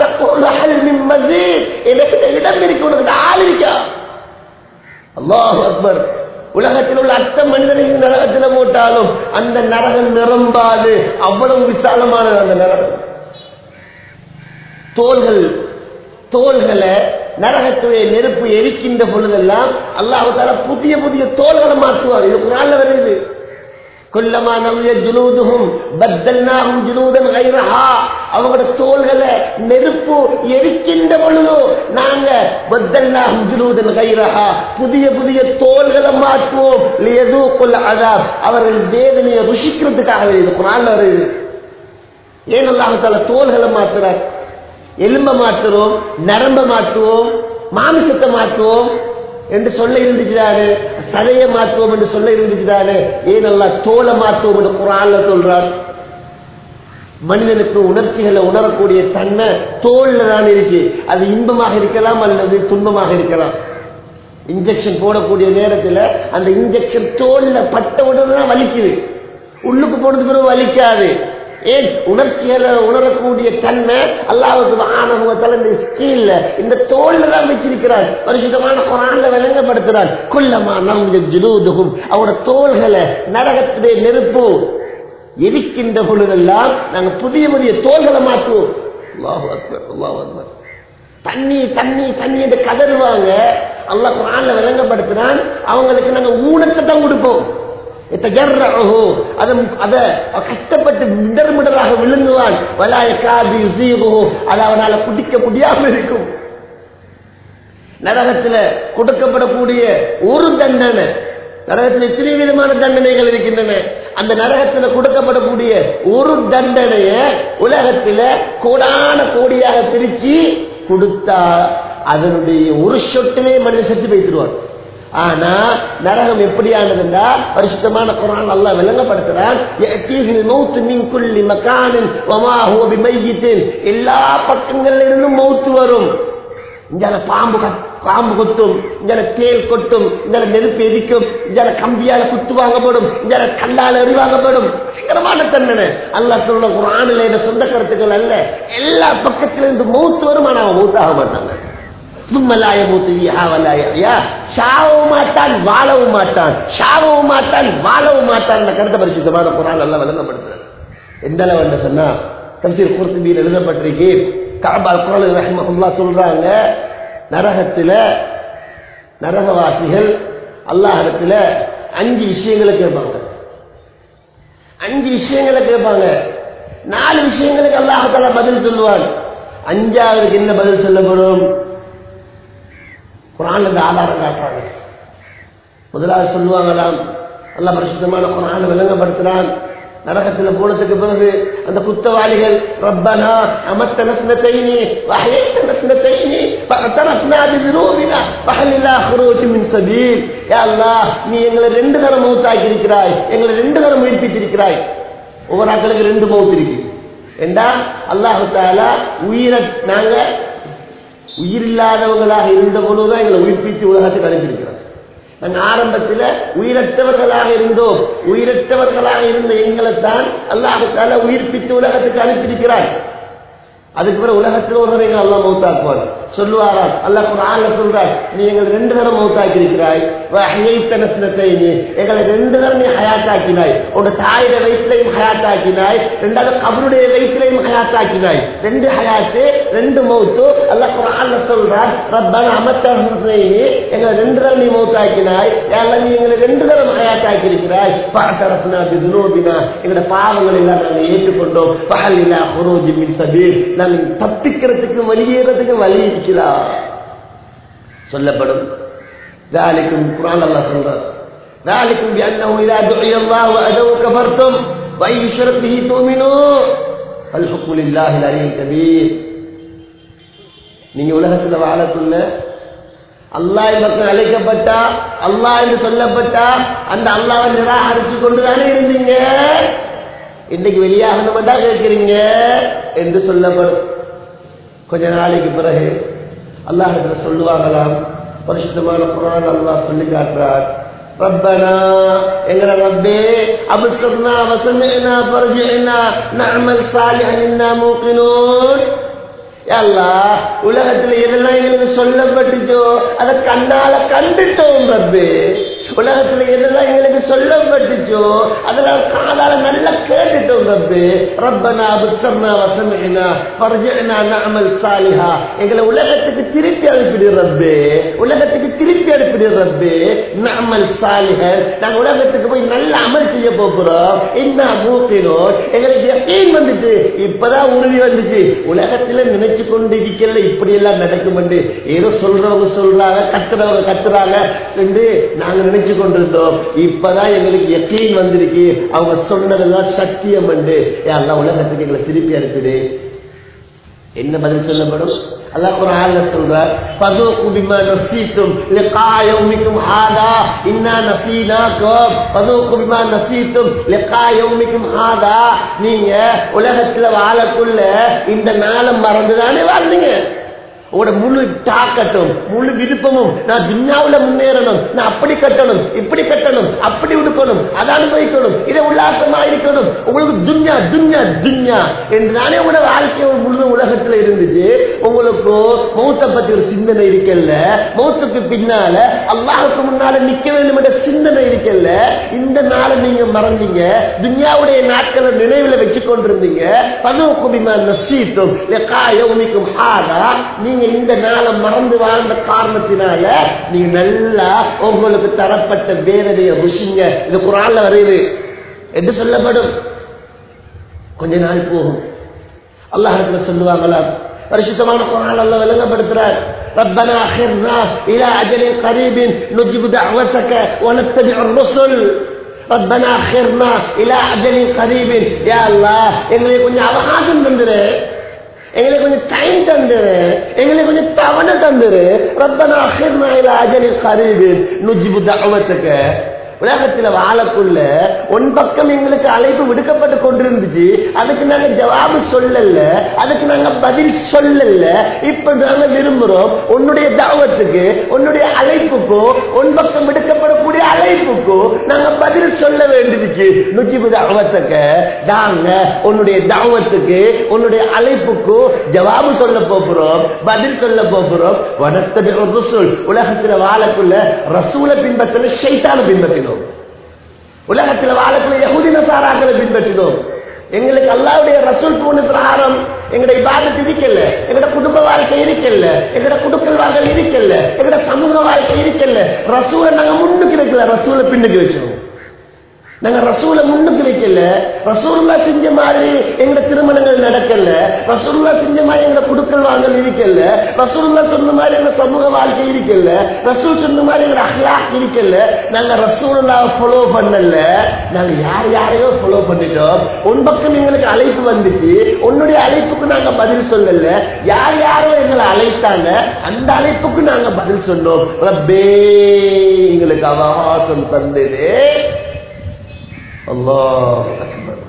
[SPEAKER 2] எனக்கு இடம் இருக்கு உனக்கு ஆள் இருக்கா அல்லாஹ் அக்பர் உலகத்தில் உள்ள அத்த மனிதனையும் நரகத்தில் போட்டாலும் அந்த நரகம் நிரம்பாது அவ்வளவு விசாலமானது அந்த நரகம் தோள்கள் தோள்களை நரகத்துடைய நெருப்பு எரிக்கின்ற பொழுதெல்லாம் அல்லாஹால புதிய புதிய தோள்களை மாற்றுவார் இது குரான்ல வருது குல்லமா நல்ய ஜுலூதுகும் பத்தல்னாகும் ஜுலூதன் கைரஹா அவங்களோட தோள்களை நெருப்பு எரிக்கின்ற பொழுதோ நாங்க பத்தல்னாகும் ஜுலூதன் கைரஹா புதிய புதிய தோள்களை மாற்றுவோம் லியது கொள்ள அதாப் அவர்கள் வேதனையை ருஷிக்கிறதுக்காக இது குரான்ல வருது ஏன் அல்லாஹால தோள்களை மாற்றுறார் எலும்ப மாற்றுவோம் நரம்ப மாற்றுவோம் மாமிசத்தை மாற்றுவோம் என்று சொல்ல இருந்துச்சுதானு சதையை மாற்றுவோம் என்று சொல்ல இருந்துச்சுதானு ஏன் நல்லா தோலை மாற்றுவோம் என்று குரான்ல சொல்றார் மனிதனுக்கு உணர்ச்சிகளை உணரக்கூடிய தன்மை தோல்ல தான் இருக்கு அது இன்பமாக இருக்கலாம் அல்லது துன்பமாக இருக்கலாம் இன்ஜெக்ஷன் போடக்கூடிய நேரத்தில் அந்த இன்ஜெக்ஷன் தோல்ல பட்ட உடனே தான் வலிக்குது உள்ளுக்கு போனதுக்கு பிறகு வலிக்காது ஏன் உணர்ச்சிகளை உணரக்கூடிய தன்மை அல்லாவுக்கு ஆனவத்தால் இந்த ஸ்கீல்ல இந்த தோல்ல தான் வச்சிருக்கிறார் பரிசுத்தமான குரான்ல விளங்கப்படுத்துறார் குள்ளமா நம்ம ஜுலூதுகும் அவரோட தோள்களை நரகத்துடைய நெருப்பு எரிக்கின்ற பொழுதெல்லாம் நாங்க புதிய புதிய தோள்களை மாற்றுவோம் அல்லாஹு அக்பர் அல்லாஹு அக்பர் தண்ணி தண்ணி தண்ணி என்று கதறுவாங்க அல்லாஹ் குரான்ல விளங்கப்படுத்தினான் அவங்களுக்கு நாங்க ஊனத்தை தான் கொடுப்போம் அதை கஷ்டப்பட்டு மிடர் மிடராக விழுங்குவான் வலாய காதி அது அவனால குடிக்க முடியாம இருக்கும் நரகத்துல கொடுக்கப்படக்கூடிய ஒரு தண்டனை நரகத்தில் எத்தனை விதமான தண்டனைகள் இருக்கின்றன அந்த நரகத்தில் கொடுக்கப்படக்கூடிய ஒரு தண்டனைய உலகத்துல கோடான கோடியாக பிரிச்சு கொடுத்தா அதனுடைய ஒரு சொட்டிலே மனிதன் செத்து போய்த்துருவான் ஆனா நரகம் எப்படியானதுண்டா பரிசுத்தமான குரான் நல்லா விளங்கப்படுத்துறான் எல்லா பக்கங்கள்ல இருந்தும் மௌத்து வரும் இங்கால பாம்பு பாம்பு கொத்தும் இங்கால தேல் கொட்டும் இங்கால நெருப்பு எரிக்கும் இங்கால கம்பியால குத்து வாங்கப்படும் இங்கால கல்லால எறி வாங்கப்படும் பயங்கரமான தண்டனை அல்லா சொல்ற குரானில் இந்த சொந்த கருத்துக்கள் அல்ல எல்லா பக்கத்துல இருந்து மௌத்து வரும் ஆனா அவன் மௌத்தாக மாட்டாங்க சும்மலாய மூத்தியா சாவவும் மாட்டான் வாழவும் மாட்டான் சாவவும் மாட்டான் வாழவும் மாட்டான் கருத்தை பரிசுத்தமான குரான் எல்லாம் விளங்கப்படுத்துறாரு எந்த அளவு சொன்னா தப்சீர் குர்த்துபியில் எழுதப்பட்டிருக்கு காபால் குரல் ரஹ்மஹுல்லா சொல்றாங்க நரகத்துல நரகவாசிகள் அல்லாஹிடத்துல அஞ்சு விஷயங்களை கேட்பாங்க அஞ்சு விஷயங்களை கேட்பாங்க நாலு விஷயங்களுக்கு அல்லாஹால பதில் சொல்லுவான் அஞ்சாவதுக்கு என்ன பதில் சொல்லப்படும் குரான் அந்த ஆதாரம் காட்டுறாங்க முதலாவது சொல்லுவாங்களாம் நல்ல பரிசுத்தமான குரான் விளங்கப்படுத்துறான் நரகத்துல போனதுக்கு பிறகு அந்த குத்தவாளிகள் ரப்பனா அமத்த நஸ்னத்தைனி வஹயத்த நஸ்னத்தைனி ஃபஅதரஃப்னா பிذنوبنا فهل الى خروج من سبيل يا الله நீ எங்களை ரெண்டு தரம் மௌத்தாக்கி இருக்கிறாய் எங்களை ரெண்டு தரம் உயிர்ப்பித்திருக்கிறாய் ஒவ்வொரு ஆட்களுக்கு ரெண்டு மௌத் இருக்கு என்றா அல்லாஹு தாலா உயிரை நாங்க உயிரில்லாதவங்களாக இருந்த பொழுதுதான் எங்களை உயிர்ப்பித்து உலகத்துக்கு அனுப்பியிருக்கிறோம் நாங்கள் ஆரம்பத்தில் உயிரற்றவர்களாக இருந்தோம் உயிரற்றவர்களாக இருந்த எங்களை தான் அல்லாஹால உயிர்ப்பித்து உலகத்துக்கு அனுப்பியிருக்கிறார் அதுக்கு பிறகு உலகத்தில் ஒரு எங்களை அல்லா மௌத்தாக்குவார் சொல்லுவாராம் அல்லா குரான்ல சொல்றார் நீ எங்களை ரெண்டு தரம் மௌத்தாக்கி இருக்கிறாய் எங்களை ரெண்டு தரம் நீ ஹயாத்தாக்கினாய் உங்க தாயுட வயிற்றுலையும் ஹயாத்தாக்கினாய் ரெண்டாவது கபருடைய வயிற்றுலையும் ஹயாத்தாக்கினாய் ரெண்டு ஹயாத்து ரெண்டு மௌத்து அல்லா குரான்ல சொல்றார் ரப்பன அமத்த எங்களை ரெண்டு தரம் நீ மௌத்தாக்கினாய் எல்லாம் நீ எங்களை ரெண்டு தரம் ஹயாத்தாக்கி இருக்கிறாய் பாட்டரப்புனா பிதுனோபினா எங்களோட பாவங்களை எல்லாம் நாங்கள் ஏற்றுக்கொண்டோம் பகல் இல்லா ஹுரோஜி மின் சபீர் நாங்கள் தப்பிக்கிறதுக்கு வெளியேறதுக்கு வழி இருக்கிறார் சொல்லப்படும் ذلكم قرآن الله சொல்றார் ذلكم بأنه إذا دعي الله وأدوا كفرتم وإن يشرك به تؤمنوا فالحكم لله العلي الكبير நீங்க உலகத்துல வாழக்குள்ள அல்லாஹ் பக்கம் அழைக்கப்பட்டா அல்லாஹ் என்று சொல்லப்பட்டா அந்த அல்லாவை நிராகரிச்சு கொண்டுதானே இருந்தீங்க இன்னைக்கு வெளியாகணுமெண்டா கேட்கிறீங்க என்று சொல்லப்படும் கொஞ்ச நாளைக்கு பிறகு அல்லாஹ் சொல்லுவாங்களாம் பரிசுத்தமான குரான் அல்லாஹ் சொல்லி காட்டுறார் ربنا எங்கட ரப்பே அபுஸ்தர்னா வசமினா பர்ஜினா நஅமல் சாலிஹன் இன்னா மூகினூன் அல்லாஹ் உலகத்துல எதெல்லாம் எங்களுக்கு சொல்லப்பட்டுச்சோ அதை கண்ணால கண்டுட்டோம் ரப்பே உலகத்துல எதெல்லாம் எங்களுக்கு சொல்லப்பட்டுச்சோ அதெல்லாம் காதால நல்லா கேட்டுட்டோம் ரப்பு ரப்பனா புத்தர்னா வசமினா பர்ஜினா நஅமல் சாலிஹா எங்களை உலகத்துக்கு திருப்பி அனுப்பிடு ரப்பு உலகத்துக்கு திருப்பி அனுப்பிடு ரப்பு நஅமல் சாலிஹ நாங்க உலகத்துக்கு போய் நல்ல அமல் செய்ய போகிறோம் என்ன மூக்கினோ எங்களுக்கு யகீன் வந்துச்சு இப்பதான் உறுதி வந்துச்சு உலகத்துல நினைச்சு கொண்டு இருக்கல இப்படி எல்லாம் நடக்கும் ஏதோ சொல்றவங்க சொல்றாங்க கத்துறவங்க கத்துறாங்க என்று நாங்க நினைச்சு கொண்டிருந்தோம் இப்பதான் எங்களுக்கு யக்கீன் வந்திருக்கு அவங்க சொன்னதெல்லாம் சத்தியம் என்று எல்லாம் உலகத்துக்கு எங்களை திருப்பி அனுப்பிடு என்ன பதில் சொல்லப்படும் அல்லாஹ் குர்ஆன்ல சொல்றார் ஃபதுகு பிமா நசீதும் லிகா யௌமிக்கும் ஹாதா இன்னா நசீனாக்கும் ஃபதுகு பிமா நசீதும் லிகா யௌமிக்கும் ஹாதா நீங்க உலகத்துல வாழக்குள்ள இந்த நாளை மறந்துதானே வாழ்ந்தீங்க உங்களோட முழு தாக்கட்டும் முழு விருப்பமும் நான் துன்யாவுல முன்னேறணும் நான் அப்படி கட்டணும் இப்படி கட்டணும் அப்படி உடுக்கணும் அதை அனுபவிக்கணும் இதை உல்லாசமா இருக்கணும் உங்களுக்கு துன்யா துன்யா துன்யா என்று தானே உங்களோட வாழ்க்கை ஒரு முழு உலகத்துல இருந்துச்சு உங்களுக்கு மௌத்த பத்தி ஒரு சிந்தனை இருக்கல்ல மௌத்துக்கு பின்னால அல்லாஹுக்கு முன்னால நிக்க வேண்டும் என்ற சிந்தனை இருக்கல்ல இந்த நாளை நீங்க மறந்தீங்க துன்யாவுடைய நாட்களை நினைவுல வச்சு கொண்டிருந்தீங்க பதுவுக்குமிமா நசீத்தும் யௌமிக்கும் ஹாதா நீங்க இந்த நாளை மறந்து வாழ்ந்த காரணத்தினால நீங்க நல்லா உங்களுக்கு தரப்பட்ட வேதனைய ருசிங்க இது குரான்ல வருது என்று சொல்லப்படும் கொஞ்ச நாள் போகும் அல்லாஹத்துல சொல்லுவாங்களா பரிசுத்தமான குரான் அல்ல விளங்கப்படுத்துறார் ربنا اخرنا الى اجل قريب نجيب دعوتك ونتبع الرسل ربنا اخرنا الى اجل قريب يا الله எங்களுக்கு கொஞ்சம் அவகாசம் தந்துரு எங்களுக்கு கொஞ்சம் டைம் தந்துரு எங்களுக்கு கொஞ்சம் தவணை தந்துரு ரப்பனா அஹிர்னா இலா அஜலில் கரீபின் நுஜிபு தஅவத்துக்கு உலகத்துல வாழக்குள்ள உன் பக்கம் எங்களுக்கு அழைப்பு விடுக்கப்பட்டு கொண்டிருந்துச்சு அதுக்கு நாங்க ஜவாபு சொல்லல அதுக்கு நாங்க பதில் சொல்லல இப்ப நாங்க விரும்புறோம் உன்னுடைய தாவத்துக்கு உன்னுடைய அழைப்புக்கோ உன் பக்கம் விடுக்கப்படக்கூடிய அழைப்புக்கோ நாங்க பதில் சொல்ல வேண்டியதுச்சு நுஜிபு தாவத்துக்கு நாங்க உன்னுடைய தாவத்துக்கு உன்னுடைய அழைப்புக்கு ஜவாபு சொல்ல போகிறோம் பதில் சொல்ல போகிறோம் வனத்தது ரசூல் உலகத்துல வாழக்குள்ள ரசூலை பின்பற்றல ஷைத்தான பின்பற்றினோம் உலகத்துல வாழக்குள்ள யகுதி நசாராக்களை பின்பற்றினோம் எங்களுக்கு அல்லாவுடைய ரசூல் போன பிரகாரம் எங்களுடைய இபாதத்து இருக்கல எங்களோட குடும்ப வாழ்க்கை இருக்கல எங்களோட குடுக்கல் வாழ்க்கை இருக்கல எங்களோட சமூக வாழ்க்கை இருக்கல ரசூலை நாங்க முன்னுக்கு வைக்கல ரசூலை பின்னுக்கு வச்சோம் நாங்க ரசூலை முன்னுக்கு வைக்கல ரசூல்லா செஞ்ச மாதிரி எங்க திருமணங்கள் நடக்கல ரசூல்லா செஞ்ச மாதிரி எங்க குடுக்கல் வாங்கல் இருக்கல ரசூல்லா சொன்ன மாதிரி எங்க சமூக வாழ்க்கை இருக்கல ரசூல் சொன்ன மாதிரி எங்க அஹ்லாக் இருக்கல நாங்க ரசூல்லா ஃபாலோ பண்ணல நாங்க யார் யாரையோ ஃபாலோ பண்ணிட்டோம் உன் பக்கம் எங்களுக்கு அழைப்பு வந்துச்சு உன்னுடைய அழைப்புக்கு நாங்க பதில் சொல்லல யார் யாரோ எங்களை அழைத்தாங்க அந்த அழைப்புக்கு நாங்க பதில் சொன்னோம் ரப்பே எங்களுக்கு அவகாசம் தந்தது அல்லாஹ் அக்பர்.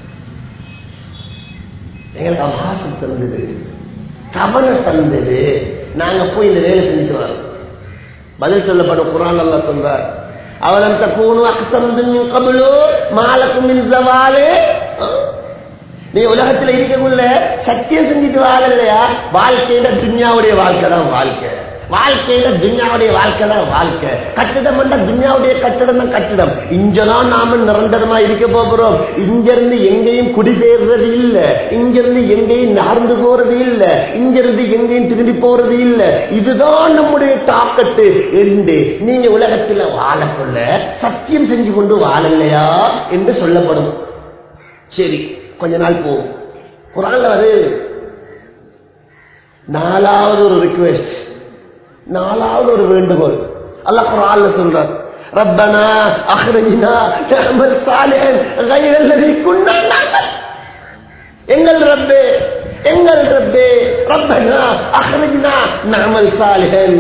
[SPEAKER 2] எங்களுக்கு அவகாசம் தந்தது தவணை தந்தது நாங்க போய் இந்த வேலை செஞ்சுட்டு வரோம் பதில் சொல்லப்படும் குரான் அல்லா சொல்றார் அவலம் தக்கூனு அக்சந்து கபலு மாலக்கும் மின் ஜவாலு நீ உலகத்துல இருக்கக்குள்ள சத்தியம் செஞ்சுட்டு வாழலையா வாழ்க்கையில துன்யாவுடைய வாழ்க்கை தான் வாழ்க்கை வாழ்க்கையில துன்யாவுடைய வாழ்க்கை தான் வாழ்க்கை கட்டிடம் என்ற துன்யாவுடைய கட்டிடம் தான் கட்டிடம் இங்கதான் நாம நிரந்தரமா இருக்க போகிறோம் இங்க இருந்து எங்கேயும் குடிபெயர்றது இல்ல இங்க இருந்து எங்கேயும் நகர்ந்து போறது இல்ல இங்க இருந்து எங்கேயும் திரும்பி போறது இல்ல இதுதான் நம்முடைய தாக்கத்து என்று நீங்க உலகத்துல வாழக்குள்ள சத்தியம் செஞ்சு கொண்டு வாழலையா என்று சொல்லப்படும் சரி கொஞ்ச நாள் போகும் குரான்ல அது நாலாவது ஒரு ரிக்வெஸ்ட் நாலாவது ஒரு வேண்டுகோள் அல்லாஹ் குரான்ல சொல்றார் ربنا اخرجنا نعمل صالحا غير الذي كنا نعمل எங்கள் ரப்பே எங்கள் ரப்பே ரப்பனா அஹ்ரஜ்னா நஅமல் சாலிஹன்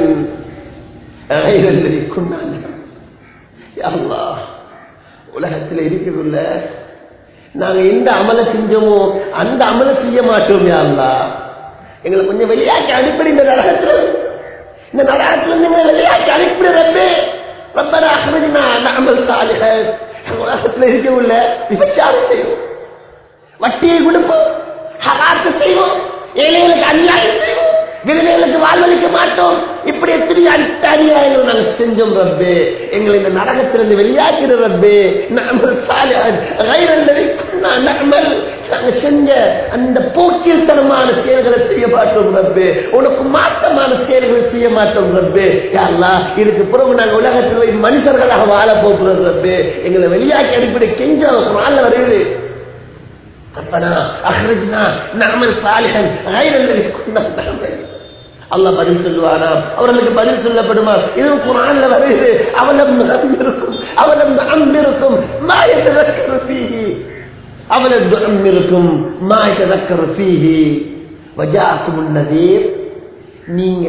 [SPEAKER 2] غير الذي كنا نعمل யா அல்லாஹ் உலகத்தில் இருக்கிறதுல நாங்க எந்த அமலை செஞ்சோமோ அந்த அமலை செய்ய மாட்டோம் யா அல்லாஹ் எங்களை கொஞ்சம் வெளியாக்கி அனுப்பி இந்த நரகத்துல இந்த நரகத்துல இருந்து எங்களை வெளியாக்கி அனுப்பி ரப்பே ரப்பனா அஹ்ரஜ்னா நஅமல் சாலிஹன் உலகத்தில் இருக்க உள்ள விபச்சாரம் செய்வோம் வட்டியை கொடுப்போம் ஹராத்து செய்வோம் ஏழைகளுக்கு அநியாயம் செய்வோம் விதவைகளுக்கு வாழ்வளிக்க மாட்டோம் இப்படி எத்தனை அடுத்த அநியாயங்கள் நாங்கள் செஞ்சோம் ரப்பே எங்களை இந்த நரகத்திலிருந்து வெளியாக்கிற ரப்பே நாமல் சாலிஹன் கைரல்லதை நாமல் நாங்க செஞ்ச அந்த போக்கில்தனமான செயல்களை செய்ய மாட்டோம் ரப்பே உனக்கு மாற்றமான செயல்களை செய்ய மாட்டோம் ரப்பே யாரெல்லாம் இதுக்கு பிறகு நாங்கள் உலகத்தில் போய் மனுஷர்களாக வாழ போகிறோம் ரப்பே எங்களை வெளியாக்கி அடிப்படை கெஞ்சோம் நாள் வருகிறது ربنا اخرجنا نعمل صالحا غير الذي كنا نعمل அல்லாஹ் பதில் சொல்லுவானா அவர்களுக்கு பதில் சொல்லப்படுமா இது குரான்ல வருது அவலம் இருக்கும் அவலம் அம்பிருக்கும் மாயத்ததக்கரு ஃபீஹி அவலம் அம்பிருக்கும் மாயத்ததக்கரு ஃபீஹி வஜாக்கும் நதீர் நீங்க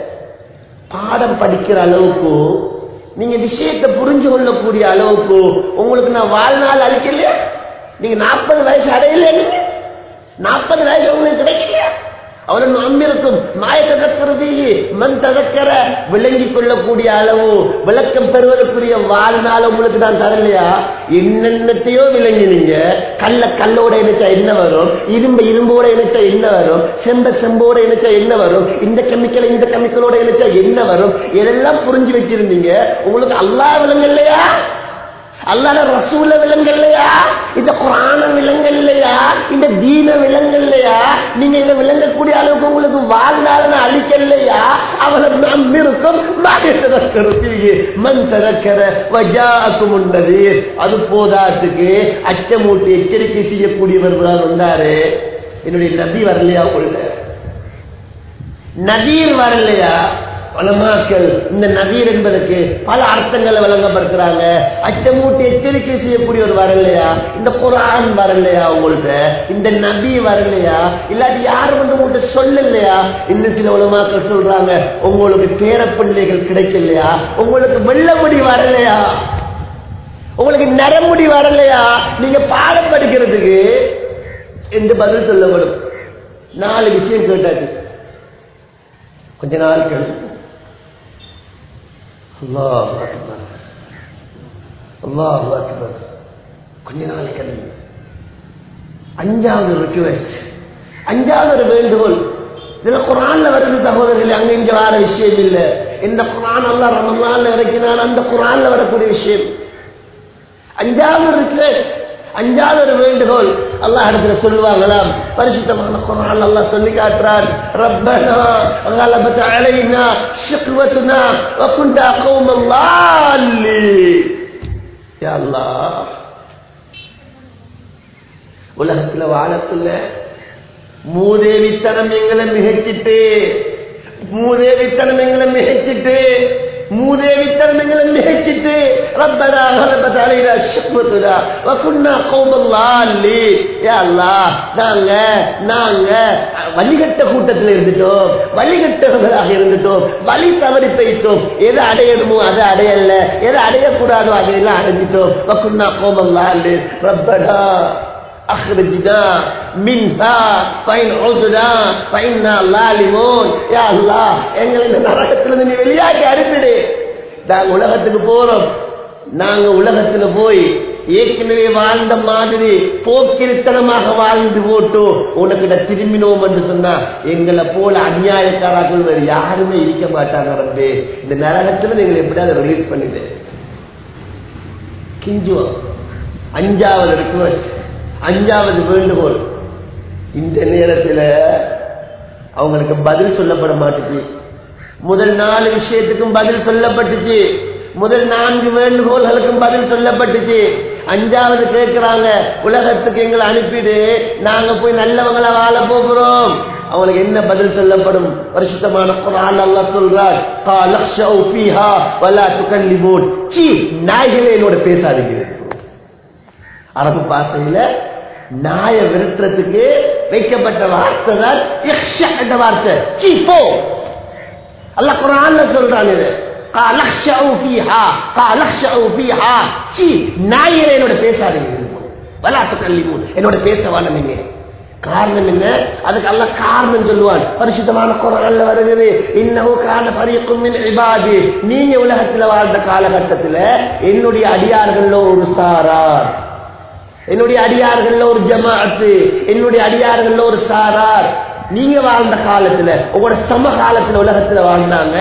[SPEAKER 2] பாடம் படிக்கிற அளவுக்கு நீங்க விஷயத்தை புரிஞ்சு கொள்ளக்கூடிய அளவுக்கு உங்களுக்கு நான் வாழ்நாள் அளிக்கலையா நீங்க நாற்பது வயசு அடையல நீங்க நாற்பது வயசு உங்களுக்கு கிடைக்கலையா அவன் அம்பிருக்கும் மாய ததக்கிறது மண் ததக்கர விளங்கிக் கொள்ளக்கூடிய அளவு விளக்கம் பெறுவதற்குரிய வாழ்நாள் உங்களுக்கு நான் தரலையா என்னென்னத்தையோ விளங்கினீங்க கல்ல கல்லோட இணைச்சா என்ன வரும் இரும்பு இரும்போட இணைச்சா என்ன வரும் செம்ப செம்போட இணைச்சா என்ன வரும் இந்த கெமிக்கல் இந்த கெமிக்கலோட இணைச்சா என்ன வரும் இதெல்லாம் புரிஞ்சு வச்சிருந்தீங்க உங்களுக்கு அல்லா விளங்கலையா அல்லாத ரசூல விலங்கல்லையா இந்த குரான விலங்கல்லையா இந்த தீன விலங்கல்லையா நீங்க இதை விளங்கக்கூடிய அளவுக்கு உங்களுக்கு வாழ்நாள் அழிக்கலையா அவளை நம்பிருக்கும் மண் திறக்கிற வஜாக்கும் உண்டது அது போதாத்துக்கு அச்சமூட்டி எச்சரிக்கை செய்யக்கூடியவர் தான் வந்தாரு என்னுடைய நபி வரலையா உங்களுக்கு நதீர் வரலையா வளமாக்கள் இந்த நதீர் என்பதற்கு பல அர்த்தங்களை வழங்கப்படுகிறாங்க அச்சமூட்டி எச்சரிக்கை செய்யக்கூடியவர் வரலையா இந்த குரான் வரலையா உங்கள்ட்ட இந்த நபி வரலையா இல்லாட்டி யாரும் வந்து உங்கள்ட்ட சொல்லலையா இன்னும் சில உலமாக்கள் சொல்றாங்க உங்களுக்கு பேரப்பிள்ளைகள் கிடைக்கலையா உங்களுக்கு வெள்ளமுடி வரலையா உங்களுக்கு நரமுடி வரலையா நீங்க பாடம் படிக்கிறதுக்கு என்று பதில் சொல்லப்படும் நாலு விஷயம் கேட்டாச்சு கொஞ்ச நாள் கழிச்சு அல்லாஹ் அக்பர் அல்லாஹ் அக்பர் கொஞ்ச நாள் கழிச்சு அஞ்சாவது ரிக்வெஸ்ட் அஞ்சாவது ஒரு வேண்டுகோள் இதுல குரான்ல வருது சகோதரர்கள் அங்க இங்க வர விஷயம் இல்ல இந்த குரான் எல்லாம் ரமலான்ல இறக்கினால் அந்த குரான்ல வரக்கூடிய விஷயம் அஞ்சாவது ரிக்வெஸ்ட் அஞ்சாவது ஒரு வேண்டுகோள் அல்லாஹ் இடத்துல சொல்லுவாங்களாம் பரிசுத்தமான குரான் அல்லாஹ் சொல்லி காட்டுறான் ரப்பனா غلبت علينا شقوتنا وكنت قوما ضالين يا الله உலகத்துல வாழக்குள்ள மூதேவித்தனம் எங்களை மிகச்சிட்டு மூதேவித்தனம் எங்களை மிகச்சிட்டு மூதேவித்தனம் எங்களை மிகச்சிட்டு ரப்பனா غلبت علينا شقوتنا وكنا قوما ضالين يا الله நாங்க நாங்க வழிகட்ட கூட்டத்தில் இருந்துட்டோம் வழிகட்டவர்களாக இருந்துட்டோம் வழி தவறி போயிட்டோம் எதை அடையணுமோ அதை அடையல எதை அடையக்கூடாதோ அதையெல்லாம் அடைஞ்சிட்டோம் وكنا قوما ضالين ربنا أخرجنا منها فإن عدنا فإنا ظالمون يا الله எங்களை இந்த நரகத்திலிருந்து நீ வெளியாக்கி அனுப்பிடு நாங்க உலகத்துக்கு போறோம் நாங்க உலகத்துல போய் ஏற்கனவே வாழ்ந்த மாதிரி போக்கிரித்தனமாக வாழ்ந்து போட்டு உனக்கிட்ட திரும்பினோம் என்று சொன்னா எங்களை போல அநியாயக்காரர்கள் வேறு யாருமே இருக்க மாட்டாங்க ரப்பே இந்த நரகத்துல எங்களை எப்படியாவது ரிலீஸ் பண்ணிடு கிஞ்சுவோம் அஞ்சாவது ரிக்வஸ்ட் அஞ்சாவது வேண்டுகோள் இந்த நேரத்தில் அவங்களுக்கு பதில் சொல்லப்பட மாட்டுச்சு முதல் நாலு விஷயத்துக்கும் பதில் சொல்லப்பட்டுச்சு முதல் நான்கு வேண்டுகோள்களுக்கும் பதில் சொல்லப்பட்டுச்சு அஞ்சாவது கேட்கிறாங்க உலகத்துக்கு எங்களை அனுப்பிடு நாங்க போய் நல்லவங்களா வாழ போகிறோம் அவங்களுக்கு என்ன பதில் சொல்லப்படும் பரிசுத்தமான குரான் அல்லாஹ் சொல்றார் காலக்ஷௌ ஃபீஹா வலா துகல்லிமூன் சீ நாய்களே என்னோட பேசாதீங்க அரபு பாசையில நாய விரட்டுறதுக்கு வைக்கப்பட்ட வார்த்தை தான் இக்ஷா என்ற வார்த்தை சீ போ அல்லாஹ் குரான்ல சொல்றான் இது காலக்ஷௌ ஃபீஹா காலக்ஷௌ ஃபீஹா சீ நாய்களே என்னோட பேசாதீங்க வலா துகல்லிமூன் என்னோட பேச வாழீங்க காரணம் என்ன அதுக்கு அல்ல காரணம் சொல்லுவான் பரிசுத்தமான குரல்ல வருகிறது இன்னமும் கால பரியக்கும் இபாதி நீங்க உலகத்துல வாழ்ந்த காலகட்டத்துல என்னுடைய அடியார்கள்ல ஒரு சாரார் என்னுடைய அடியார்கள்ல ஒரு ஜமாஅத்து என்னுடைய அடியார்கள்ல ஒரு சாரார் நீங்க வாழ்ந்த காலத்துல உங்களோட சம காலத்துல உலகத்துல வாழ்ந்தாங்க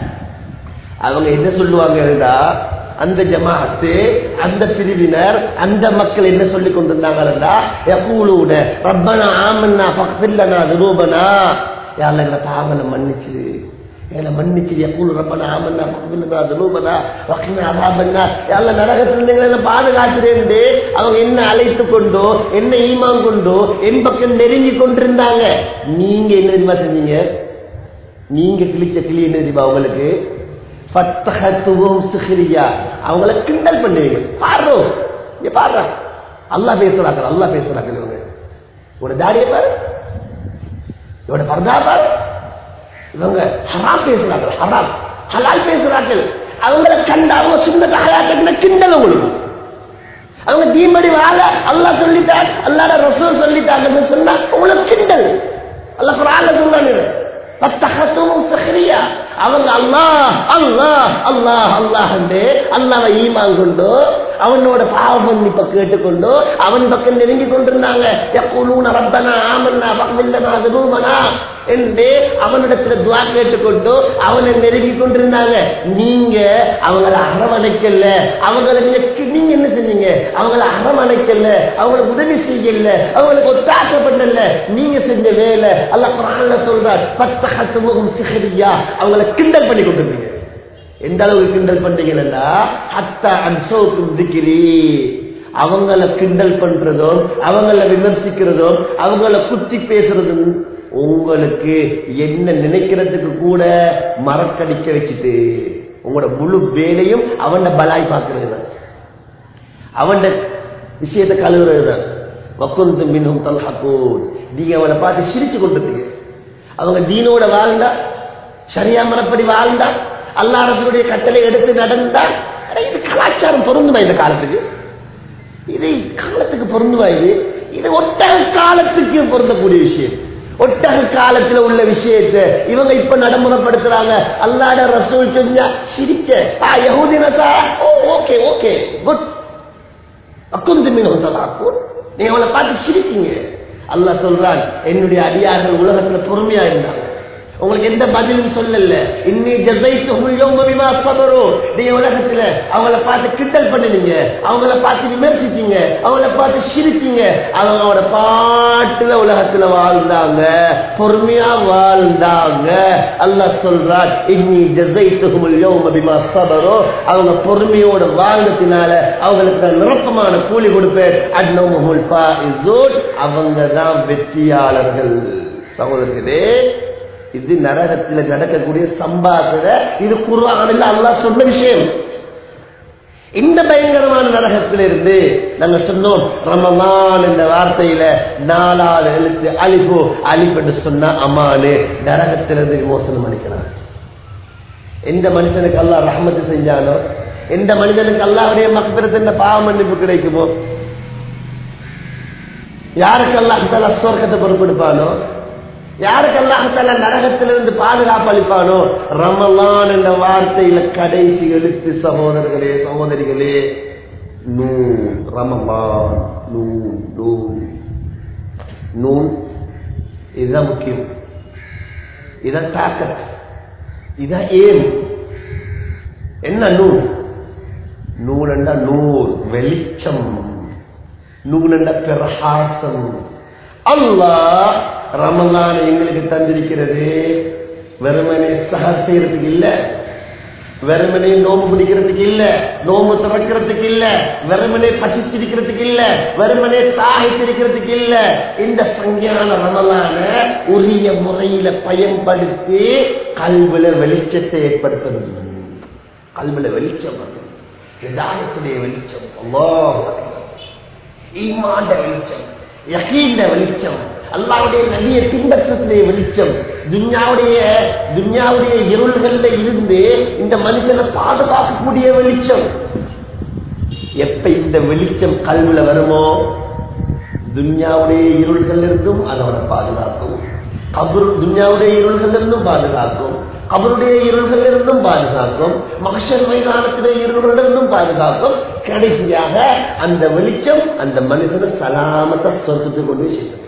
[SPEAKER 2] அவங்க என்ன சொல்லுவாங்க அந்த ஜமாஅத்து அந்த பிரிவினர் அந்த மக்கள் என்ன சொல்லி கொண்டிருந்தாங்கன்னா எப்பூலூட ரப்பனா ஆமன்னா பக்கத்தில்லனா துரூபனா யாரில் எங்களை பாவனை மன்னிச்சு எங்களை மன்னிச்சு எப்பூல் ரப்பனா ஆமன்னா பக்கத்தில்லனா துரூபனா வக்கின அதாபன்னா யாரில் நரகத்தில் எங்களை பாதுகாத்துறேன் அவங்க என்ன அழைத்து கொண்டோ என்ன ஈமான் கொண்டோ என் பக்கம் நெருங்கி கொண்டிருந்தாங்க நீங்க என்ன தெரியுமா செஞ்சீங்க நீங்க கிழிச்ச கிளி என்ன தெரியுமா உங்களுக்கு அவங்கள கிண்டல் பண்ணுவீங்க பாரு இங்க பாரு அல்லா பேசுறாங்க அல்லா பேசுறாங்க இவங்க ஒரு தாடிய பாரு இவட பர்தா பாரு இவங்க ஹராம் பேசுறாங்க ஹராம் ஹலால் பேசுறார்கள் அவங்கள கண்ட அவங்க சுந்தர ஹயாத்துக்குள்ள கிண்டல் உங்களுக்கு அவங்க தீமடி வாழ அல்லா சொல்லிட்டார் அல்லாட ரசூல் சொல்லிட்டாங்கன்னு சொன்னா உங்களுக்கு கிண்டல் அல்ல குரான்ல சொல்றாங்க அவங்க அல்லாஹ் அல்லாஹ் அல்லாஹ் அல்லாஹ் அல்லாவை ஈமான் கொண்டு அவனோட பாவ மன்னிப்பை கேட்டுக்கொண்டு அவன் பக்கம் நெருங்கி கொண்டிருந்தாங்க எப்பூலூன ரப்பனா ஆமன்னா பக்கமில்லனா துரூபனா என்று அவனிடத்துல துவா கேட்டுக்கொண்டு அவனை நெருங்கி கொண்டிருந்தாங்க நீங்க அவங்கள அரவணைக்கல அவங்களுக்கு நீங்க என்ன செஞ்சீங்க அவங்கள அரவணைக்கல அவங்களுக்கு உதவி செய்யல அவங்களுக்கு ஒத்தாசப்படல நீங்க செஞ்ச வேலை அல்ல குரான்ல சொல்றார் பத்தகத்துமுகம் சிஹரியா அவங்கள கிண்டல் பண்ணி கொண்டிருந்தீங்க எந்த அளவுக்கு கிண்டல் பண்றீங்கன்னா ஹத்தா அன்சோக்கும் திக்கிரி அவங்கள கிண்டல் பண்றதும் அவங்கள விமர்சிக்கிறதும் அவங்கள குத்தி பேசுறதும் உங்களுக்கு என்ன நினைக்கிறதுக்கு கூட மறக்கடிக்க வச்சுட்டு உங்களோட முழு வேலையும் அவன பலாய் பார்க்கறது தான் அவன் விஷயத்தை கழுவுறது தான் வக்குந்து மின்னும் தல்ஹக்கூன் நீங்க அவனை பார்த்து சிரிச்சு கொண்டிருக்கீங்க அவங்க தீனோட வாழ்ந்தா சரியா மனப்படி வாழ்ந்தா அல்லா அரசுடைய கட்டளை எடுத்து நடந்தா இது கலாச்சாரம் பொருந்துமா இந்த காலத்துக்கு இது காலத்துக்கு பொருந்துமா இது இது ஒட்டக காலத்துக்கு பொருந்தக்கூடிய விஷயம் ஒட்டக காலத்துல உள்ள விஷயத்தை இவங்க இப்ப நடைமுறைப்படுத்துறாங்க அல்லாட ரசூல் செஞ்சா சிரிக்க ஆ யகுதினசா ஓ ஓகே ஓகே குட் அக்குந்து மீன் வந்ததாக்கும் நீங்க அவளை பார்த்து சிரிக்கீங்க அல்லாஹ் சொல்றான் என்னுடைய அடியார்கள் உலகத்துல பொறுமையா இருந்தாங்க உங்களுக்கு எந்த பதிலும் சொல்லல இன்னி ஜசைத்துமா சபரும் நீங்க உலகத்துல அவங்கள பார்த்து கிண்டல் பண்ணுனீங்க அவங்கள பார்த்து விமர்சிச்சீங்க அவங்கள பார்த்து சிரிச்சீங்க அவங்களோட பாட்டுல உலகத்துல வாழ்ந்தாங்க பொறுமையா வாழ்ந்தாங்க அல்லாஹ் சொல்றார் இன்னி ஜசைத்துகுமுல் யௌம பிமா சபரும் அவங்க பொறுமையோட வாழ்ந்ததுனால அவங்களுக்கு நிரப்பமான கூலி கொடுப்பேன் அட்னமுல் ஃபாயிசூன் அவங்க தான் வெற்றியாளர்கள் சகோதரர்களே இது நரகத்தில் நடக்கக்கூடிய சம்பாசனை இது குர்ஆனில் அல்லாஹ் சொன்ன விஷயம் இந்த பயங்கரமான நரகத்திலிருந்து நாங்க சொன்னோம் ரமலான் என்ற வார்த்தையில நாலாவது எழுத்து அலிபு அலிப் என்று சொன்ன அமானு நரகத்திலிருந்து விமோசனம் அளிக்கிறார் எந்த மனுஷனுக்கு அல்லாஹ் ரஹமத்து செஞ்சானோ எந்த மனிதனுக்கு அல்லாஹ்வுடைய மக்பிரத் என்ற பாவ மன்னிப்பு கிடைக்குமோ யாருக்கு அல்லாஹால சொர்க்கத்தை பொறுப்பெடுப்பானோ யாருக்கு அல்லாஹால நரகத்திலிருந்து பாதுகாப்பு அளிப்பானோ ரமலான் என்ற வார்த்தையில கடைசி எழுத்து சகோதரர்களே சகோதரிகளே நூன் ரமலான் நூன் நூன் நூன் இதுதான் முக்கியம் இதான் தாக்கத் இதான் ஏம் என்ன நூல் நூல் என்ற நூல் வெளிச்சம் நூல் என்ற பிரகாசம் அல்லாஹ் ரமலான எங்களுக்கு தந்திருக்கிறது வெறுமனே சகர் செய்யறதுக்கு இல்ல வெறுமனே நோம்பு பிடிக்கிறதுக்கு இல்ல நோம்பு திறக்கிறதுக்கு இல்ல வெறுமனே பசிச்சிருக்கிறதுக்கு இல்ல வெறுமனே தாகித்திருக்கிறதுக்கு இல்ல இந்த சங்கியான ரமலான உரிய முறையில பயன்படுத்தி கல்வில வெளிச்சத்தை ஏற்படுத்தணும் கல்வில வெளிச்சம் வரணும் ஹிதாயத்துடைய வெளிச்சம் அல்லாஹ் ஈமாண்ட வெளிச்சம் யகீண்ட வெளிச்சம் அல்லாவுடைய நதிய பின்பற்றத்திலே வெளிச்சம் துன்யாவுடைய துன்யாவுடைய இருள்கள்ல இருந்து இந்த மனுஷனை பாதுகாக்கக்கூடிய வெளிச்சம் எப்ப இந்த வெளிச்சம் கல்வில வருமோ துன்யாவுடைய இருள்கள் இருந்தும் அதோட பாதுகாக்கும் கபர் துன்யாவுடைய இருள்கள் இருந்தும் பாதுகாக்கும் கபருடைய இருள்கள் இருந்தும் பாதுகாக்கும் மகஷர் மைதானத்திலே இருளிலிருந்தும் பாதுகாக்கும் கடைசியாக அந்த வெளிச்சம் அந்த மனிதனை சலாமத்தை சொர்க்கத்துக்கு கொண்டு சேர்க்கும்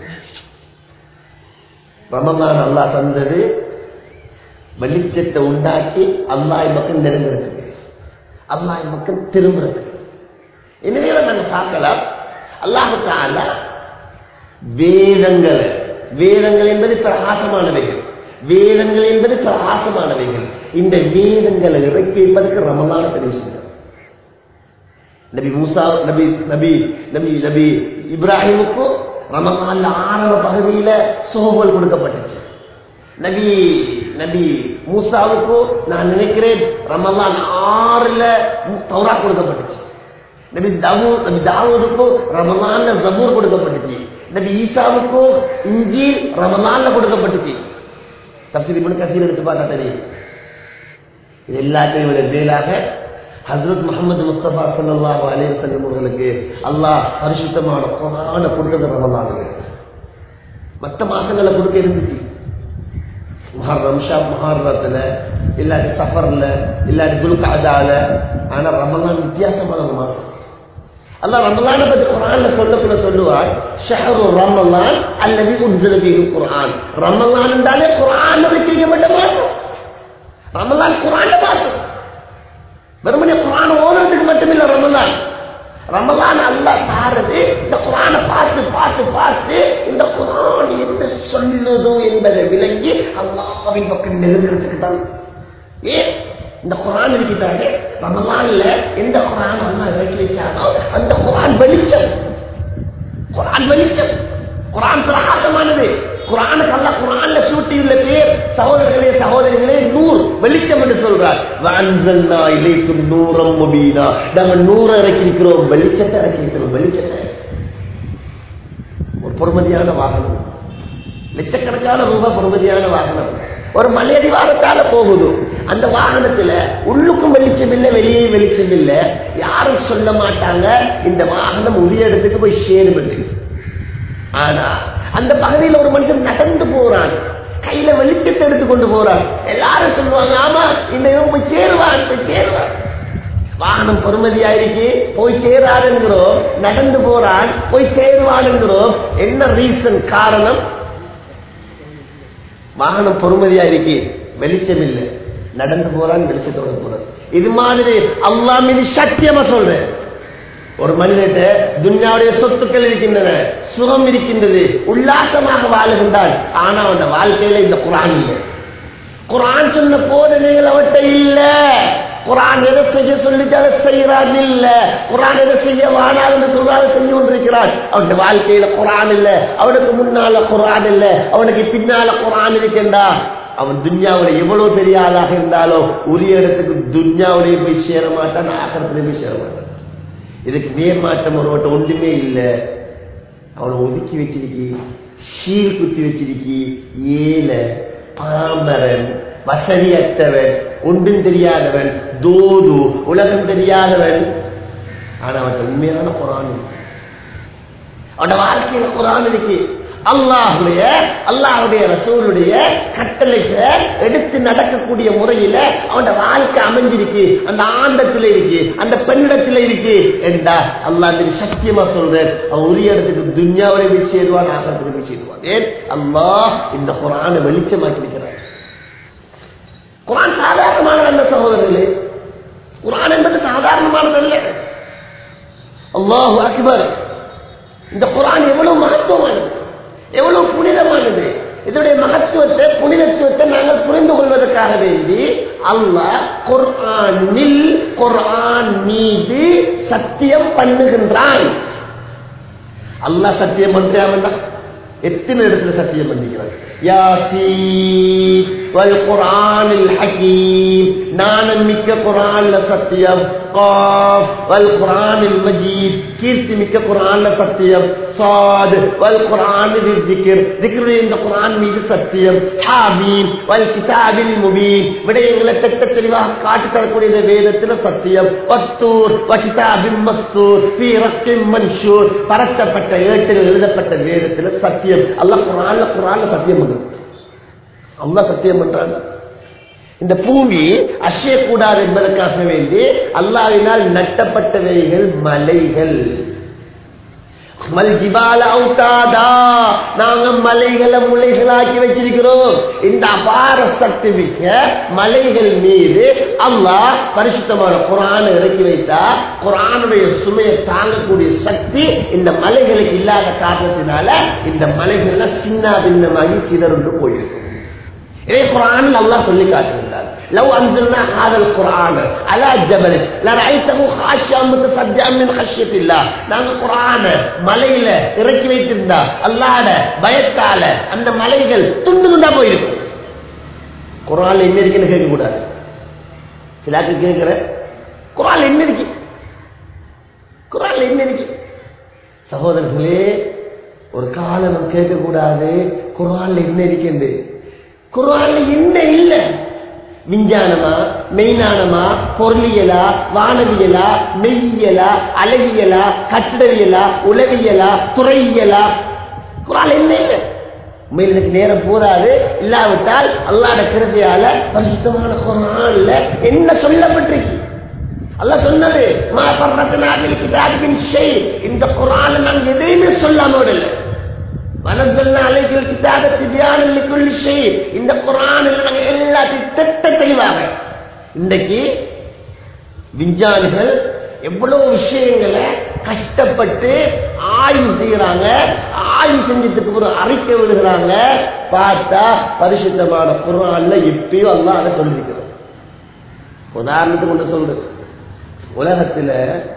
[SPEAKER 2] ரமதான் அல்லா தந்தது வெளிச்சத்தை உண்டாக்கி அல்லாய் மக்கள் நெருங்குறதுக்கு அல்லாய் மக்கள் திரும்புறதுக்கு எனவே நம்ம பார்க்கலாம் அல்லாஹால வேதங்கள் வேதங்கள் என்பது பிரகாசமானவைகள் வேதங்கள் என்பது பிரகாசமானவைகள் இந்த வேதங்களை இறக்கி வைப்பதற்கு ரமலான தெரிவிச்சிருக்கிறார் நபி மூசா நபி நபி நபி நபி இப்ராஹிமுக்கு ரமலான்ல ஆரம்ப பகுதியில சோகோல் கொடுக்கப்பட்டுச்சு நபி நபி மூசாவுக்கு நான் நினைக்கிறேன் ரமலான் ஆறுல தௌரா கொடுக்கப்பட்டுச்சு நபி தபூ நபி தாவூதுக்கு ரமலான்ல ஜபூர் கொடுக்கப்பட்டுச்சு நபி ஈசாவுக்கு இஞ்சி ரமலான்ல கொடுக்கப்பட்டுச்சு தப்சீர் இப்படி கசீர் எடுத்து பார்த்தா தெரியும் இது எல்லாத்தையும் விட மேலாக ஹசரத் முகமது முஸ்தபா சல்லாஹ் அலைய செல்லும் அவர்களுக்கு அல்லாஹ் பரிசுத்தமான குரான கொடுத்தது ரமலானுங்க மற்ற மாசங்களை கொடுக்க இருந்துச்சு மஹர்ரம் ஷா மஹர்ரத்துல இல்லாட்டி சஃபர்ல இல்லாட்டி குல்காதால ஆனா ரமலான் வித்தியாசமான ஒரு மாசம் அல்லாஹ் ரமலான பத்தி குரான்ல சொல்லக்குள்ள சொல்லுவார் ஷஹரு ரமலான் அல்லது உன்சிலபி குரான் ரமலான் என்றாலே குரான் வைக்கப்பட்ட மாசம் ரமலான் குரான் மாசம் வெறுமனே குரான் ஓடுறதுக்கு மட்டுமில்ல ரமலான் ரமலான் அல்லா தாரது இந்த குரானை பார்த்து பார்த்து பார்த்து இந்த குரான் என்ன சொல்லுதோ என்பதை விளங்கி அல்லாவின் பக்கம் நெருங்கிறதுக்கு தான் ஏன் இந்த குரான் இருக்கிறாரு ரமலான்ல எந்த குரான் அல்லா இறக்கி வச்சாரோ அந்த குரான் வெளிச்சம் குரான் வெளிச்சம் குரான் பிரகாசமானது குரானுக்கு அல்ல குரான்ல சூட்டியுள்ள பேர் சகோதரர்களே சகோதரிகளே நூர் வெளிச்சம் என்று சொல்றார் வான்சல்னா இலைக்கும் நூறம் முபீனா நாங்க நூறு இறக்கிருக்கிறோம் வெளிச்சத்தை இறக்கிருக்கிறோம் வெளிச்சத்தை ஒரு பொறுமதியான வாகனம் லட்சக்கணக்கான ரூபாய் பொறுமதியான வாகனம் ஒரு மலையடிவாரத்தால போகுது அந்த வாகனத்துல உள்ளுக்கும் வெளிச்சம் இல்லை வெளியே வெளிச்சம் இல்லை யாரும் சொல்ல மாட்டாங்க இந்த வாகனம் உரிய இடத்துக்கு போய் சேருவது ஆனா அந்த பகுதியில் ஒரு மனுஷன் நடந்து போறான் கையில வெளிச்சத்தை எடுத்து கொண்டு போறான் எல்லாரும் சொல்லுவாங்க ஆமா இந்த இவன் போய் சேருவான் போய் சேருவான் வாகனம் பொறுமதியா இருக்கு போய் சேராதுங்கிறோம் நடந்து போறான் போய் சேருவானுங்கிறோம் என்ன ரீசன் காரணம் வாகனம் பொறுமதியா இருக்கு வெளிச்சம் இல்லை நடந்து போறான் வெளிச்சத்தோட போறான் இது மாதிரி அல்லா மீது சத்தியமா சொல்றேன் ஒரு மனிதர்கிட்ட துன்யாவுடைய சொத்துக்கள் இருக்கின்றன சுகம் இருக்கின்றது உல்லாசமாக வாழுகின்றான் ஆனா அவன் வாழ்க்கையில இந்த குரான் இல்லை குரான் சொன்ன போதனைகள் அவட்ட இல்ல குரான் எதை செய்ய சொல்லிட்டு அதை செய்யறான் இல்ல குரான் எதை செய்ய வாடாது என்று சொல்றாரு செஞ்சு கொண்டிருக்கிறான் அவனுடைய வாழ்க்கையில குரான் இல்ல அவனுக்கு முன்னால குரான் இல்ல அவனுக்கு பின்னால குரான் இருக்கின்றா அவன் துன்யாவுடைய எவ்வளவு பெரிய ஆளாக இருந்தாலும் உரிய இடத்துக்கு துன்யாவுடைய போய் சேர மாட்டான் ஆக்கிரத்திலே போய் சேர மாட்டான் இதுக்கு நேர்மாற்றம் ஒருவட்ட ஒன்றுமே இல்லை அவனை ஒதுக்கி வச்சிருக்கி ஷீல் குத்தி வச்சிருக்கி ஏழை பாமரன் வசதியற்றவன் ஒன்றும் தெரியாதவன் தோது உலகம் தெரியாதவன் ஆனா அவன் உண்மையான குரான் அவனோட வாழ்க்கையில குரான் இருக்கு அல்லாஹுடைய அல்லாஹுடைய ரசூலுடைய கட்டளைக்கு எடுத்து நடக்கக்கூடிய முறையில அவனோட வாழ்க்கை அமைஞ்சிருக்கு அந்த ஆண்டத்துல இருக்கு அந்த பெண்ணிடத்துல இருக்கு என்றா அல்லாஹ் மீது சத்தியமா சொல்றேன் அவன் உரிய இடத்துக்கு துன்யாவில போய் சேருவான் ஆகத்துக்கு போய் சேருவான் ஏன் அல்லாஹ் இந்த குரானை வெளிச்சமாக்கி இருக்கிறான் குரான் சாதாரணமானது அல்ல சகோதரர்களே குரான் என்பது சாதாரணமானது அல்ல அல்லாஹு அக்பர் இந்த குரான் எவ்வளவு மகத்துவமானது எவ்வளவு புனிதமானது இதனுடைய மகத்துவத்தை புனிதத்துவத்தை நாங்கள் புரிந்து கொள்வதற்காக வேண்டி அல்லாஹ் குர்ஆனில் குர்ஆன் மீது சத்தியம் பண்ணுகின்றான் அல்லாஹ் சத்தியம் பண்றாம எத்தனை இடத்துல சத்தியம் பண்ணிக்கிறான் யாசீன் வல் குர்ஆனில் ஹகீம் நானும் மிக்க குர்ஆன்ல சத்தியம் قاف والقرآن المجيد கீர்த்தி மிக்க குரான்ல சத்தியம் சாது வல் குரான் ذكر ذكر இந்த குரான் மீது சத்தியம் ஹாமீம் வல் கிதாபில் முபீன் விடயங்களை தெட்ட தெளிவாக காட்டி தரக்கூடிய இந்த வேதத்துல சத்தியம் வத்தூர் வகிதாபின் மஸ்தூர் ஃபீ ரக்கின் மன்ஷூர் பரத்தப்பட்ட ஏட்டில் எழுதப்பட்ட வேதத்துல சத்தியம் அல்லாஹ் குரான்ல குரான்ல சத்தியம் பண்ணுது அல்லாஹ் சத்தியம் பண்றாங்க இந்த பூமி அசையக்கூடாது என்பதற்காக வேண்டி அல்லாவினால் நட்டப்பட்டவைகள் மலைகள் மல்ஜிபால அவுட்டாதா நாங்க மலைகளை முளைகளாக்கி வச்சிருக்கிறோம் இந்த அபார சக்தி மிக்க மலைகள் மீது அல்லாஹ் பரிசுத்தமான குரான இறக்கி வைத்தா குரானுடைய சுமையை தாங்கக்கூடிய சக்தி இந்த மலைகளுக்கு இல்லாத காரணத்தினால இந்த மலைகள்ல சின்ன பின்னமாகி சிதறுண்டு போயிருக்கும் இதே குரான் அல்லாஹ் சொல்லி காட்டுகின்றார் لو أنزلنا هذا القرآن على جبل لرأيته خاشعا متصدعا من خشية الله நாங்க குரான மலையில இறக்கி வைத்திருந்தா அல்லாட பயத்தால அந்த மலைகள் துண்டு துண்டா போயிருக்கும் குரான் என்ன இருக்குன்னு கேட்க கூடாது சிலாக்கு கேட்கிற குரான் என்ன இருக்கு குரான் என்ன இருக்கு சகோதரர்களே ஒரு காலம் கேட்க கூடாது குரான்ல என்ன இருக்குது குரான்ல என்ன இல்ல விஞ்ஞானமா மெய்ஞானமா பொருளியலா வானவியலா மெய்யியலா அழகியலா கட்டிடவியலா உளவியலா துறையியலா குரான் என்ன இல்ல உண்மையில் எனக்கு நேரம் போதாது இல்லாவிட்டால் அல்லாட கிருதியால பரிசுத்தமான குரான்ல என்ன சொல்லப்பட்டிருக்கு அல்லாஹ் சொன்னது மா பர்ரத்னாபில் கிதாபின் ஷை இந்த குரான் நாங்க எதையுமே சொல்லாம விடல வனசல்னா அலைகள் கிதாப திபியான லிக்குள்ளி ஷை இந்த குரானில் நாங்க எல்லாத்தையும் திட்ட தெளிவாக இன்றைக்கு விஞ்ஞானிகள் எவ்வளவு விஷயங்களை கஷ்டப்பட்டு ஆய்வு செய்யறாங்க ஆய்வு செஞ்சதுக்கு ஒரு அறிக்கை விடுகிறாங்க பார்த்தா பரிசுத்தமான குரான்ல எப்பயோ அல்லா அதை சொல்லிருக்கிறோம் உதாரணத்துக்கு ஒன்று சொல்றது உலகத்துல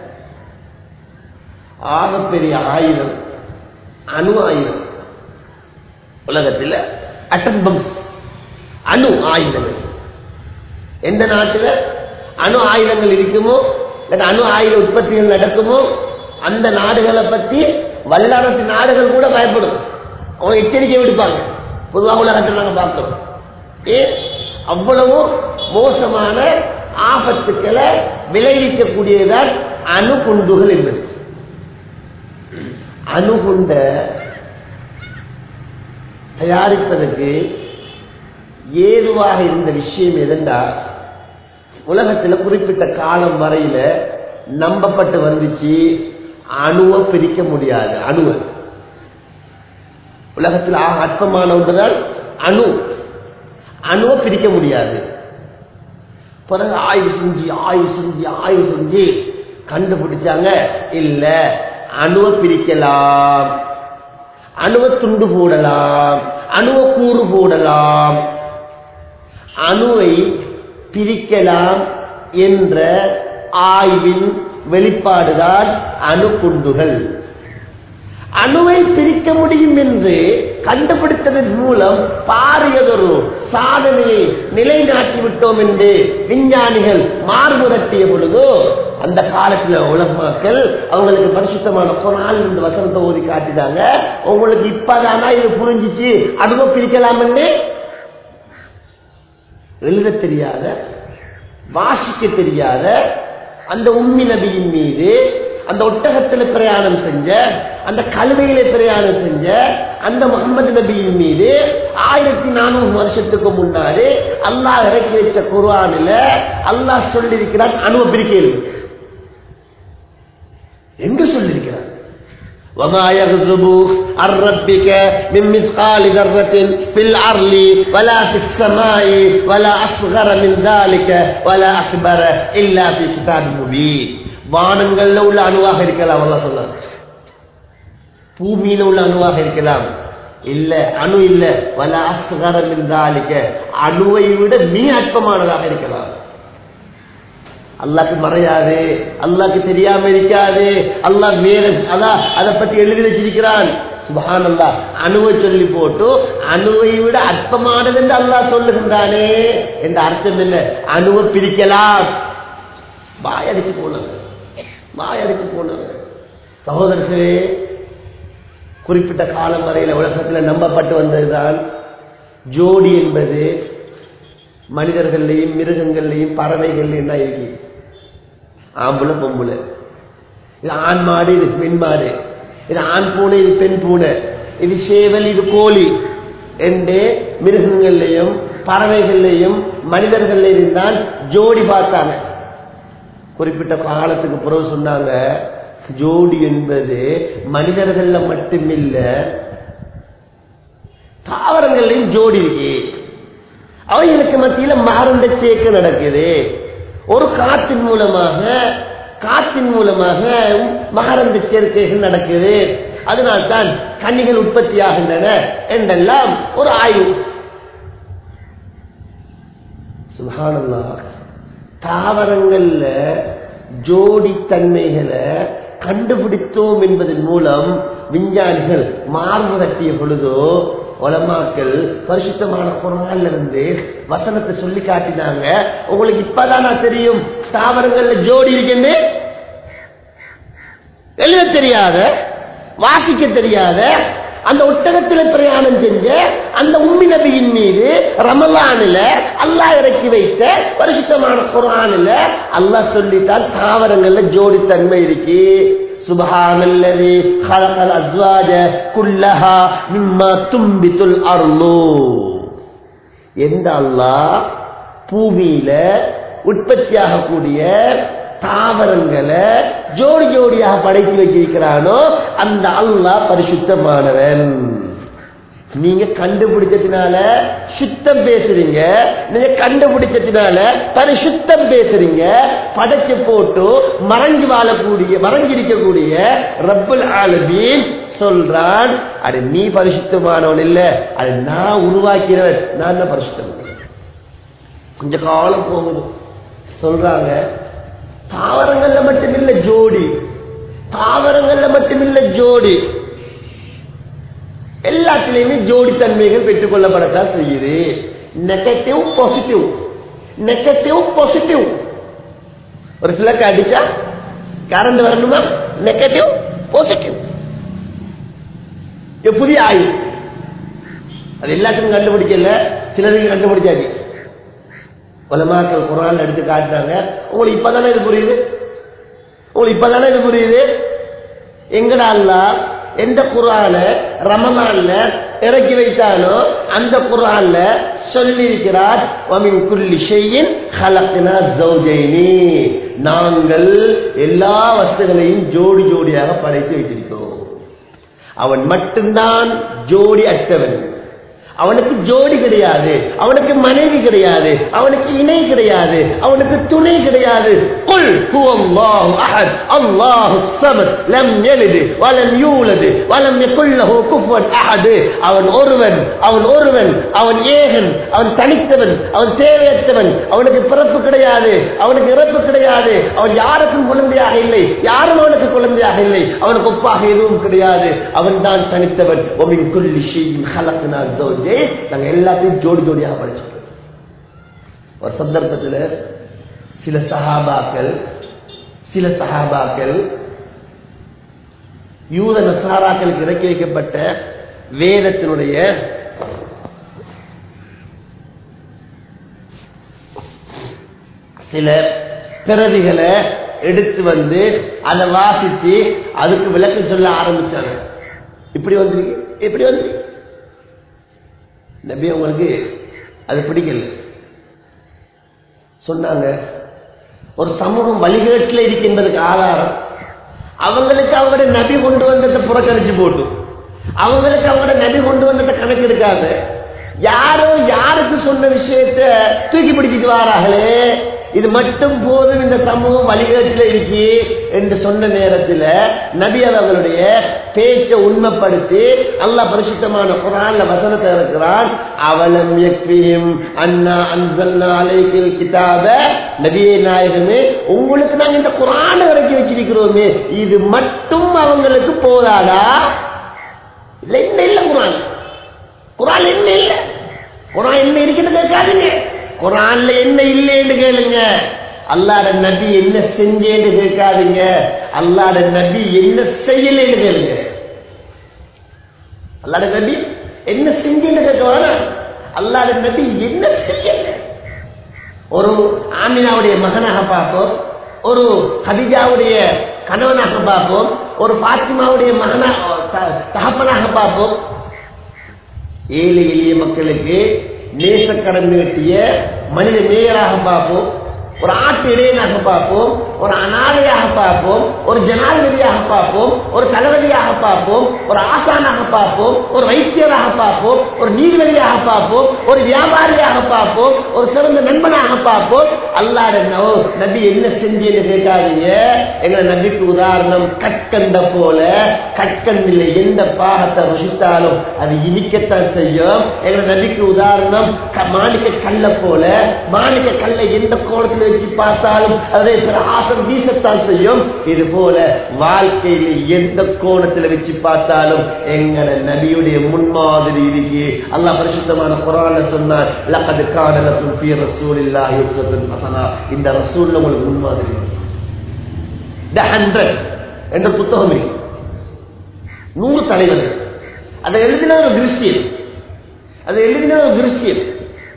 [SPEAKER 2] ஆகப்பெரிய ஆயுதம் அணு ஆயுதம் உலகத்தில் அட்டம் பம்ஸ் அணு ஆயுதங்கள் எந்த நாட்டில் அணு ஆயுதங்கள் இருக்குமோ அல்லது அணு ஆயுத உற்பத்திகள் நடக்குமோ அந்த நாடுகளை பத்தி வல்லரசு நாடுகள் கூட பயப்படும் அவங்க எச்சரிக்கை விடுப்பாங்க பொதுவாக உலகத்தில் நாங்கள் பார்க்கிறோம் ஏன் அவ்வளவு மோசமான ஆபத்துக்களை விளைவிக்கக்கூடியதான் அணுகுண்டுகள் என்பது அணுகுண்ட தயாரிப்பதற்கு ஏதுவாக இருந்த விஷயம் எதென்றா உலகத்தில் குறிப்பிட்ட காலம் வரையில நம்பப்பட்டு வந்துச்சு அணுவை பிரிக்க முடியாது அணுவை உலகத்தில் ஆக அற்பமான ஒன்றுதான் அணு அணுவை பிரிக்க முடியாது பிறகு ஆய்வு செஞ்சு ஆய்வு செஞ்சு ஆய்வு செஞ்சு கண்டுபிடிச்சாங்க இல்ல அணுவை பிரிக்கலாம் அணுவை துண்டு போடலாம் அணுவை கூறு போடலாம் அணுவை பிரிக்கலாம் என்ற ஆய்வின் வெளிப்பாடுதான் அணுகுண்டுகள் அணுவை பிரிக்க முடியும் என்று கண்டுபிடித்ததன் மூலம் பாரியதொரு சாதனையை நிலைநாட்டி விட்டோம் என்று விஞ்ஞானிகள் மார்புரட்டிய பொழுது அந்த காலத்துல உலக மக்கள் அவங்களுக்கு பரிசுத்தமான குரான் இந்த வசனத்தை ஓதி காட்டிட்டாங்க உங்களுக்கு இப்பதானா இது புரிஞ்சிச்சு அணுவை பிரிக்கலாம் என்று எழுத தெரியாத வாசிக்க தெரியாத அந்த உம்மி நபியின் மீது அந்த ஒட்டகத்தில் பிரயாணம் செஞ்ச அந்த கழுதையில பிரயாணம் செஞ்ச அந்த முகமது நபியின் மீது ஆயிரத்தி நானூறு வருஷத்துக்கு முன்னாடி அல்லாஹ் இறக்கி வச்ச குர்ஆனில் அல்லாஹ் சொல்லியிருக்கிறான் அணுவ பிரிக்கையில் எங்க சொல்லியிருக்கிறான் وما يغضب عن ربك من مثقال ذرة في الأرض ولا في السماء ولا أصغر من ذلك ولا أكبر إلا في كتاب مبين வானங்கள்ல உள்ள அணுவாக இருக்கலாம் அல்ல சொல்ல பூமியில உள்ள அணுவாக இருக்கலாம் இல்ல அணு இல்ல வல அஸ்கரம் இருந்தாலிக்க அணுவை விட மிக அற்பமானதாக இருக்கலாம் அல்லாக்கு மறையாது அல்லாக்கு தெரியாம இருக்காது அல்லாஹ் வேற அதான் அதை பத்தி எழுதி வச்சிருக்கிறான் சுபஹான் அல்லா அணுவை சொல்லி போட்டு அணுவை விட அற்பமானது என்று அல்லாஹ் சொல்லுகின்றானே என்ற அர்த்தம் என்ன அணுவை பிரிக்கலாம் வாயடிச்சு போனாங்க வாயடிச்சு போனாங்க சகோதரர்களே குறிப்பிட்ட காலம் வரையில உலகத்தில் நம்பப்பட்டு வந்ததுதான் ஜோடி என்பது மனிதர்கள்லையும் மிருகங்கள்லையும் பறவைகள்லையும் தான் இருக்கு ஆம்புல பொம்புல இது ஆண் மாடு இது பெண் மாடு இது ஆண் பூனை இது பெண் பூனை இது சேவல் இது கோழி என்று மிருகங்கள்லையும் பறவைகள்லையும் மனிதர்கள்லையும் தான் ஜோடி பார்த்தாங்க குறிப்பிட்ட காலத்துக்கு பிறகு சொன்னாங்க ஜோடி என்பது மனிதர்கள்ல மட்டுமில்ல தாவரங்கள்லையும் ஜோடி இருக்கு அவைகளுக்கு மத்தியில மாறுண்ட சேர்க்கை நடக்குது ஒரு காற்றின் மூலமாக காற்றின் மூலமாக மகரந்த சேர்க்கைகள் நடக்குது அதனால்தான் கன்னிகள் உற்பத்தி ஆகின்றன என்றெல்லாம் ஒரு ஆய்வு சுகானல்லா தாவரங்கள்ல ஜோடி தன்மைகளை கண்டுபிடித்தோம் என்பதன் மூலம் விஞ்ஞானிகள் மார்பு தட்டிய பொழுதோ உலமாக்கள் பரிசுத்தமான குரான்ல இருந்து வசனத்தை சொல்லி காட்டினாங்க உங்களுக்கு இப்பதான் நான் தெரியும் தாவரங்கள்ல ஜோடி இருக்குன்னு எழுத தெரியாத வாசிக்க தெரியாத அந்த ஒட்டகத்துல பிரயாணம் செஞ்ச அந்த உம்மி நபியின் மீது ரமலானில அல்லாஹ் இறக்கி வைத்த பரிசுத்தமான குரானில் அல்லாஹ் சொல்லித்தான் தாவரங்கள்ல ஜோடி தன்மை இருக்கு سبحان الذي خلق الأزواج كلها مما تنبت الأرض எந்த அல்லாஹ் பூமியில உற்பத்தியாகக்கூடிய தாவரங்களை ஜோடி ஜோடியாக படைத்து வச்சிருக்கிறானோ அந்த அல்லாஹ் பரிசுத்தமானவன் நீங்க கண்டுபிடிச்சதுனால சுத்தம் பேசுறீங்க நீங்க கண்டுபிடிச்சதுனால பரிசுத்தம் பேசுறீங்க படைச்சு போட்டு மறைஞ்சு வாழக்கூடிய மறைஞ்சிருக்கக்கூடிய ரப்பல் ஆலமீன் சொல்றான் அது நீ பரிசுத்தமானவன் இல்ல அது நான் உருவாக்கிறவன் நான் தான் பரிசுத்தம் கொஞ்ச காலம் போகுது சொல்றாங்க தாவரங்கள்ல மட்டுமில்ல ஜோடி தாவரங்கள்ல மட்டுமில்ல ஜோடி எல்லாத்திலையுமே ஜோடி தன்மைகள் பெற்றுக் கொள்ளப்படத்தான் செய்யுது நெகட்டிவ் பாசிட்டிவ் நெகட்டிவ் பாசிட்டிவ் ஒரு சிலக்கு அடிச்சா கரண்ட் வரணுமா நெகட்டிவ் பாசிட்டிவ் இது புதிய ஆய்வு அது எல்லாத்துக்கும் கண்டுபிடிக்கல சிலருக்கு கண்டுபிடிச்சாச்சு உலமாக்கள் குரான் எடுத்து காட்டுறாங்க உங்களுக்கு இப்பதானே இது புரியுது உங்களுக்கு இப்பதானே இது புரியுது எங்கடா அல்லா எந்த குரான ரமலான்ல இறக்கி வைத்தானோ அந்த குரான்ல சொல்லியிருக்கிறார் வமின் குல்லி ஷையின் ஹலக்னா ஜௌஜைனி நாங்கள் எல்லா வஸ்துகளையும் ஜோடி ஜோடியாக படைத்து வைத்திருக்கிறோம் அவன் மட்டும்தான் ஜோடி அற்றவன் அவனுக்கு ஜோடி கிடையாது அவனுக்கு மனைவி கிடையாது அவனுக்கு இணை கிடையாது அவனுக்கு துணை கிடையாது குல் ஹுவல்லாஹு அஹத் அல்லாஹு ஸமத் லம் யலித் வலம் யூலத் வலம் யகுல் லஹு குஃபுவன் அஹத் அவன் ஒருவன் அவன் ஒருவன் அவன் ஏகன் அவன் தனித்தவன் அவன் தேவையற்றவன் அவனுக்கு பிறப்பு கிடையாது அவனுக்கு இறப்பு கிடையாது அவன் யாருக்கும் குழந்தையாக இல்லை யாரும் அவனுக்கு குழந்தையாக இல்லை அவனுக்கு ஒப்பாக எதுவும் கிடையாது அவன் தான் தனித்தவன் ஒமின் குல்லி ஷைஇன் ஹலக்னா ஜௌஜே நாங்க எல்லாத்தையும் ஜோடி ஜோடியாக படிச்சிருக்கோம் ஒரு சந்தர்ப்பத்தில் சில சஹாபாக்கள் சில சஹாபாக்கள் யூத நசாராக்களுக்கு இறக்கி வைக்கப்பட்ட வேதத்தினுடைய சில பிறவிகளை எடுத்து வந்து அதை வாசிச்சு அதுக்கு விளக்கம் சொல்ல ஆரம்பிச்சாங்க இப்படி வந்து இப்படி வந்து நபி அவங்களுக்கு அது பிடிக்கல சொன்னாங்க ஒரு சமூகம் வழிகேட்டில் இருக்கின்றதுக்கு ஆதாரம் அவங்களுக்கு அவங்களுடைய நபி கொண்டு வந்ததை புறக்கணிச்சு போட்டு அவங்களுக்கு அவங்களோட நபி கொண்டு வந்ததை கணக்கு எடுக்காத யாரோ யாருக்கு சொன்ன விஷயத்த தூக்கி பிடிச்சிட்டு வாராங்களே இது மட்டும் போதும் இந்த சமூகம் வழிகேட்டில் இருக்கு என்று சொன்ன நேரத்தில் நபி அவர்களுடைய பேச்சை உண்மைப்படுத்தி அல்லாஹ் பரிசுத்தமான குரான்ல வசனத்தை இருக்கிறான் அவலம் யக்ஃபிஹிம் அண்ணா அன்சல்னா அலைக்கில் கிதாப நபியே நாயகமே உங்களுக்கு நாங்க இந்த குரானை இறக்கி வச்சிருக்கிறோமே இது மட்டும் அவங்களுக்கு போதாதா இல்ல என்ன இல்ல குரான் குரான் என்ன இல்ல குரான் என்ன இருக்குன்னு கேட்காதீங்க குரான்ல என்ன இல்லைன்னு கேளுங்க அல்லாட நபி என்ன செஞ்சேன்னு கேட்காதீங்க அல்லாட நபி என்ன செய்யலன்னு கேளுங்க அல்லாட நபி என்ன செஞ்சேன்னு கேட்க வேணாம் அல்லாட நபி என்ன செய்யல ஒரு ஆமினாவுடைய மகனாக பார்ப்போம் ஒரு ஹதிஜாவுடைய கணவனாக பார்ப்போம் ஒரு பாத்திமாவுடைய மகனா த- தகப்பனாக பார்ப்போம் ஏழை எளிய மக்களுக்கு நேசக்கடன் நீட்டிய மனித மேயராக பார்ப்போம் ஒரு ஆட்டு இடையனாக பார்ப்போம் ஒரு அனாதையாக பார்ப்போம் ஒரு ஜனாதிபதியாக பார்ப்போம் ஒரு தளபதியாக பார்ப்போம் ஒரு ஆசானாக பார்ப்போம் ஒரு வைத்தியராக பார்ப்போம் ஒரு நீதிபதியாக பார்ப்போம் ஒரு வியாபாரியாக பார்ப்போம் ஒரு சிறந்த நண்பனாக பார்ப்போம் அல்லாட நவ- நபி என்ன செஞ்சேன்னு கேட்காதீங்க எங்களை நபிக்கு உதாரணம் கற்கண்ட போல கற்கண்டில் எந்த பாகத்தை ருசித்தாலும் அது இனிக்கத்தான் செய்யும் எங்களை நபிக்கு உதாரணம் க- மாணிக்க கல்ல போல மாணிக்க கல்லை எந்த கோலத்தில் வச்சு பார்த்தாலும் அதே பிரகாசம் வீசத்தான் செய்யும் இது போல வாழ்க்கையில் எந்த கோணத்தில் வச்சு பார்த்தாலும் எங்களை நபியுடைய முன்மாதிரி இருக்கு அல்லாஹ் பரிசுத்தமான குரான சொன்னார் லக்கது காணலக்கும் ஃபீ ரசூலில்லாஹி உஸ்வத்துன் ஹஸனா இந்த ரசூல்ல உங்களுக்கு முன்மாதிரி இருக்கு. த ஹண்ட்ரட் என்ற புத்தகம் இருக்கு நூறு தலைவர்கள் அதை எழுதின ஒரு கிறிஸ்டியன் அதை எழுதின ஒரு கிறிஸ்டியன்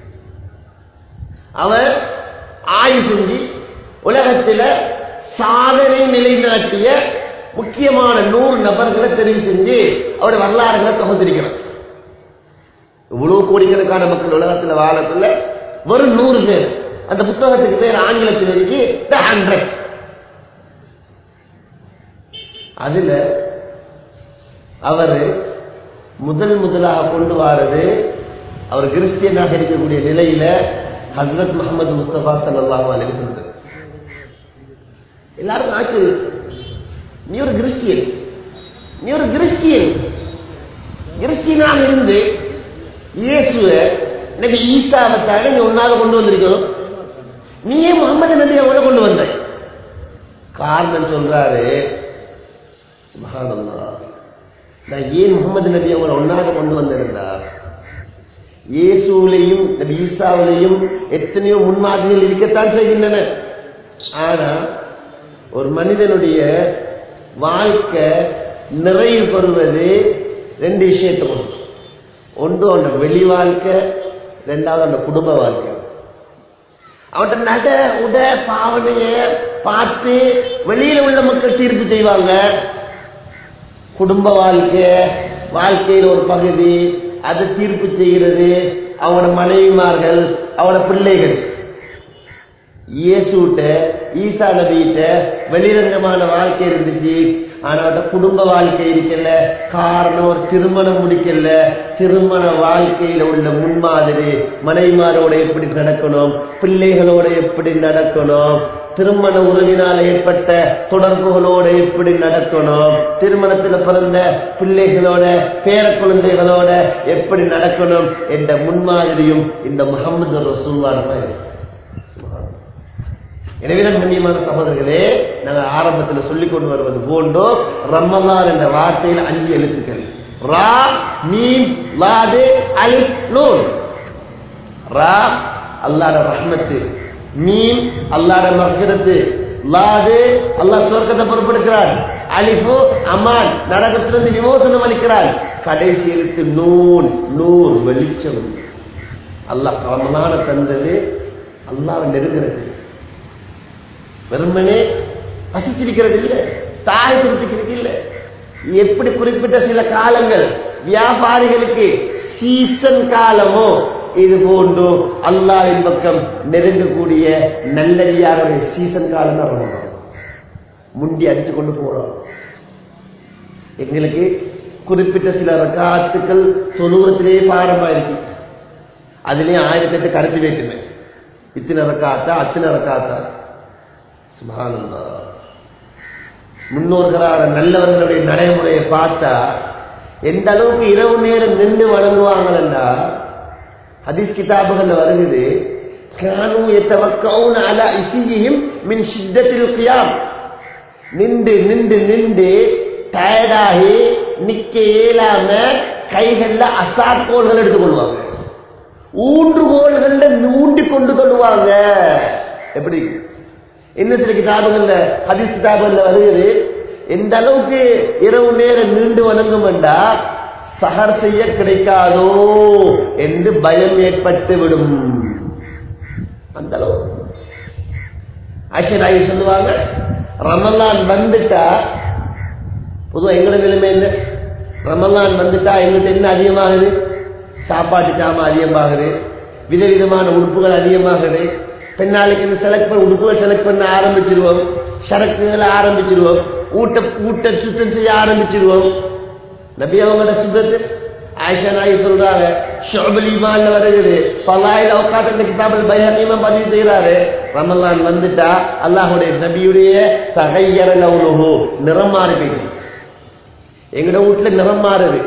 [SPEAKER 2] அவர் ஆய்வு செஞ்சு உலகத்தில் சாதனை நிலைநாட்டிய முக்கியமான நூறு நபர்களை தெரிவு செஞ்சு அவருடைய வரலாறுகளை தொகுத்திருக்கிறார் இவ்வளவு கோடிக்கணக்கான மக்கள் உலகத்தில் வாழத்துல வெறும் நூறு பேர் அந்த புத்தகத்துக்கு பேர் ஆங்கிலத்தில் இருக்கு த ஹண்ட்ரட் அதுல அவர் முதல் முதலாக கொண்டு வாரது அவர் கிறிஸ்டியனாக இருக்கக்கூடிய நிலையில ஹசரத் முகமது முஸ்தபா சல்லாஹூ அலைஹி வஸல்லம் எல்லாரும் ஆச்சு நீ ஒரு கிறிஸ்டியன் நீ ஒரு கிறிஸ்டியன் கிறிஸ்டியனாக இருந்து இயேசுவ நபி ஈசாவை தவிர நீ ஒன்னாக கொண்டு வந்திருக்கணும் நீயே முகமது நபி அவங்கள கொண்டு வந்த காரணம் சொல்றாரு சுப்ஹானல்லாஹ். நான் ஏன் முகமது நபி அவங்களை ஒன்னாக கொண்டு வந்திருந்தா இயேசுவிலையும் நபி ஈசாவிலையும் எத்தனையோ முன்மாதிரிகள் இருக்கத்தான் செய்கின்றன ஆனா ஒரு மனிதனுடைய வாழ்க்கை நிறைவு பெறுவது ரெண்டு விஷயத்தை பொறுத்து. ஒன்று அவனோட வெளி வாழ்க்கை ரெண்டாவது அவனோட குடும்ப வாழ்க்கை அவன் நட உட பாவனைய பார்த்து வெளியில உள்ள மக்கள் தீர்ப்பு செய்வாங்க குடும்ப வாழ்க்கை வாழ்க்கையில் ஒரு பகுதி அதை தீர்ப்பு செய்கிறது அவனோட மனைவிமார்கள் அவனோட பிள்ளைகள் இயேசுட்ட ஈசா நபிகிட்ட வெளிரங்கமான வாழ்க்கை இருந்துச்சு ஆனா அவர்ட்ட குடும்ப வாழ்க்கை இருக்கல காரணம் ஒரு திருமணம் முடிக்கல திருமண வாழ்க்கையில உள்ள முன்மாதிரி மனைவிமாரோட எப்படி நடக்கணும் பிள்ளைகளோட எப்படி நடக்கணும் திருமண உறவினால் ஏற்பட்ட தொடர்புகளோட எப்படி நடக்கணும் திருமணத்தில் பிறந்த பிள்ளைகளோட பேர குழந்தைகளோட எப்படி நடக்கணும் என்ற முன்மாதிரியும் இந்த முகமது ரசூல்லான எனவே கண்ணியமான சகோதரர்களே நாங்கள் ஆரம்பத்தில் சொல்லிக் கொண்டு வருவது போன்றோ ரம்மலான் என்ற வார்த்தையில் அஞ்சு எழுத்துக்கள் ரா மீம் லாது அலிப் நூன் ரா அல்லாட ரஹ்மத்து மீம் அல்லாட மகிரத்து லாது அல்லாஹ் சொர்க்கத்தை பொறுப்பெடுக்கிறார் அலிஃபு அமான் நரகத்திலிருந்து விமோசனம் அளிக்கிறார் கடைசி எழுத்து நூன் நூறு வெளிச்சம் அல்லாஹ் ரமலான தந்தது அல்லாஹ் நெருங்கிறது வெறுமனே பசிச்சிருக்கிறது இல்லை தாய் குறிப்பிக்கிறது இல்லை எப்படி குறிப்பிட்ட சில காலங்கள் வியாபாரிகளுக்கு சீசன் காலமோ இது போன்று அல்லாவின் பக்கம் நெருங்கக்கூடிய நல்லடியாருடைய சீசன் காலம் தான் ரமலான். முண்டி அடிச்சு கொண்டு போறோம் எங்களுக்கு குறிப்பிட்ட சில ரகாத்துக்கள் தொழுவத்திலேயே பாரமா இருக்கு அதுலயே ஆயிரத்தி எட்டு கருத்து வேற்றுமை இத்தனை ரக்காத்தா அத்தனை ரக்காத்தா சுபானந்தா முன்னோர்களான நல்லவர்களுடைய நடைமுறையை பார்த்தா எந்த அளவுக்கு இரவு நேரம் நின்று வழங்குவாங்கன்னா ஹதீஸ் கிதாபுகள் வருகிறது கானு எத்தவக்கவுன அல இசியும் மின் சித்தத்தில் கியாம் நின்று நின்று நின்று டயர்டாகி நிக்க இயலாம கைகள்ல அசாக்கோள்கள் எடுத்துக்கொள்வாங்க ஊன்றுகோள்கள்ல ஊண்டி கொண்டு கொள்வாங்க எப்படி இன்னும் சில கிதாபுகள்ல ஹதீஸ் கிதாபுகள்ல வருகிறது எந்த அளவுக்கு இரவு நேரம் நீண்டு வணங்கும் என்றா சகர் செய்ய கிடைக்காதோ என்று பயம் ஏற்பட்டு விடும் அந்த அளவு ஆட்சியராகி சொல்லுவாங்க ரமலான் வந்துட்டா பொதுவா எங்களோட நிலைமை என்ன ரமலான் வந்துட்டா எங்களுக்கு என்ன அதிகமாகுது சாப்பாட்டு சாமான் அதிகமாகுது விதவிதமான உறுப்புகள் அதிகமாகுது பெண்ணாளுக்கு செலக்ட் பண்ண உடுப்புகள் செலக்ட் பண்ண ஆரம்பிச்சிருவோம் சரக்குகளை ஆரம்பிச்சிருவோம் ஊட்ட ஊட்ட சுத்தம் செய்ய ஆரம்பிச்சிருவோம் நபி அவங்களோட சுத்தத்து ஆயிஷா நாயி சொல்றாங்க ஷோபல் ஈமான்ல வருகிறது பல்லாயிரம் அவகாட்ட இந்த கிதாபில் பயானியமா பதிவு செய்யறாரு ரமலான் வந்துட்டா அல்லாஹுடைய நபியுடைய தகையற லவுலுஹு நிறம் மாறி போயிடுது எங்கட வீட்டுல நிறம் மாறுது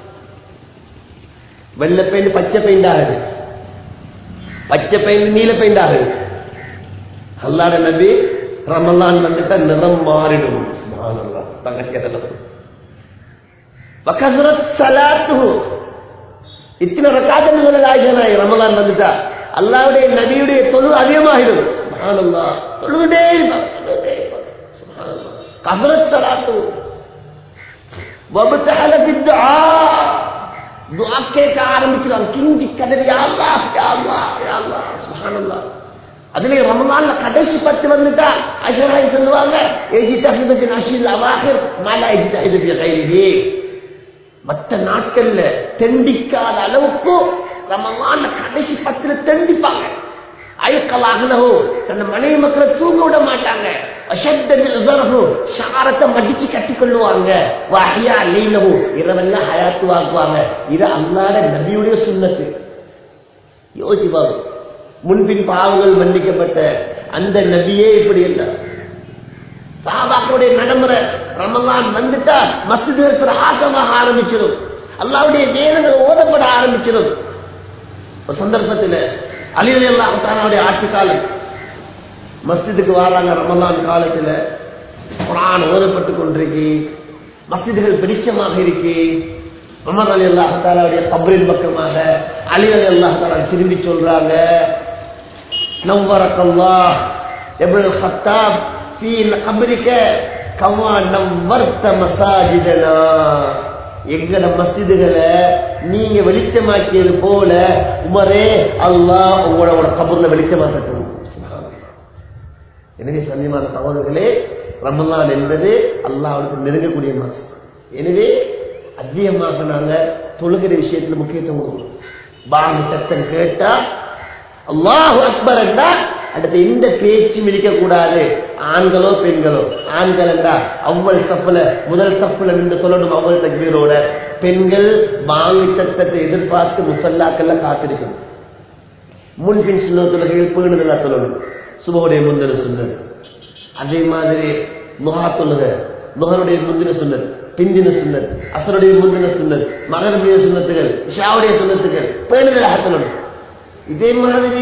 [SPEAKER 2] வெள்ளை பெயிண்ட் பச்சை பெயிண்ட் ஆகுது பச்சை பெயிண்ட் நீல பெயிண்ட் ஆகுது அல்லாட நபி ரமலான் வந்துட்டா நிறம் மாறிடும் சுப்ஹானல்லாஹ். தங்கச்சேதனம். வகசரத் ஸலாத்துஹு. இத்தனை ரக்காத்துன்னு சொல்லல ஆயிஷா நாயகி, ரமலான் வந்துட்டா அல்லாவுடைய நபியுடைய தொழு அதிகமாகிடும் சுப்ஹானல்லாஹ். தொழுதுட்டே இருப்பாங்க, தொழுதுட்டே இருப்பாங்க. சுப்ஹானல்லாஹ். கசரத் ஸலாத்துஹு. வபத்தஹல பித்துஆ. துஆ கேட்க ஆரம்பிச்சிருவாங்க கிஞ்சி கதறி யா அல்லாஹ் யா அல்லாஹ் யா அல்லாஹ் சுப்ஹானல்லாஹ் அதுல ரமலான்ல கடைசி பத்து வந்துட்டா அஷராய் சொல்லுவாங்க எஜித்தஹிதுக்கு நஷில் அவாஹிர் மாலா எஜித்தஹிதுக்கு கைரிஹி மற்ற நாட்கள்ல தெண்டிக்காத அளவுக்கு ரமலான்ல கடைசி பத்துல தெண்டிப்பாங்க அயக்கலாகலோ தன் மனைவி மக்களை தூங்க விட மாட்டாங்க ஷாரத்தை மடிச்சு கட்டி கொள்ளுவாங்க வாஹியா லீலவு இரவெல்லாம் ஹயாத்து வாங்குவாங்க இது அல்லாட நபியுடைய சுண்ணத்து யோசிப்பாங்க முன்பின் பாவங்கள் மன்னிக்கப்பட்ட அந்த நபியே இப்படி இல்ல சாபாக்களுடைய நடைமுறை ரமலான் வந்துட்டா மசித ஆசமாக ஆரம்பிச்சிடும் அல்லாவுடைய வேதங்கள் ஓதப்பட ஆரம்பிச்சிடும் ஒரு சந்தர்ப்பத்தில் அலிவலி அல்லாஹானுடைய ஆட்சி காலம் மஸ்ஜிதுக்கு வராங்க ரமலான் காலத்தில் குரான் ஓதப்பட்டு கொண்டிருக்கு மஸ்ஜிதுகள் பிடிச்சமாக இருக்கு உமர் அலி அல்லாஹாலுடைய கபரின் பக்கமாக அலி அலி அல்லாஹாலா திரும்பி சொல்றாங்க நவ்வரக்கல்லா எப்ரல் ஹத்தாப் ஃபீ கபரிக்க கமா நவ்வர்த்த மசாஜிதனா எங்கட மஸ்ஜிதுகளை நீங்க வெளிச்சமாக்கியது போல உமரே அல்லாஹ் உங்களோட கபூர்ல வெளிச்சமாக்கட்டும் எனவே சந்தியமான சகோதரர்களே ரமலான் என்பது அல்லாஹ்வுக்கு நெருங்கக்கூடிய மாசம் எனவே அதிகமாக நாங்க தொழுகிற விஷயத்துல முக்கியத்துவம் கொடுக்கணும் பாங்கு சத்தம் கேட்டா அல்லாஹ் அக்பர் என்றா அடுத்து எந்த பேச்சும் இருக்க கூடாது ஆண்களோ பெண்களோ ஆண்கள் என்றா அவ்வளவு தப்புல முதல் தப்புல நின்று சொல்லணும் அவ்வளவு தக்பீரோட பெண்கள் வாங்கி சத்தத்தை எதிர்பார்த்து முசல்லாக்கள்ல காத்திருக்கணும் முன்பின் சுண்ண தொழுகைகள் பேணுதலா சொல்லணும் சுபவுடைய முந்தின சுண்ணல் அதே மாதிரி முகா தொழுக முகனுடைய முந்தின சுண்ணல் பிந்தின சுண்ணல் அசருடைய முந்தின சுண்ணல் மகனுடைய சுண்ணத்துகள் ஷாவுடைய சுண்ணத்துகள் பேணுதலாக சொல்லணும் இதே மாதிரி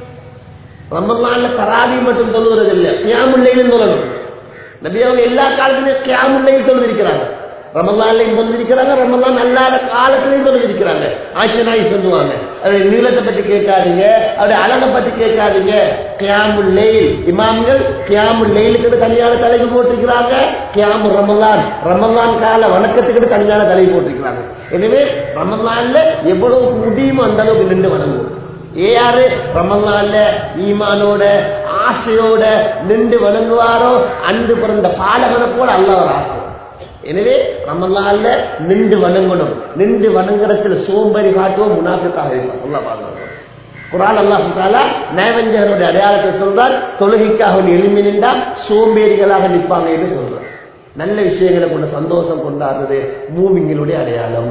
[SPEAKER 2] ரமல்லான்ல தராவி மட்டும் தொழுகிறது இல்லை கியாமுல்லையும் சொல்லணும் நபி அவங்க எல்லா காலத்திலையும் கியாமுல்லையும் தொழுதிருக்கிறாங்க ரமல்லான்லையும் தொழுதிருக்கிறாங்க ரமல்லான் அல்லாத காலத்திலையும் தொழுதிருக்கிறாங்க ஆட்சியனாய் சொல்லுவாங்க அவருடைய நீளத்தை பற்றி கேட்காதீங்க அவருடைய அழகை பற்றி கேட்காதீங்க கியாமுல்லை இமாம்கள் கியாமுல்லைலுக்கு தனியான தலைப்பு போட்டிருக்கிறாங்க கியாமு ரமலான் ரமலான் கால வணக்கத்துக்கு தனியான தலைப்பு போட்டிருக்கிறாங்க எனவே ரமலான்ல எவ்வளவு முடியுமோ அந்த அளவுக்கு நின்று வணங்குவோம் யாரு ரமலான்ல ஈமானோட ஆசையோட நின்று வணங்குவாரோ அன்று பிறந்த பாலகனை போல அல்ல ஒரு ஆசை எனவே ரமலான்ல நின்று வணங்கணும் நின்று வணங்குறதுல சோம்பேறி காட்டுவோம் முனாஃபிக்காக இருப்போம் அல்லா பாருங்க குரான் அல்லாஹு தாலா நயவஞ்சகனுடைய அடையாளத்தை சொல்றார் தொழுகைக்காக எழுமி நின்றா சோம்பேறிகளாக நிற்பாங்க என்று சொல்றார் நல்ல விஷயங்களை கொண்டு சந்தோஷம் கொண்டாடுறது மூமிங்களுடைய அடையாளம்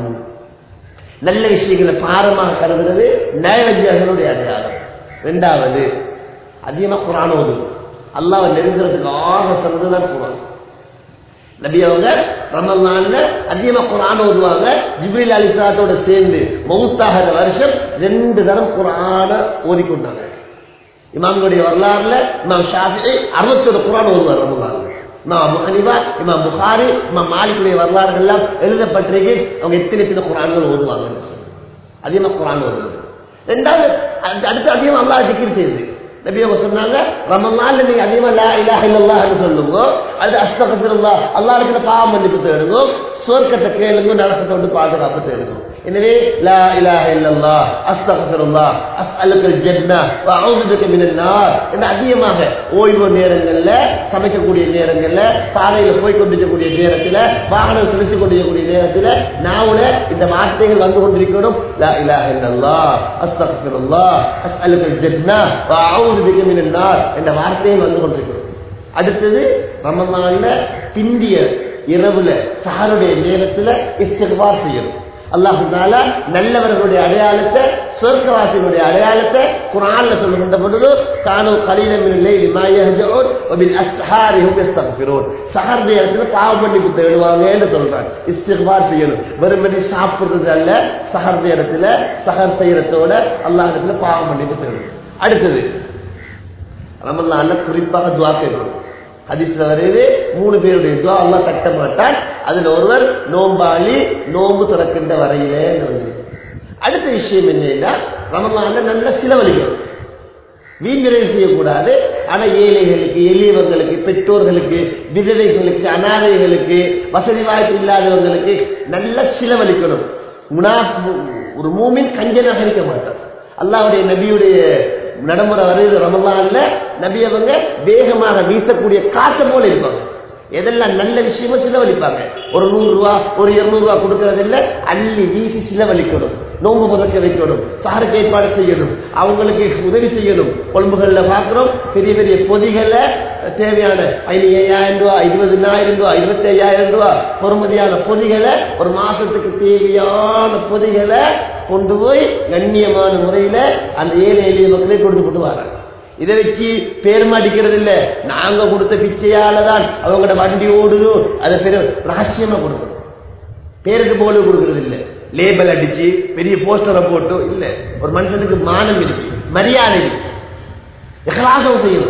[SPEAKER 2] நல்ல விஷயங்களை பாரமாக கருதுறது நயவஞ்சகனுடைய அடையாளம் ரெண்டாவது அதிகமா குரான் ஓது அல்லாவை நெருங்குறதுக்கு ஆக சிறந்ததான் குரான் நபி அவங்க ரமலான்ல அதிகமா குரான் ஓதுவாங்க ஜிப்ரில் அலிசாத்தோட சேர்ந்து மவுத்தாகிற வருஷம் ரெண்டு தரம் குரான ஓதிக்கொண்டாங்க இமாம்களுடைய வரலாறுல இமாம் ஷாஃபி அறுபத்தொரு குரான் ஓதுவார் ரமலான்ல இமாம் அபு ஹனிஃபா இமாம் புகாரி இமாம் மாலிக்குடைய வரலாறுகள் எல்லாம் எழுதப்பட்டிருக்கு அவங்க எத்தனை எத்தனை குரான்கள் ஓதுவாங்க அதிகமா குரான் ஓதுவது ரெண்டாவது அடுத்து அதிகமா அல்லா ஜிக்கிர் செய்யுது நபி அவங்க சொன்னாங்க ரமலான்ல நீங்க அதிகமா லா இலாஹ இல்லல்லாஹ்னு சொல்லுங்க அது அஸ்தகஃபிருல்லாஹ் அல்லாஹ் இருக்கிற பாவம் மன்னிப்பு தேடுங்க சொர்க்கத்தை கேளுங்க நரகத்தை வந்து பாதுகாப்பு தேடுங்க எனவே லா இலாஹ இல்லல்லாஹ் அஸ்தகஃபிருல்லாஹ் அஸ்அலுக்கல் ஜன்னah வ அஊது பிக மினன் நார் என்ற அதிகமாக ஓய்வு நேரங்கள்ல சமைக்கக்கூடிய நேரங்கள்ல சாலையில போய் கொண்டிருக்கக்கூடிய நேரத்துல வாகனம் செலுத்திக் கொண்டிருக்கக்கூடிய நேரத்துல நாவுல இந்த வார்த்தைகள் வந்து கொண்டிருக்கணும் லா இலாஹ இல்லல்லாஹ் அஸ்தகஃபிருல்லாஹ் அஸ்அலுக்கல் ஜன்னah வ அஊது பிக மினன் நார் என்ற வார்த்தையை வந்து கொண்டிருக்கணும் அடுத்தது ரமலான்ல பிந்திய இரவுல சஹருடைய நேரத்துல இஸ்திக்பார் செய்யணும் அல்லாஹு தாலா நல்லவர்களுடைய அடையாளத்தை சொர்க்கவாசிகளுடைய அடையாளத்தை குரான்ல சொல்லுகின்ற பொழுது தானு கலீலமில்லை லிமாயஹஜூன் வபில் அஸ்ஹாரி ஹும் யஸ்தக்பிரூன் சஹர் நேரத்துல பாவ மன்னிப்பு தேடுவாங்கன்னு சொல்றாங்க இஸ்திக்பார் செய்யணும் வெறுமனே சாப்பிடுறது அல்ல சஹர் நேரத்துல சஹர் செய்யறதோட அல்லாஹ் இடத்துல பாவ மன்னிப்பு தேடணும் அடுத்தது ரமல்லான்ல குறிப்பாக துவா கேட்கணும் ஹதீஸ்ல வருது மூணு பேருடைய துவா அல்லாஹ் தட்ட மாட்டான் அதுல ஒருவர் நோம்பாளி நோம்பு திறக்கின்ற வரையிலே வந்து அடுத்த விஷயம் என்னன்னா ரமலான்ல நல்ல செலவழிக்கணும் வீண்விரைவு செய்யக்கூடாது ஆனா ஏழைகளுக்கு எளியவர்களுக்கு பெற்றோர்களுக்கு விதவைகளுக்கு அனாதைகளுக்கு வசதி வாய்ப்பு இல்லாதவர்களுக்கு நல்ல செலவழிக்கணும் முனா ஒரு மூமின் கஞ்சனாக இருக்க மாட்டார் அல்லாவுடைய நபியுடைய நடைமுறை வருது ரமலான்ல நபி அவங்க வேகமாக வீசக்கூடிய காற்று போல இருப்பாங்க எதெல்லாம் நல்ல விஷயமோ செலவழிப்பாங்க ஒரு நூறு ரூபா ஒரு இருநூறு ரூபா கொடுக்கறது இல்ல அள்ளி வீசி செலவழிக்கணும் நோம்பு முதக்க வைக்கணும் சாருக்கு ஏற்பாடு செய்யணும் அவங்களுக்கு உதவி செய்யணும் கொழும்புகள்ல பாக்குறோம் பெரிய பெரிய பொதிகளை தேவையான ஐயாயிரம் ரூபா இருபதுனாயிரம் ரூபா இருபத்தி ஐயாயிரம் ரூபா பொறுமதியான பொதிகளை ஒரு மாசத்துக்கு தேவையான பொதிகளை கொண்டு போய் கண்ணியமான முறையில அந்த ஏழை எளிய மக்களை கொடுத்து போட்டு வராங்க இதை வச்சு பேர் மாட்டிக்கிறது இல்ல நாங்க கொடுத்த பிச்சையால தான் அவங்களோட வண்டி ஓடுதும் அதை பெரிய ரகசியமா கொடுக்கணும் பேருக்கு போல கொடுக்கறது இல்ல லேபல் அடிச்சு பெரிய போஸ்டரை போட்டு இல்ல ஒரு மனுஷனுக்கு மானம் இருக்கு மரியாதை இருக்கு எகலாசம் செய்யணும்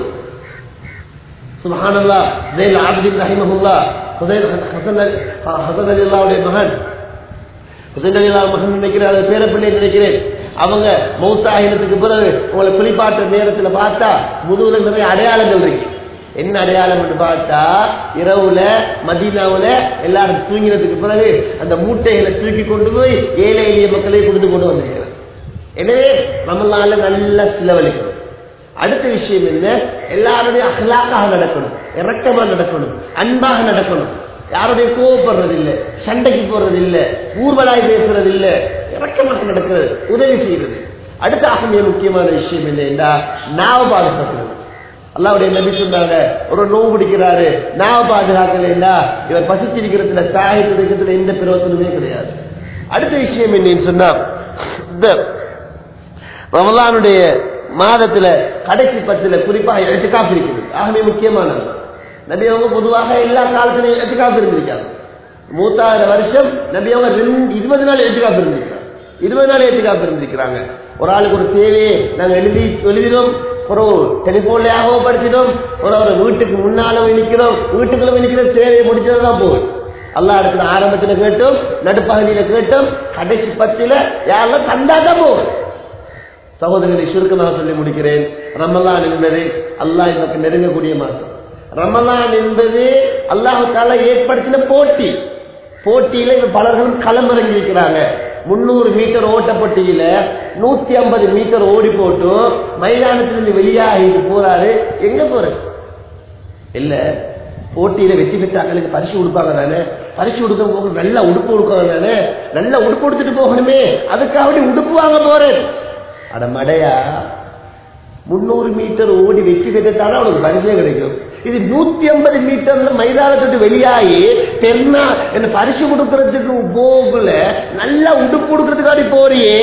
[SPEAKER 2] சுபஹானல்லா ஜெயில் ஆபிதின் ரஹிமஹுல்லா ஹுசைன் ஹசன் அலி ஹசன் அலி அல்லாவுடைய மகன் ஹுசைன் அலி அல்லா மகன் நினைக்கிறேன் அது பேரப்பிள்ளை நினைக்கிறேன் அவங்க மௌத்தாயினத்துக்கு பிறகு உங்களை குளிப்பாட்டுற நேரத்துல பார்த்தா முதுகுல நிறைய அடையாளங்கள் இருக்கு என்ன அடையாளம் பார்த்தா இரவுல மதீனாவுல எல்லாரும் தூங்கினதுக்கு பிறகு அந்த மூட்டைகளை தூக்கி கொண்டு போய் ஏழை எளிய மக்களை கொடுத்து கொண்டு வந்திருக்கிறார் எனவே ரமலான்ல நல்லா செலவழிக்கணும் அடுத்த விஷயம் என்ன எல்லாருடைய அகலாக்காக நடக்கணும் இறக்கமா நடக்கணும் அன்பாக நடக்கணும் யாருடைய கோவப்படுறது இல்லை சண்டைக்கு போறது இல்லை ஊர்வலாய் பேசுறது இல்லை இறக்கமாக நடக்கிறது உதவி செய்யறது அடுத்த மிக முக்கியமான விஷயம் என்னன்னா நாவ பாதுகாக்கிறது அல்லாவுடைய நபி சொன்னாங்க ஒரு நோவு பிடிக்கிறாரு நாவ பாதுகாக்கலைன்னா இவர் பசிச்சிருக்கிறதுல சாயத்து இருக்கிறதுல எந்த பிரயோசனமே கிடையாது அடுத்த விஷயம் என்னன்னு சொன்னா இந்த ரமலானுடைய மாதத்துல கடைசி பத்துல குறிப்பாக எட்டுக்காப்பு இருக்குது ஆகவே முக்கியமானது நபி அவங்க பொதுவாக எல்லா காலத்திலையும் எட்டுக்காப்பு இருந்திருக்காங்க மூத்தாயிர வருஷம் நபி அவங்க ரெண்டு இருபது நாள் எட்டுக்காப்பு இருந்திருக்காங்க இருபது நாள் எட்டுக்காப்பு இருந்திருக்கிறாங்க ஒரு ஆளுக்கு ஒரு தேவையை நாங்க எழுதி எழுதினோம் ஒரு டெலிபோன்ல ஆகப்படுத்தினோம் ஒரு ஒரு வீட்டுக்கு முன்னால நிற்கிறோம் வீட்டுக்குள்ள நிற்கிற தேவையை முடிச்சதுதான் போகும் அல்லா இடத்துல ஆரம்பத்துல கேட்டோம் நடுப்பகுதியில கேட்டோம் கடைசி பத்தில யாரெல்லாம் தந்தாதான் போகும் சகோதரர்களை சுருக்கமாக சொல்லி முடிக்கிறேன் ரமலான் என்பது அல்லாஹ் நமக்கு நெருங்கக்கூடிய மாசம் ரமலான் என்பது அல்லாஹால ஏற்படுத்தின போட்டி போட்டியில இப்ப பலர்களும் களமிறங்கி இருக்கிறாங்க முன்னூறு மீட்டர் ஓட்ட போட்டியில நூத்தி ஐம்பது மீட்டர் ஓடி போட்டு மைதானத்திலிருந்து வெளியாகிட்டு போறாரு எங்க போறது இல்ல போட்டியில வெற்றி பெற்றாங்களுக்கு பரிசு கொடுப்பாங்க தானே பரிசு கொடுக்க போக நல்ல உடுப்பு கொடுக்கணும் தானே நல்ல உடுப்பு கொடுத்துட்டு போகணுமே அதுக்காக உடுப்பு வாங்க போறேன் அட மடையா முன்னூறு மீட்டர் ஓடி வெற்றி பெற்றாலும் அவனுக்கு பரிசே கிடைக்கும் இது நூத்தி ஐம்பது மீட்டர்ல மைதானத்துட்டு வெளியாகி தென்னா என்ன பரிசு கொடுக்கறதுக்கு போகல நல்லா உடுப்பு கொடுக்கறதுக்காடி போறியே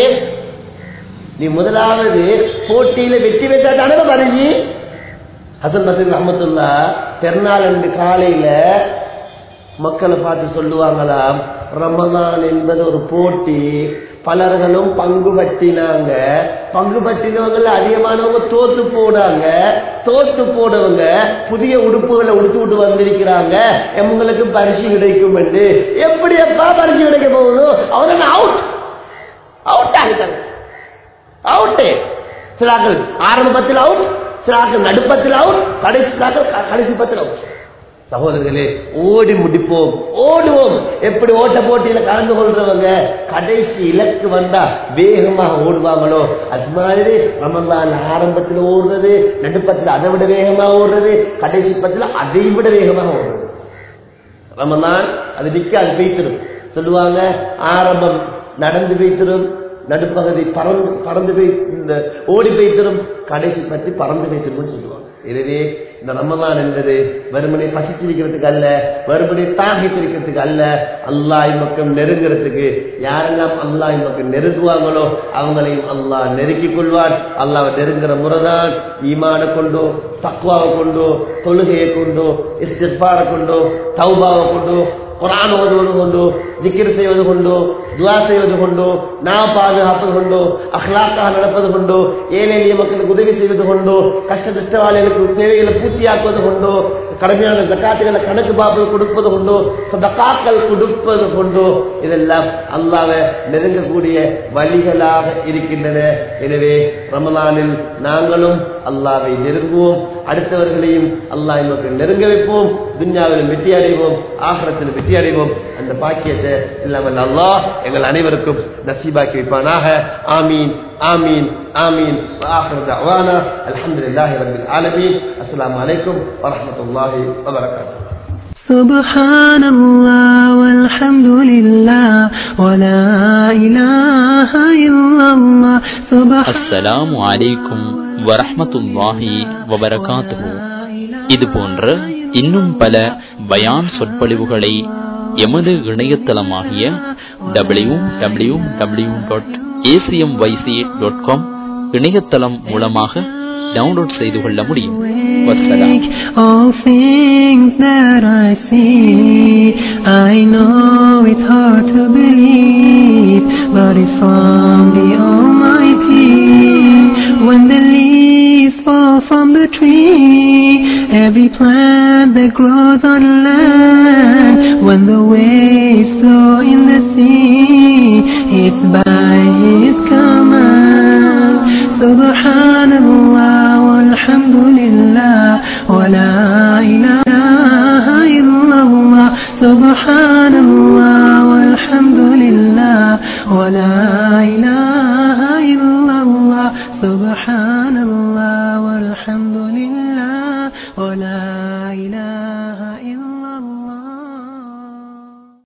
[SPEAKER 2] நீ முதலாவது போட்டியில வெற்றி பெற்றாதானே பரிசு ஹசன் மசீத் அஹமத்துல்லா பெருநாள் அன்று காலையில மக்களை பார்த்து சொல்லுவாங்களாம் ரமதான் என்பது ஒரு போட்டி பலர்களும் பங்கு பற்றினாங்க பங்கு பற்றினவங்கள அதிகமானவங்க தோத்து போனாங்க தோத்து போனவங்க புதிய உடுப்புகளை உடுத்து விட்டு வந்திருக்கிறாங்க எங்களுக்கு பரிசு கிடைக்கும் என்று எப்படி எப்பா பரிசு கிடைக்க போகுதோ அவங்க அவுட் அவுட் ஆகிட்டாங்க அவுட்டு சிலாக்கள் ஆரம்பத்தில் அவுட் சிலாக்கள் நடுப்பத்தில் அவுட் கடைசி கடைசி பத்தில் அவுட் சகோதரர்களே ஓடி முடிப்போம் ஓடுவோம் எப்படி ஓட்ட போட்டியில கலந்து கொள்றவங்க கடைசி இலக்கு வந்தா வேகமாக ஓடுவாங்களோ அது மாதிரி ரமலான் ஆரம்பத்தில் ஓடுறது நடுப்பத்தில் அதை விட வேகமாக ஓடுறது கடைசி பத்தில் அதை விட வேகமாக ஓடுறது ரமலான் அது நிக்க அது பெய்த்திரும் சொல்லுவாங்க ஆரம்பம் நடந்து பெய்த்திரும் நடுப்பகுதி பறந்து பறந்து போய் இந்த ஓடி பெய்த்திரும் கடைசி பற்றி பறந்து பெய்த்திரும் சொல்லுவாங்க எனவே இந்த ரமதான் என்பது வறுமனை பசித்திருக்கிறதுக்கு அல்ல வறுமனை தாகித்திருக்கிறதுக்கு அல்ல அல்லாஹ் பக்கம் நெருங்கிறதுக்கு யாரெல்லாம் அல்லாஹ் பக்கம் நெருங்குவாங்களோ அவங்களையும் அல்லாஹ் நெருக்கிக் கொள்வான் அல்லாஹ் நெருங்குற முறைதான் ஈமான கொண்டோ தக்குவாவை கொண்டோ தொழுகையை கொண்டோ இஸ்திஃபாரை கொண்டோ தௌபாவை கொண்டோ குரான் ஓதுவது கொண்டோ திக்கிர் செய்வது கொண்டோ துவா செய்வது கொண்டோ நான் பாதுகாப்பது கொண்டோ அஹ்லாக்காக நடப்பது கொண்டோ ஏழை எளிய மக்களுக்கு உதவி செய்வது கொண்டோ கஷ்ட கஷ்டவாளிகளுக்கு தேவைகளை பூர்த்தியாக்குவது கொண்டோ கடுமையான ஜக்காத்துகளை கணக்கு பார்ப்பது கொடுப்பது கொண்டோ சதக்காக்கள் கொடுப்பது கொண்டோ இதெல்லாம் அல்லாவை நெருங்கக்கூடிய வழிகளாக இருக்கின்றன எனவே ரமலானில் நாங்களும் அல்லாவை நெருங்குவோம் அடுத்தவர்களையும் அல்லாஹ் நமக்கு நெருங்க வைப்போம் துன்யாவிலும் வெற்றி அடைவோம் ஆகரத்திலும் வெற்றி அடைவோம் அந்த பாக்கியத்தை இல்லாமல் அல்லாஹ் எங்கள் அனைவருக்கும் நசீபாக்கி வைப்பானாக ஆமீன் ஆமீன் ஆமீன் وآخر دعوانا الحمد لله رب العالمين السلام عليكم ورحمة الله وبركاته
[SPEAKER 3] سبحان الله والحمد لله ولا إله إلا الله سبحان
[SPEAKER 4] அஸ்ஸலாமு அலைக்கும் வரஹ்மத்துல்லாஹி வபரகாத்துஹு இது போன்ற இன்னும் பல பயான் சொற்பொழிவுகளை எமது இணையதளமாகிய W W W dot ACM YC dot com இணையதளம் மூலமாக டவுன்லோட் செய்து கொள்ள முடியும் வசலாம்
[SPEAKER 3] All things that I see, I know it's hard to believe, but it's from the Almighty. When the leaves fall from the tree, every plant that grows on land, when the waves flow in the sea, it's by His command. Subhanallah, walhamdulillah, wa la ilaha illallah. Subhanallah, walhamdulillah, wa la ilaha